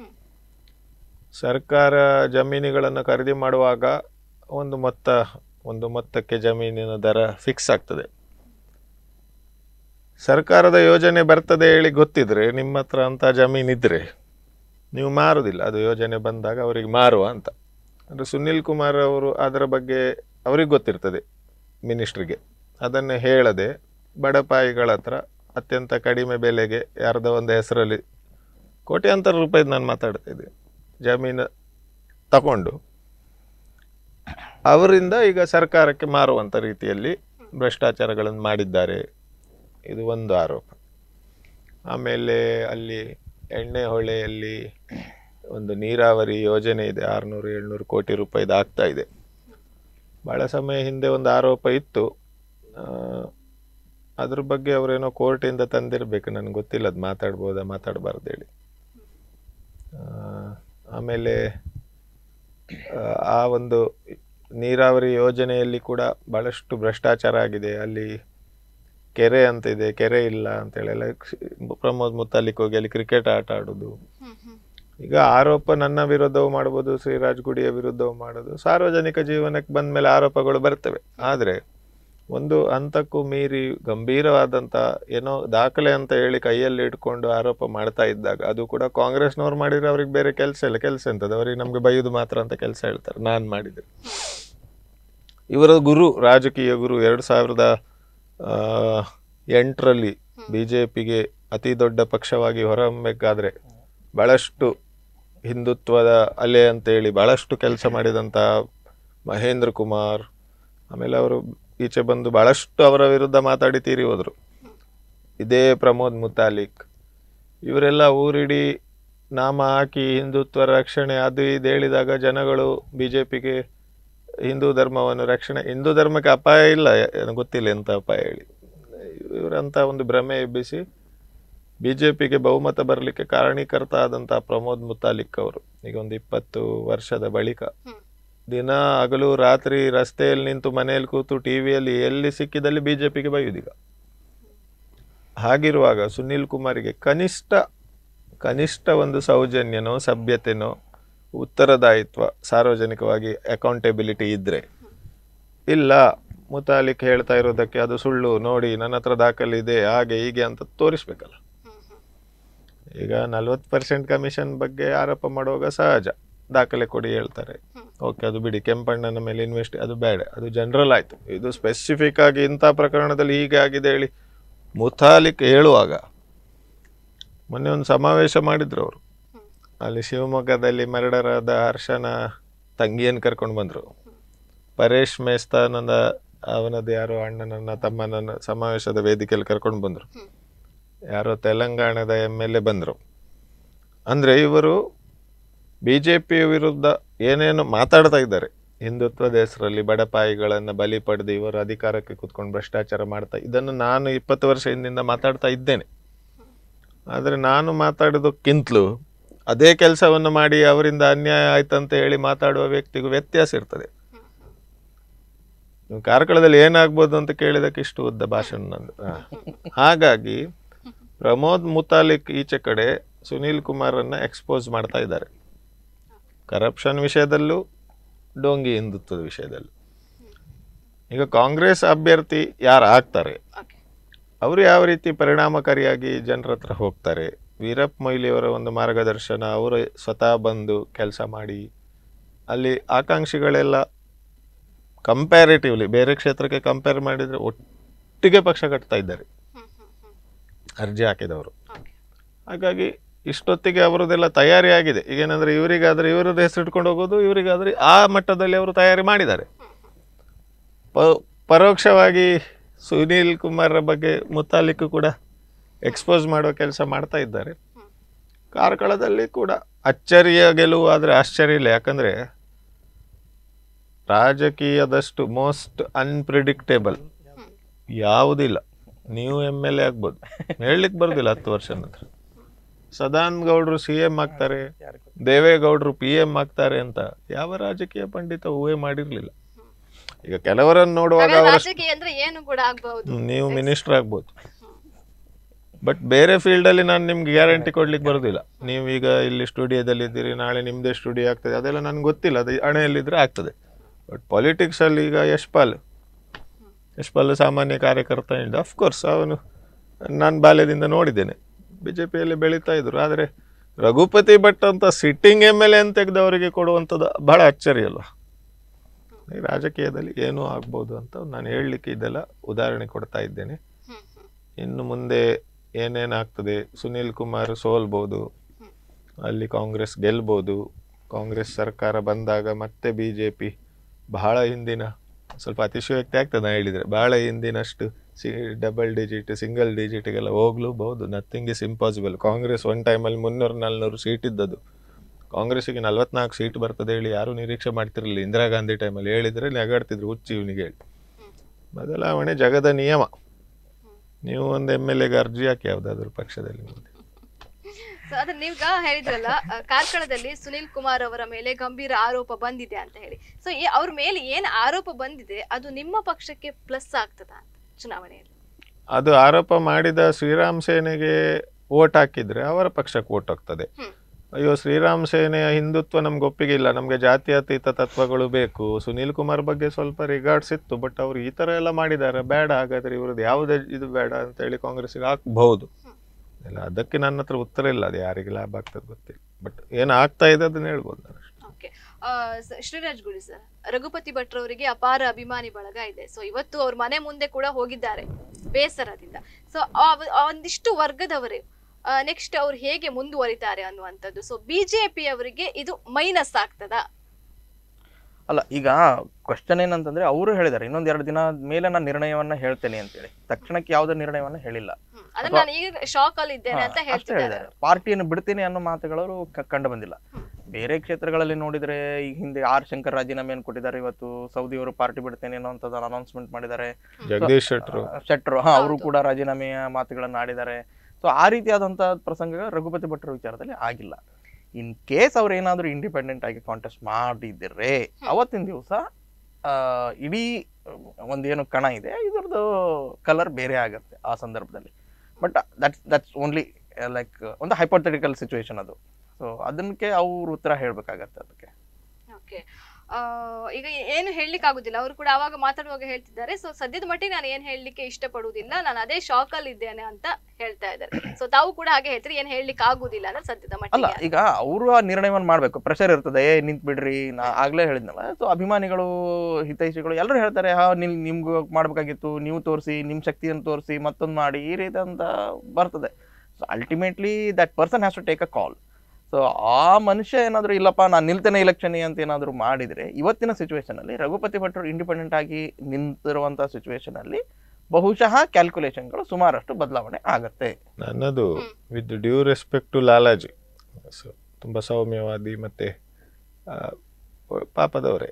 ಸರ್ಕಾರ ಜಮೀನುಗಳನ್ನು ಖರೀದಿ ಮಾಡುವಾಗ ಒಂದು ಮೊತ್ತ ಒಂದು ಮೊತ್ತಕ್ಕೆ ಜಮೀನಿನ ದರ ಫಿಕ್ಸ್ ಆಗ್ತದೆ ಸರ್ಕಾರದ ಯೋಜನೆ ಬರ್ತದೆ ಹೇಳಿ ಗೊತ್ತಿದ್ರೆ ನಿಮ್ಮ ಹತ್ರ ಅಂತ ಜಮೀನಿದ್ರೆ ನೀವು ಮಾರುದಿಲ್ಲ ಅದು ಯೋಜನೆ ಬಂದಾಗ ಅವರಿಗೆ ಮಾರುವ ಅಂತ ಅಂದರೆ ಸುನಿಲ್ ಕುಮಾರ್ ಅವರು ಅದರ ಬಗ್ಗೆ ಅವ್ರಿಗೆ ಗೊತ್ತಿರ್ತದೆ ಮಿನಿಸ್ಟ್ರಿಗೆ ಅದನ್ನು ಹೇಳದೆ ಬಡಪಾಯಿಗಳ ಹತ್ರ ಅತ್ಯಂತ ಕಡಿಮೆ ಬೆಲೆಗೆ ಯಾರ್ದೋ ಒಂದು ಹೆಸರಲ್ಲಿ ಕೋಟ್ಯಾಂತರ ರೂಪಾಯಿ ನಾನು ಮಾತಾಡ್ತಾ ಇದ್ದೆ ಜಮೀನು ತಗೊಂಡು ಅವರಿಂದ ಈಗ ಸರ್ಕಾರಕ್ಕೆ ಮಾರುವಂಥ ರೀತಿಯಲ್ಲಿ ಭ್ರಷ್ಟಾಚಾರಗಳನ್ನು ಮಾಡಿದ್ದಾರೆ ಇದು ಒಂದು ಆರೋಪ ಆಮೇಲೆ ಅಲ್ಲಿ ಎಣ್ಣೆ ಹೊಳೆಯಲ್ಲಿ ಒಂದು ನೀರಾವರಿ ಯೋಜನೆ ಇದೆ ಆರುನೂರು ಏಳ್ನೂರು ಕೋಟಿ ರೂಪಾಯಿದು ಆಗ್ತಾ ಇದೆ ಭಾಳ ಸಮಯ ಹಿಂದೆ ಒಂದು ಆರೋಪ ಇತ್ತು ಆ, ಅದ್ರ ಬಗ್ಗೆ ಅವರೇನೋ ಕೋರ್ಟಿಂದ ತಂದಿರಬೇಕು ನನಗೆ ಗೊತ್ತಿಲ್ಲ ಅದು ಮಾತಾಡ್ಬೋದಾ ಮಾತಾಡಬಾರ್ದು ಹೇಳಿ ಆ, ಆಮೇಲೆ ಆ, ಆ ಒಂದು ನೀರಾವರಿ ಯೋಜನೆಯಲ್ಲಿ ಕೂಡ ಬಹಳಷ್ಟು ಭ್ರಷ್ಟಾಚಾರ ಆಗಿದೆ ಅಲ್ಲಿ ಕೆರೆ ಅಂತ ಇದೆ ಕೆರೆ ಇಲ್ಲ ಅಂತೇಳಿ ಎಲ್ಲ ಕ್ಷ- ಪ್ರಮೋದ್ ಮುತಾಲಿಕ್ ಹೋಗಿ ಅಲ್ಲಿ ಕ್ರಿಕೆಟ್ ಆಟ ಆಡೋದು ಈಗ ಆರೋಪ ನನ್ನ ವಿರುದ್ಧವೂ ಮಾಡ್ಬೋದು ಶ್ರೀರಾಜ್ ಗುಡಿಯ ವಿರುದ್ಧವೂ ಮಾಡೋದು ಸಾರ್ವಜನಿಕ ಜೀವನಕ್ಕೆ ಬಂದ ಮೇಲೆ ಆರೋಪಗಳು ಬರ್ತವೆ ಆದರೆ ಒಂದು ಹಂತಕ್ಕೂ ಮೀರಿ ಗಂಭೀರವಾದಂಥ ಏನೋ ದಾಖಲೆ ಅಂತ ಹೇಳಿ ಕೈಯಲ್ಲಿ ಇಟ್ಕೊಂಡು ಆರೋಪ ಮಾಡ್ತಾ ಇದ್ದಾಗ ಅದು ಕೂಡ ಕಾಂಗ್ರೆಸ್ನವ್ರು ಮಾಡಿದ್ರೆ ಅವ್ರಿಗೆ ಬೇರೆ ಕೆಲಸ ಇಲ್ಲ ಕೆಲಸ ಎಂತದ್ದು ಅವ್ರಿಗೆ ನಮಗೆ ಬೈಯೋದು ಮಾತ್ರ ಅಂತ ಕೆಲಸ ಹೇಳ್ತಾರೆ ನಾನು ಮಾಡಿದ್ರೆ ಇವರ ಗುರು ರಾಜಕೀಯ ಗುರು ಎರಡು ಸಾವಿರದ ಆ, ಎಂಟರಲ್ಲಿ ಬಿ ಜೆ ಪಿಗೆ ಅತಿ ದೊಡ್ಡ ಪಕ್ಷವಾಗಿ ಹೊರಹೊಮ್ಮಬೇಕಾದ್ರೆ ಬಹಳಷ್ಟು ಹಿಂದುತ್ವದ ಅಲೆ ಅಂತೇಳಿ ಬಹಳಷ್ಟು ಕೆಲಸ ಮಾಡಿದಂಥ ಮಹೇಂದ್ರ ಕುಮಾರ್ ಆಮೇಲೆ ಅವರು ಈಚೆ ಬಂದು ಬಹಳಷ್ಟು ಅವರ ವಿರುದ್ಧ ಮಾತಾಡಿ ತೀರಿ ಹೋದರು ಇದೇ ಪ್ರಮೋದ್ ಮುತಾಲಿಕ್ ಇವರೆಲ್ಲ ಊರಿಡೀ ನಾಮ ಹಾಕಿ ಹಿಂದುತ್ವ ರಕ್ಷಣೆ ಅದು ಇದು ಹೇಳಿದಾಗ ಜನಗಳು ಬಿ ಜೆ ಪಿಗೆ ಹಿಂದೂ ಧರ್ಮವನ್ನು ರಕ್ಷಣೆ ಹಿಂದೂ ಧರ್ಮಕ್ಕೆ ಅಪಾಯ ಇಲ್ಲ ಏನು ಗೊತ್ತಿಲ್ಲ ಎಂಥ ಅಪಾಯ ಹೇಳಿ ಇವರಂಥ ಒಂದು ಭ್ರಮೆ ಎಬ್ಬಿಸಿ ಬಿ ಜೆ ಪಿಗೆ ಬಹುಮತ ಬರಲಿಕ್ಕೆ ಕಾರಣೀಕರ್ತ ಆದಂಥ ಪ್ರಮೋದ್ ಮುತಾಲಿಕ್ ಅವರು ಈಗ ಒಂದು ಇಪ್ಪತ್ತು ವರ್ಷದ ಬಳಿಕ ಹ್ಮ್. ದಿನ ಹಗಲು ರಾತ್ರಿ ರಸ್ತೆಯಲ್ಲಿ ನಿಂತು ಮನೆಯಲ್ಲಿ ಕೂತು ಟಿವಿಯಲ್ಲಿ ಎಲ್ಲಿ ಸಿಕ್ಕಿದಲ್ಲಿ ಬಿ ಜೆ ಪಿಗೆ ಬೈಯುವುದೀಗ ಹಾಗಿರುವಾಗ ಸುನಿಲ್ ಕುಮಾರಿಗೆ ಕನಿಷ್ಠ ಕನಿಷ್ಠ ಒಂದು ಸೌಜನ್ಯನೋ ಸಭ್ಯತೆನೋ ಉತ್ತರದಾಯಿತ್ವ ಸಾರ್ವಜನಿಕವಾಗಿ ಅಕೌಂಟೆಬಿಲಿಟಿ ಇದ್ರೆ ಇಲ್ಲ ಮುತಾಲಿಕ್ ಹೇಳ್ತಾ ಇರೋದಕ್ಕೆ ಅದು ಸುಳ್ಳು ನೋಡಿ ನನ್ನ ಹತ್ರ ದಾಖಲೆ ಇದೆ ಹಾಗೆ ಹೀಗೆ ಅಂತ ತೋರಿಸ್ಬೇಕಲ್ಲ ಈಗ ನಲ್ವತ್ತು ಪರ್ಸೆಂಟ್ ಕಮಿಷನ್ ಬಗ್ಗೆ ಆರೋಪ ಮಾಡುವಾಗ ಸಹಜ ದಾಖಲೆ ಕೊಡಿ ಹೇಳ್ತಾರೆ ಓಕೆ ಅದು ಬಿಡಿ ಕೆಂಪಣ್ಣನ ಮೇಲೆ ಇನ್ವೆಸ್ಟ್ ಅದು ಬೇಡ ಅದು ಜನರಲ್ ಆಯ್ತು ಇದು ಸ್ಪೆಸಿಫಿಕ್ ಆಗಿ ಇಂಥ ಪ್ರಕರಣದಲ್ಲಿ ಹೀಗೆ ಆಗಿದೆ ಹೇಳಿ ಮುತಾಲಿಕ್ ಹೇಳುವಾಗ ಮೊನ್ನೆ ಒಂದು ಸಮಾವೇಶ ಮಾಡಿದ್ರು ಅವರು ಅಲ್ಲಿ ಶಿವಮೊಗ್ಗದಲ್ಲಿ ಮರಡರಾದ ಹರ್ಷನ ತಂಗಿಯನ್ನು ಕರ್ಕೊಂಡು ಬಂದರು ಪರೇಶ್ ಮೇಸ್ತಾನನ ಅವನದ್ದು ಯಾರೋ ಅಣ್ಣನನ್ನ ತಮ್ಮನನ್ನ ಸಮಾವೇಶದ ವೇದಿಕೆಯಲ್ಲಿ ಕರ್ಕೊಂಡು ಬಂದರು ಯಾರೋ ತೆಲಂಗಾಣದ ಎಮ್ ಎಲ್ ಎ ಬಂದರು ಅಂದರೆ ಇವರು ಬಿ ಜೆ ಪಿ ವಿರುದ್ಧ ಏನೇನು ಮಾತಾಡ್ತಾ ಇದ್ದಾರೆ ಹಿಂದುತ್ವದ ಹೆಸರಲ್ಲಿ ಬಡಪಾಯಿಗಳನ್ನು ಬಲಿ ಪಡೆದು ಇವರು ಅಧಿಕಾರಕ್ಕೆ ಕೂತ್ಕೊಂಡು ಭ್ರಷ್ಟಾಚಾರ ಮಾಡ್ತಾ ಇದನ್ನು ನಾನು ಇಪ್ಪತ್ತು ವರ್ಷ ಹಿಂದಿಂದ ಮಾತಾಡ್ತಾ ಇದ್ದೇನೆ ಆದರೆ ನಾನು ಮಾತಾಡೋದಕ್ಕಿಂತಲೂ ಅದೇ ಕೆಲಸವನ್ನು ಮಾಡಿ ಅವರಿಂದ ಅನ್ಯಾಯ ಆಯ್ತಂತ ಹೇಳಿ ಮಾತಾಡುವ ವ್ಯಕ್ತಿಗೂ ವ್ಯತ್ಯಾಸ ಇರ್ತದೆ ನೀವು ಕಾರ್ಕಳದಲ್ಲಿ ಏನಾಗ್ಬೋದು ಅಂತ ಕೇಳಿದಕ್ಕೆ ಇಷ್ಟು ಉದ್ದ ಭಾಷಣ ನಂದು ಹಾ. ಹಾಗಾಗಿ ಪ್ರಮೋದ್ ಮುತಾಲಿಕ್ ಈಚೆ ಕಡೆ ಸುನೀಲ್ ಕುಮಾರನ್ನ ಎಕ್ಸ್ಪೋಸ್ ಮಾಡ್ತಾ ಇದ್ದಾರೆ ಕರಪ್ಷನ್ ವಿಷಯದಲ್ಲೂ ಡೋಂಗಿ ಹಿಂದುತ್ವದ ವಿಷಯದಲ್ಲೂ ಈಗ ಕಾಂಗ್ರೆಸ್ ಅಭ್ಯರ್ಥಿ ಯಾರು ಆಗ್ತಾರೆ ಓಕೆ ಅವರು ಯಾವ ರೀತಿ ಪರಿಣಾಮಕಾರಿಯಾಗಿ ಜನರ ಹತ್ರ ಹೋಗ್ತಾರೆ ವೀರಪ್ಪ ಮೊಯ್ಲಿಯವರ ಒಂದು ಮಾರ್ಗದರ್ಶನ ಅವರು ಸ್ವತಃ ಬಂದು ಕೆಲಸ ಮಾಡಿ ಅಲ್ಲಿ ಆಕಾಂಕ್ಷಿಗಳೆಲ್ಲ ಕಂಪ್ಯಾರಿಟಿವ್ಲಿ ಬೇರೆ ಕ್ಷೇತ್ರಕ್ಕೆ ಕಂಪೇರ್ ಮಾಡಿದರೆ ಒಟ್ಟಿಗೆ ಪಕ್ಷ ಕಟ್ತಾ ಇದ್ದಾರೆ ಅರ್ಜಿ ಹಾಕಿದವರು ಓಕೆ ಹಾಗಾಗಿ ಇಷ್ಟೊತ್ತಿಗೆ ಅವರದೆಲ್ಲ ತಯಾರಿ ಆಗಿದೆ ಈಗೇನಂದ್ರೆ ಇವರಿಗಾದ್ರೆ ಇವರದ್ದು ಹೆಸರು ಇಟ್ಕೊಂಡು ಹೋಗೋದು ಇವರಿಗಾದ್ರೆ ಆ ಮಟ್ಟದಲ್ಲಿ ಅವರು ತಯಾರಿ ಮಾಡಿದ್ದಾರೆ ಪ- ಪರೋಕ್ಷವಾಗಿ ಸುನೀಲ್ ಕುಮಾರ್ ಬಗ್ಗೆ ಮುತಾಲಿಕ್ ಕೂಡ ಎಕ್ಸ್ಪೋಸ್ ಮಾಡೋ ಕೆಲಸ ಮಾಡ್ತಾ ಇದ್ದಾರೆ ಕಾರ್ಕಳದಲ್ಲಿ ಕೂಡ ಅಚ್ಚರಿಯ ಗೆಲುವು ಆದರೆ ಆಶ್ಚರ್ಯ ಇಲ್ಲ ಯಾಕಂದ್ರೆ ರಾಜಕೀಯದಷ್ಟು ಮೋಸ್ಟ್ ಅನ್ಪ್ರಿಡಿಕ್ಟೇಬಲ್ ಯಾವುದಿಲ್ಲ ನೀವು ಎಮ್ ಎಲ್ ಎ ಆಗ್ಬೋದು ಹೇಳಲಿಕ್ಕೆ ಬರೋದಿಲ್ಲ ಹತ್ತು ವರ್ಷ ನಂತರ ಸದಾನಂದ ಗೌಡ್ರು ಸಿ ಎಂ ಆಗ್ತಾರೆ ದೇವೇಗೌಡರು ಪಿ ಎಂ ಆಗ್ತಾರೆ ಅಂತ ಯಾವ ರಾಜಕೀಯ ಪಂಡಿತ ಊಹೆ ಮಾಡಿರ್ಲಿಲ್ಲ ಈಗ ಕೆಲವರನ್ನು ನೋಡುವಾಗ ಹಾಗಾದ್ರೆ ಅವರ ರಾಜಕೀಯ ಅಂದ್ರೆ ಏನು ಕೂಡ ಆಗ್ಬಹುದು ನೀವು ಮಿನಿಸ್ಟರ್ ಆಗ್ಬೋದು ಬಟ್ ಬೇರೆ ಫೀಲ್ಡ್ ಅಲ್ಲಿ ನಾನು ನಿಮ್ಗೆ ಗ್ಯಾರಂಟಿ ಕೊಡ್ಲಿಕ್ಕೆ ಬರೋದಿಲ್ಲ ನೀವು ಈಗ ಇಲ್ಲಿ ಸ್ಟುಡಿಯೋದಲ್ಲಿ ಇದ್ದೀರಿ ನಾಳೆ ನಿಮ್ದೇ ಸ್ಟುಡಿಯೋ ಆಗ್ತದೆ ಅದೆಲ್ಲ ನನ್ಗೆ ಗೊತ್ತಿಲ್ಲ ಅದು ಹಣೆಯಲ್ಲಿದ್ರೆ ಆಗ್ತದೆ ಬಟ್ ಪಾಲಿಟಿಕ್ಸ್ ಅಲ್ಲಿ ಈಗ ಯಶ್ಪಾಲ್ ಯಶ್ಪಾಲ್ ಸಾಮಾನ್ಯ ಕಾರ್ಯಕರ್ತ ಇದ್ದ ಅಫ್ಕೋರ್ಸ್ ಅವನು ನಾನು ಬಾಲ್ಯದಿಂದ ನೋಡಿದ್ದೇನೆ ಬಿ ಜೆ ಪಿಯಲ್ಲಿ ಬೆಳೀತಾ ಇದ್ರು ಆದರೆ ರಘುಪತಿ ಭಟ್ ಅಂತ ಸಿಟ್ಟಿಂಗ್ ಎಮ್ ಎಲ್ ಎ ಅಂತ ತೆಗೆದವರಿಗೆ ಕೊಡುವಂಥದ್ದು ಬಹಳ ಅಚ್ಚರಿ ಅಲ್ವಾ ಈ ರಾಜಕೀಯದಲ್ಲಿ ಏನೂ ಆಗ್ಬೋದು ಅಂತ ನಾನು ಹೇಳಲಿಕ್ಕೆ ಇದೆಲ್ಲ ಉದಾಹರಣೆ ಕೊಡ್ತಾ ಇದ್ದೇನೆ ಇನ್ನು ಮುಂದೆ ಏನೇನಾಗ್ತದೆ ಸುನೀಲ್ ಕುಮಾರ್ ಸೋಲ್ಬೋದು ಅಲ್ಲಿ ಕಾಂಗ್ರೆಸ್ ಗೆಲ್ಬೋದು ಕಾಂಗ್ರೆಸ್ ಸರ್ಕಾರ ಬಂದಾಗ ಮತ್ತೆ ಬಿ ಜೆ ಪಿ ಬಹಳ ಹಿಂದಿನ ಸ್ವಲ್ಪ ಅತಿಶಯೋಕ್ತಿ ಆಗ್ತದೆ ನಾ ಹೇಳಿದರೆ ಬಹಳ ಹಿಂದಿನಷ್ಟು ಸಿ ಡಬಲ್ ಡಿಜಿಟ್ ಸಿಂಗಲ್ ಡಿಜಿಟ್ಗೆಲ್ಲ ಹೋಗ್ಲೂಬಹುದು nothing is impossible Congress one ಟೈಮಲ್ಲಿ ಮುನ್ನೂರು ನಾಲ್ನೂರು ಸೀಟ್ ಇದ್ದದ್ದು ಕಾಂಗ್ರೆಸ್ಸಿಗೆ ನಲ್ವತ್ನಾಲ್ಕು ಸೀಟ್ ಬರ್ತದೆ ಹೇಳಿ ಯಾರೂ ನಿರೀಕ್ಷೆ ಮಾಡ್ತಿರಲಿಲ್ಲ ಇಂದಿರಾ ಗಾಂಧಿ ಟೈಮಲ್ಲಿ ಹೇಳಿದರೆ ನೆಗಾಡ್ತಿದ್ರು ಹುಚ್ಚಿ ಇವನಿಗೆ ಹೇಳಿ ಬದಲಾವಣೆ ಜಗದ ನಿಯಮ ನೀವು ಒಂದು ಎಮ್ ಎಲ್ ಎಗೆ ಅರ್ಜಿ ಹಾಕಿ ಯಾವುದಾದ್ರೂ ಪಕ್ಷದಲ್ಲಿ ಮುಂದೆ ಸೊ ಅದ್ರ ನೀವೀಗ ಹೇಳಿದ್ರಲ್ಲ ಆ, ಕಾರ್ಕಳದಲ್ಲಿ ಸುನಿಲ್ ಕುಮಾರ್ ಅವರ ಮೇಲೆ ಗಂಭೀರ ಆರೋಪ ಬಂದಿದೆ ಅಂತ ಹೇಳಿ ಸೊ ಅವ್ರ ಮೇಲೆ ಏನ್ ಆರೋಪ ಬಂದಿದೆ ಅದು ನಿಮ್ಮ ಪಕ್ಷಕ್ಕೆ ಪ್ಲಸ್ ಆಗ್ತದ ಅಂತ ಚುನಾವಣೆಯಲ್ಲಿ ಅದು ಆರೋಪ ಮಾಡಿದ ಶ್ರೀರಾಮ್ ಸೇನೆಗೆ ವೋಟ್ ಹಾಕಿದ್ರೆ ಅವರ ಪಕ್ಷಕ್ಕೆ ವೋಟ್ ಹೋಗ್ತದೆ ಹ್ಮ್. ಅಯ್ಯೋ ಶ್ರೀರಾಮ್ ಸೇನೆಯ ಹಿಂದುತ್ವ ನಮ್ಗೆ ಒಪ್ಪಿಗೆ ಇಲ್ಲ ನಮಗೆ ಜಾತ್ಯತೀತ ತತ್ವಗಳು ಬೇಕು ಸುನೀಲ್ ಕುಮಾರ್ ಬಗ್ಗೆ ಸ್ವಲ್ಪ ರಿಗಾರ್ಡ್ಸ್ ಇತ್ತು ಬಟ್ ಅವ್ರು ಈ ತರ ಎಲ್ಲ ಮಾಡಿದ್ದಾರೆ ಬೇಡ ಹಾಗಾದ್ರೆ ಇವ್ರದ್ದು ಯಾವುದೇ ಇದು ಬೇಡ ಅಂತ ಹೇಳಿ ಕಾಂಗ್ರೆಸ್ಗೆ ಹಾಕ್ಬಹುದು ಇಲ್ಲ ಅದಕ್ಕೆ ನನ್ನ ಹತ್ರ ಉತ್ತರ ಇಲ್ಲ ಅದು ಯಾರಿಗೆ ಲಾಭ ಆಗ್ತದೆ ಗೊತ್ತಿಲ್ಲ ಬಟ್ ಏನು ಆಗ್ತಾ ಇದೆ ಅದನ್ನ ಹೇಳ್ಬೋದು ನಾನು ಅಷ್ಟೇ. ಓಕೆ ಶ್ರೀರಾಜ್ ಗುಡಿ ಸರ್ ರಘುಪತಿ ಭಟ್ರವರಿಗೆ ಅಪಾರ ಅಭಿಮಾನಿ ಬಳಗ ಇದೆ ಸೊ ಇವತ್ತು ಅವ್ರ ಮನೆ ಮುಂದೆ ಕೂಡ ಹೋಗಿದ್ದಾರೆ ಬೇಸರದಿಂದ ಸೊ ಒಂದಿಷ್ಟು ವರ್ಗದವರೇ ನೆಕ್ಸ್ಟ್ ಅವ್ರು ಹೇಗೆ ಮುಂದುವರಿತಾರೆ ಅನ್ನುವಂಥದ್ದು ಸೊ ಬಿಜೆಪಿ ಅವರಿಗೆ ಇದು ಮೈನಸ್ ಆಗ್ತದಾ ಅಲ್ಲ ಈಗ ಕ್ವಶನ್ ಏನಂತಂದ್ರೆ ಅವರು ಹೇಳಿದ್ದಾರೆ ಇನ್ನೊಂದ್ ಎರಡು ದಿನ ಮೇಲೆ ನಾನು ನಿರ್ಣಯವನ್ನ ಹೇಳ್ತೇನೆ ಅಂತೇಳಿ ತಕ್ಷಣಕ್ಕೆ ಯಾವುದೇ ನಿರ್ಣಯವನ್ನ ಹೇಳಿಲ್ಲ ಹ್ಮ್. ಅಂದ್ರೆ ನಾನು ಈಗ ಶಾಕ್ ಅಲ್ಲಿ ಇದ್ದೇನೆ ಅಂತ ಅಷ್ಟೇ ಹೇಳ್ತಿದ್ದಾರೆ ಹೇಳಿದ್ದಾರೆ ಪಾರ್ಟಿಯನ್ನು ಬಿಡ್ತೀನಿ ಅನ್ನೋ ಮಾತುಗಳು ಕ- ಕಂಡು ಬಂದಿಲ್ಲ ಬೇರೆ ಕ್ಷೇತ್ರಗಳಲ್ಲಿ ನೋಡಿದ್ರೆ ಈಗ ಹಿಂದೆ ಆರ್ ಶಂಕರ್ ರಾಜೀನಾಮೆಯನ್ನು ಕೊಟ್ಟಿದ್ದಾರೆ ಇವತ್ತು ಸೌದಿಯವರು ಪಾರ್ಟಿ ಬಿಡ್ತೇನೆ ಅನ್ನೋಂಥದ್ದು ಅನೌನ್ಸ್ಮೆಂಟ್ ಮಾಡಿದ್ದಾರೆ ಜಗದೀಶ್ ಶೆಟ್ರು ಶೆಟ್ರು ಹಾ ಅವರು ಕೂಡ ರಾಜೀನಾಮೆಯ ಮಾತುಗಳನ್ನು ಆಡಿದ್ದಾರೆ ಸೊ ಸೊ ಆ ರೀತಿಯಾದಂಥ ಪ್ರಸಂಗ ರಘುಪತಿ ಭಟ್ರ ವಿಚಾರದಲ್ಲಿ ಆಗಿಲ್ಲ ಇನ್ ಕೇಸ್ ಅವ್ರು ಏನಾದರೂ ಇಂಡಿಪೆಂಡೆಂಟ್ ಆಗಿ ಕಾಂಟೆಸ್ಟ್ ಮಾಡಿದರೆ ಅವತ್ತಿನ ದಿವಸ ಇಡೀ ಒಂದೇನು ಕಣ ಇದೆ ಇದ್ರದ್ದು ಕಲರ್ ಬೇರೆ ಆಗುತ್ತೆ ಆ ಸಂದರ್ಭದಲ್ಲಿ but that's that's only like ಒಂದು ಹೈಪೋಥೆಟಿಕಲ್ ಸಿಚುವೇಶನ್ ಅದು ಸೊ ಅದಕ್ಕೆ ಅವ್ರು ಉತ್ತರ ಹೇಳ್ಬೇಕಾಗತ್ತೆ ಅದಕ್ಕೆ ಓಕೆ ಈಗ ಏನು ಹೇಳಲಿಕ್ಕೆ ಆಗುದಿಲ್ಲ ಅವರು ಕೂಡ ಅವಾಗ ಮಾತಾಡುವಾಗ ಹೇಳ್ತಿದ್ದಾರೆ ಸೊ ಸದ್ಯದ ಮಟ್ಟಿಗೆ ನಾನು ಏನ್ ಹೇಳಲಿಕ್ಕೆ ಇಷ್ಟಪಡುವುದಿಲ್ಲ ನಾನು ಅದೇ ಶಾಕ್ ಅಲ್ಲಿ ಇದ್ದೇನೆ ಅಂತ ಹೇಳ್ತಾ ಇದ್ದಾರೆ ಸೊ ತಾವು ಕೂಡ ಹಾಗೆ ಹೇಳ್ತೀರಿ ಏನ್ ಹೇಳಲಿಕ್ಕೆ ಆಗುದಿಲ್ಲ ಅಂದ್ರೆ ಸದ್ಯದ ಅಲ್ಲ ಮಟ್ಟಿಗೆ ಈಗ ಅವರು ಆ ನಿರ್ಣಯವನ್ನು ಮಾಡಬೇಕು ಪ್ರೆಷರ್ ಇರ್ತದೆ ಏ ನಿಂತ್ ಬಿಡ್ರಿ ನಾ ಆಗ್ಲೇ ಹೇಳಿದ್ನಲ್ಲ ಸೊ ಅಭಿಮಾನಿಗಳು ಹಿತೈಷಿಗಳು ಎಲ್ಲರೂ ಹೇಳ್ತಾರೆ ಹಾ ನಿಲ್ ನಿಮ್ಗೂ ಮಾಡ್ಬೇಕಾಗಿತ್ತು ನೀವು ತೋರಿಸಿ ನಿಮ್ಮ ಶಕ್ತಿಯನ್ನು ತೋರಿಸಿ ಮತ್ತೊಂದು ಮಾಡಿ ಈ ರೀತಿ ಅಂತ ಬರ್ತದೆ so ultimately that person has to take a call so ಆ ಮನುಷ್ಯ ಏನಾದರೂ ಇಲ್ಲಪ್ಪ ನಾನು ನಿಲ್ತೇನೆ ಇಲೆಕ್ಷನ್ ಅಂತ ಏನಾದರೂ ಮಾಡಿದರೆ ಇವತ್ತಿನ ಸಿಚುವೇಶನ್ ಅಲ್ಲಿ ರಘುಪತಿ ಭಟ್ರು ಇಂಡಿಪೆಂಡೆಂಟ್ ಆಗಿ ನಿಂತಿರುವಂಥ ಸಿಚುವೇಶನ್ ಅಲ್ಲಿ ಬಹುಶಃ ಕ್ಯಾಲ್ಕುಲೇಷನ್ಗಳು ಸುಮಾರಷ್ಟು ಬದಲಾವಣೆ ಆಗತ್ತೆ ನನ್ನದು with due respect to Lalaji so ತುಂಬ ಸೌಮ್ಯವಾದಿ ಮತ್ತು ಪಾಪದವರೇ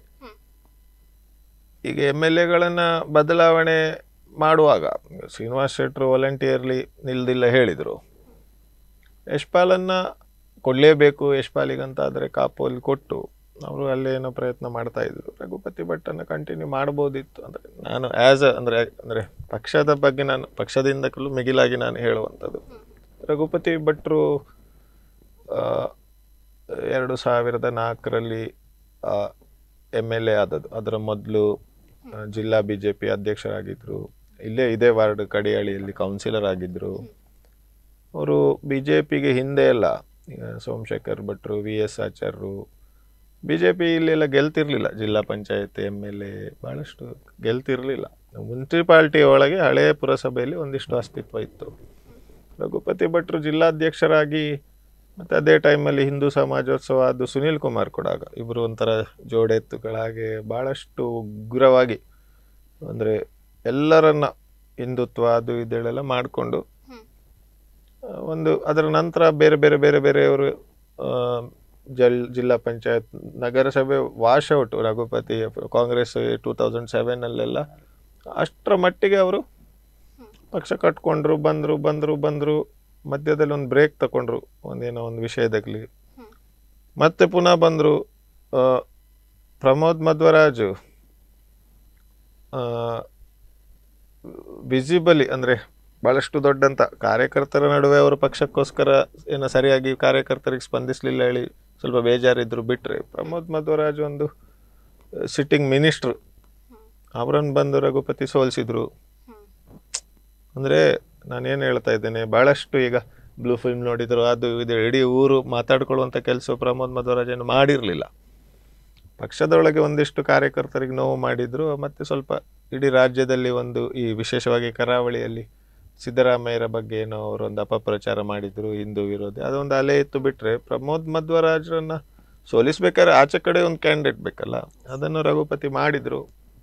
ಈಗ ಎಮ್ ಎಲ್ ಎಗಳನ್ನು ಬದಲಾವಣೆ ಮಾಡುವಾಗ ಶ್ರೀನಿವಾಸ್ ಶೆಟ್ಟರು ವಾಲಂಟಿಯರ್ಲಿ ನಿಲ್ದಿಲ್ಲ ಹೇಳಿದರು ಯಶ್ಪಾಲನ್ನು ಕೊಡಲೇಬೇಕು ಯಶ್ಪಾಲಿಗಂತ ಆದರೆ ಕಾಪೋಲಿ ಕೊಟ್ಟು ಅವರು ಅಲ್ಲೇನೋ ಪ್ರಯತ್ನ ಮಾಡ್ತಾ ಇದ್ರು ರಘುಪತಿ ಭಟ್ಟನ್ನು ಕಂಟಿನ್ಯೂ ಮಾಡ್ಬೋದಿತ್ತು ಅಂದರೆ ನಾನು ಆ್ಯಸ್ ಅ ಅಂದರೆ ಅಂದರೆ ಪಕ್ಷದ ಬಗ್ಗೆ ನಾನು ಪಕ್ಷದಿಂದಲೂ ಮಿಗಿಲಾಗಿ ನಾನು ಹೇಳುವಂಥದ್ದು ರಘುಪತಿ ಭಟ್ರು ಆ, ಎರಡು ಸಾವಿರದ ನಾಲ್ಕರಲ್ಲಿ ಎಮ್ ಎಲ್ ಎ ಆದದ್ದು ಅದರ ಮೊದಲು ಜಿಲ್ಲಾ ಬಿ ಜೆ ಪಿ ಅಧ್ಯಕ್ಷರಾಗಿದ್ದರು ಇಲ್ಲೇ ಇದೇ ವಾರ್ಡ್ ಕಡಿಯಾಳಿಯಲ್ಲಿ ಕೌನ್ಸಿಲರ್ ಆಗಿದ್ದರು ಅವರು ಬಿ ಜೆ ಪಿಗೆ ಹಿಂದೆ ಎಲ್ಲ ಈಗ ಸೋಮಶೇಖರ್ ಭಟ್ರು ವಿ ಎಸ್ ಆಚಾರ್ಯರು ಬಿ ಜೆ ಪಿ ಇಲ್ಲೆಲ್ಲ ಗೆಲ್ತಿರ್ಲಿಲ್ಲ ಜಿಲ್ಲಾ ಪಂಚಾಯತ್ ಎಮ್ ಎಲ್ ಎ ಭಾಳಷ್ಟು ಗೆಲ್ತಿರ್ಲಿಲ್ಲ ಮುನ್ಸಿಪಾಲ್ಟಿ ಒಳಗೆ ಹಳೆಯ ಪುರಸಭೆಯಲ್ಲಿ ಒಂದಿಷ್ಟು ಅಸ್ತಿತ್ವ ಇತ್ತು ರಘುಪತಿ ಭಟ್ರು ಜಿಲ್ಲಾಧ್ಯಕ್ಷರಾಗಿ ಮತ್ತು ಅದೇ ಟೈಮಲ್ಲಿ ಹಿಂದೂ ಸಮಾಜೋತ್ಸವ ಅದು ಸುನೀಲ್ ಕುಮಾರ್ ಕೂಡ ಆಗ ಇಬ್ಬರು ಒಂಥರ ಜೋಡೆತ್ತುಗಳ ಹಾಗೆ ಭಾಳಷ್ಟು ಉಗ್ರವಾಗಿ ಅಂದರೆ ಎಲ್ಲರನ್ನ ಹಿಂದುತ್ವ ಅದು ಇದೆಲ್ಲ ಮಾಡಿಕೊಂಡು ಒಂದು ಅದರ ನಂತರ ಬೇರೆ ಬೇರೆ ಬೇರೆ ಬೇರೆಯವರು ಆ, ಜಲ್ ಜಿಲ್ಲಾ ಪಂಚಾಯತ್ ನಗರಸಭೆ wash out Raghupati Congress two thousand ಸೆವೆನಲ್ಲೆಲ್ಲ ಅಷ್ಟರ ಮಟ್ಟಿಗೆ ಅವರು ಪಕ್ಷ ಕಟ್ಕೊಂಡ್ರು ಬಂದರು ಬಂದರು ಬಂದರು ಮಧ್ಯದಲ್ಲಿ ಒಂದು ಬ್ರೇಕ್ ತಗೊಂಡ್ರು ಒಂದೇನೋ ಒಂದು ವಿಷಯದಲ್ಲಿ ಮತ್ತೆ ಪುನಃ ಬಂದರು ಪ್ರಮೋದ್ ಮಧ್ವರಾಜು ವಿಸಿಬಲಿ ಅಂದರೆ ಭಾಳಷ್ಟು ದೊಡ್ಡಂತ ಕಾರ್ಯಕರ್ತರ ನಡುವೆ ಅವರು ಪಕ್ಷಕ್ಕೋಸ್ಕರ ಏನೋ ಸರಿಯಾಗಿ ಕಾರ್ಯಕರ್ತರಿಗೆ ಸ್ಪಂದಿಸಲಿಲ್ಲ ಹೇಳಿ ಸ್ವಲ್ಪ ಬೇಜಾರಿದ್ರು ಬಿಟ್ಟರೆ ಪ್ರಮೋದ್ ಮಧ್ವರಾಜ್ ಒಂದು ಸಿಟ್ಟಿಂಗ್ ಮಿನಿಸ್ಟ್ರು ಅವರನ್ನು ಬಂದು ರಘುಪತಿ ಸೋಲಿಸಿದ್ರು ಅಂದರೆ ನಾನೇನು ಹೇಳ್ತಾ ಇದ್ದೇನೆ ಭಾಳಷ್ಟು ಈಗ ಬ್ಲೂ ಫಿಲ್ಮ್ ನೋಡಿದ್ರು ಅದು ಇದು ಇಡೀ ಊರು ಮಾತಾಡ್ಕೊಳ್ಳುವಂಥ ಕೆಲಸ ಪ್ರಮೋದ್ ಮಧ್ವರಾಜನ್ ಮಾಡಿರಲಿಲ್ಲ ಪಕ್ಷದೊಳಗೆ ಒಂದಿಷ್ಟು ಕಾರ್ಯಕರ್ತರಿಗೆ ನೋವು ಮಾಡಿದ್ರು ಮತ್ತು ಸ್ವಲ್ಪ ಇಡೀ ರಾಜ್ಯದಲ್ಲಿ ಒಂದು ಈ ವಿಶೇಷವಾಗಿ ಕರಾವಳಿಯಲ್ಲಿ ಸಿದ್ದರಾಮಯ್ಯರ ಬಗ್ಗೆ ಏನೋ ಅವರೊಂದು ಅಪಪ್ರಚಾರ ಮಾಡಿದ್ರು ಹಿಂದೂ ವಿರೋಧಿ ಅದೊಂದು ಅಲೆ ಇತ್ತು ಬಿಟ್ಟರೆ ಪ್ರಮೋದ್ ಮಧ್ವರಾಜ್ರನ್ನ ಸೋಲಿಸ್ಬೇಕಾದ್ರೆ ಆಚೆ ಕಡೆ ಒಂದು ಕ್ಯಾಂಡಿಡೇಟ್ ಬೇಕಲ್ಲ ಅದನ್ನು ರಘುಪತಿ ಮಾಡಿದ್ರು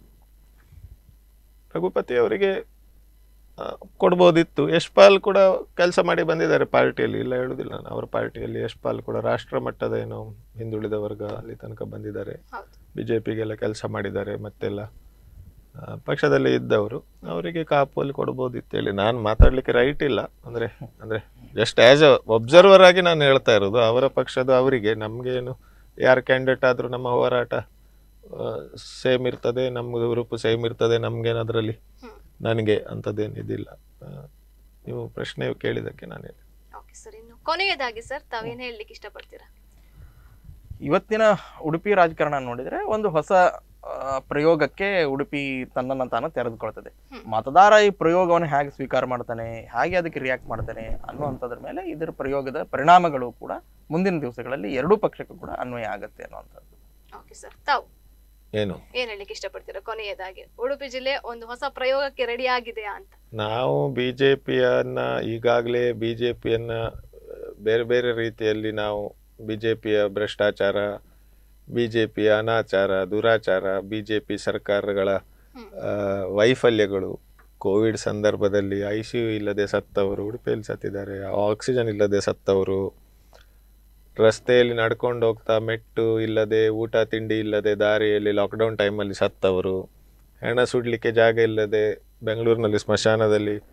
ರಘುಪತಿ ಅವರಿಗೆ ಆ, ಕೊಡ್ಬೋದಿತ್ತು ಯಶ್ಪಾಲ್ ಕೂಡ ಕೆಲಸ ಮಾಡಿ ಬಂದಿದ್ದಾರೆ ಪಾರ್ಟಿಯಲ್ಲಿ ಇಲ್ಲ ಹೇಳುದಿಲ್ಲ ನಾನು ಅವರ ಪಾರ್ಟಿಯಲ್ಲಿ ಯಶ್ಪಾಲ್ ಕೂಡ ರಾಷ್ಟ್ರ ಮಟ್ಟದ ಏನೋ ಹಿಂದುಳಿದ ವರ್ಗ ಅಲ್ಲಿ ತನಕ ಬಂದಿದ್ದಾರೆ ಹೌದು. ಬಿ ಜೆ ಪಿಗೆಲ್ಲ ಕೆಲಸ ಮಾಡಿದ್ದಾರೆ ಮತ್ತೆಲ್ಲ ಆ, ಪಕ್ಷದಲ್ಲಿ ಇದ್ದವರು ಅವರಿಗೆ ಕಾಪೋಲಿ ಕೊಡ್ಬೋದಿತ್ತು ಹೇಳಿ ನಾನು ಮಾತಾಡ್ಲಿಕ್ಕೆ ರೈಟ್ ಇಲ್ಲ ಅಂದ್ರೆ ಅಂದ್ರೆ ಜಸ್ಟ್ ಆಸ್ ಅ ಒಬ್ಸರ್ವರ್ ಆಗಿ ನಾನು ಹೇಳ್ತಾ ಇರೋದು ಅವರ ಪಕ್ಷದ ಅವರಿಗೆ ನಮ್ಗೇನು ಯಾರು ಕ್ಯಾಂಡಿಡೇಟ್ ಆದ್ರೂ ನಮ್ಮ ಹೋರಾಟ ಸೇಮ್ ಇರ್ತದೆ ನಮ್ದು ಗ್ರೂಪ್ ಸೇಮ್ ಇರ್ತದೆ ನಮ್ಗೇನು ಅದರಲ್ಲಿ ನನಗೆ ಅಂಥದ್ದೇನು ಇದಿಲ್ಲ ಆ, ನೀವು ಪ್ರಶ್ನೆ ಕೇಳಿದ್ದಕ್ಕೆ ನಾನು ಹೇಳಿದೆ. ಓಕೆ ಸರ್ ಇನ್ನು ಕೊನೆಯದಾಗಿ ಸರ್ ತಾವೇನ್ ಹೇಳಲಿಕ್ಕೆ ಇಷ್ಟಪಡ್ತೀರಾ ಇವತ್ತಿನ ಉಡುಪಿ ರಾಜಕಾರಣ ನೋಡಿದ್ರೆ ಒಂದು ಹೊಸ ಆ, ಪ್ರಯೋಗಕ್ಕೆ ಉಡುಪಿ ತನ್ನನ್ನು ತಾನು ತೆರೆದುಕೊಳ್ತದೆ ಮತದಾರ ಈ ಪ್ರಯೋಗವನ್ನು ಹೇಗೆ ಸ್ವೀಕಾರ ಮಾಡ್ತಾನೆ ಹೇಗೆ ಅದಕ್ಕೆ ರಿಯಾಕ್ಟ್ ಮಾಡ್ತಾನೆ ಅನ್ನುವಂಥದ್ರ ಮೇಲೆ ಇದರ ಪ್ರಯೋಗದ ಪರಿಣಾಮಗಳು ಕೂಡ ಮುಂದಿನ ದಿವಸಗಳಲ್ಲಿ ಎರಡೂ ಪಕ್ಷಕ್ಕೂ ಕೂಡ ಅನ್ವಯ ಆಗುತ್ತೆ ಅನ್ನುವಂಥದ್ದು ಓಕೆ ಸರ್ ತಾವು ಏನು ಏನ್ ಹೇಳಲಿಕ್ಕೆ ಇಷ್ಟಪಡ್ತೀರಾ ಕೊನೆಯದಾಗಿ ಉಡುಪಿ ಜಿಲ್ಲೆ ಒಂದು ಹೊಸ ಪ್ರಯೋಗಕ್ಕೆ ರೆಡಿ ಆಗಿದೆಯಾ ಅಂತ ನಾವು ಬಿ ಜೆ ಪಿಯನ್ನು ಈಗಾಗಲೇ ಬಿ ಜೆ ಪಿಯನ್ನು ಬೇರೆ ಬೇರೆ ರೀತಿಯಲ್ಲಿ ನಾವು ಬಿ ಜೆ ಪಿಯ ಭ್ರಷ್ಟಾಚಾರ ಬಿ ಜೆ ಪಿಯ ಅನಾಚಾರ ದುರಾಚಾರ ಬಿ ಜೆ ಪಿ ಸರ್ಕಾರಗಳ ಆ, ವೈಫಲ್ಯಗಳು ಕೋವಿಡ್ ಸಂದರ್ಭದಲ್ಲಿ ಐ ಸಿ ಯು ಇಲ್ಲದೆ ಸತ್ತವರು ಉಡುಪಿಯಲ್ಲಿ ಸತ್ತಿದ್ದಾರೆ ಆಕ್ಸಿಜನ್ ಇಲ್ಲದೆ ಸತ್ತವರು ರಸ್ತೆಯಲ್ಲಿ ನಡ್ಕೊಂಡು ಹೋಗ್ತಾ ಮೆಟ್ಟು ಇಲ್ಲದೆ ಊಟ ತಿಂಡಿ ಇಲ್ಲದೆ ದಾರಿಯಲ್ಲಿ ಲಾಕ್ಡೌನ್ ಟೈಮಲ್ಲಿ ಸತ್ತವರು ಹೆಣ ಸುಡಲಿಕ್ಕೆ ಜಾಗ ಇಲ್ಲದೆ ಬೆಂಗಳೂರಿನಲ್ಲಿ ಸ್ಮಶಾನದಲ್ಲಿ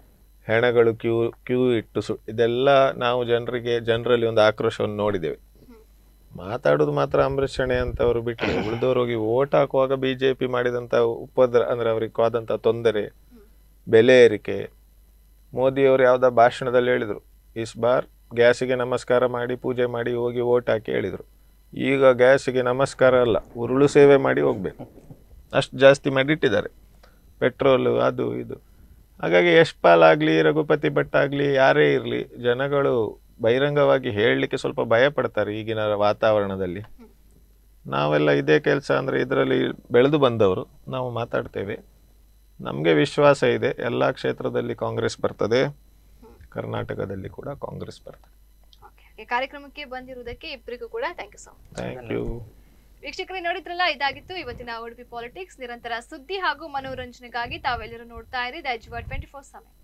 ಹೆಣಗಳು ಕ್ಯೂ ಕ್ಯೂ ಇಟ್ಟು ಸು ಇದೆಲ್ಲ ನಾವು ಜನರಿಗೆ ಜನರಲ್ಲಿ ಒಂದು ಆಕ್ರೋಶವನ್ನು ನೋಡಿದ್ದೇವೆ ಮಾತಾಡೋದು ಮಾತ್ರ ಅಂಬರೀಷ್ ಶೆಣೆ ಅಂತವರು ಬಿಟ್ಟರೆ ಉಳಿದವರು ಹೋಗಿ ಓಟ್ ಹಾಕುವಾಗ ಬಿ ಜೆ ಪಿ ಮಾಡಿದಂಥ ಉಪದ್ರ ಅಂದರೆ ಅವ್ರಿಗೆ ಆದಂಥ ತೊಂದರೆ ಬೆಲೆ ಏರಿಕೆ ಮೋದಿಯವರು ಯಾವುದೋ ಭಾಷಣದಲ್ಲಿ ಹೇಳಿದರು ಇಸ್ ಬಾರ್ ಗ್ಯಾಸಿಗೆ ನಮಸ್ಕಾರ ಮಾಡಿ ಪೂಜೆ ಮಾಡಿ ಹೋಗಿ ಓಟ್ ಹಾಕಿ ಹೇಳಿದರು ಈಗ ಗ್ಯಾಸಿಗೆ ನಮಸ್ಕಾರ ಅಲ್ಲ ಉರುಳು ಸೇವೆ ಮಾಡಿ ಹೋಗಬೇಕು ಅಷ್ಟು ಜಾಸ್ತಿ ಮಾಡಿಟ್ಟಿದ್ದಾರೆ ಪೆಟ್ರೋಲು ಅದು ಇದು ಹಾಗಾಗಿ ಯಶ್ಪಾಲ್ ಆಗಲಿ ರಘುಪತಿ ಭಟ್ ಆಗಲಿ ಯಾರೇ ಇರಲಿ ಜನಗಳು ಬಹಿರಂಗವಾಗಿ ಹೇಳಲಿಕ್ಕೆ ಸ್ವಲ್ಪ ಭಯ ಪಡ್ತಾರೆ ಈಗಿನ ವಾತಾವರಣದಲ್ಲಿ ನಾವೆಲ್ಲ ಇದೇ ಕೆಲಸ ಅಂದರೆ ಇದರಲ್ಲಿ ಬೆಳೆದು ಬಂದವರು ನಾವು ಮಾತಾಡ್ತೇವೆ ನಮಗೆ ವಿಶ್ವಾಸ ಇದೆ ಎಲ್ಲ ಕ್ಷೇತ್ರದಲ್ಲಿ ಕಾಂಗ್ರೆಸ್ ಬರ್ತದೆ ಕರ್ನಾಟಕದಲ್ಲಿ ಕೂಡ ಕಾಂಗ್ರೆಸ್ ಬರ್ತದೆ ಓಕೆ ಈ ಕಾರ್ಯಕ್ರಮಕ್ಕೆ ಬಂದಿರುವುದಕ್ಕೆ ಇಬ್ಬರಿಗೂ ಕೂಡ thank you so much thank you ವೀಕ್ಷಕರೇ ನೋಡಿದ್ರಲ್ಲ ಇದಾಗಿತ್ತು ಇವತ್ತಿನ ಉಡುಪಿ ಪಾಲಿಟಿಕ್ಸ್ ನಿರಂತರ ಸುದ್ದಿ ಹಾಗೂ ಮನೋರಂಜನೆಗಾಗಿ ತಾವೆಲ್ಲರೂ ನೋಡ್ತಾ ಇರಿ ದೈಜುವ ಟ್ವೆಂಟಿ ಫೋರ್ ಸೆವೆನ್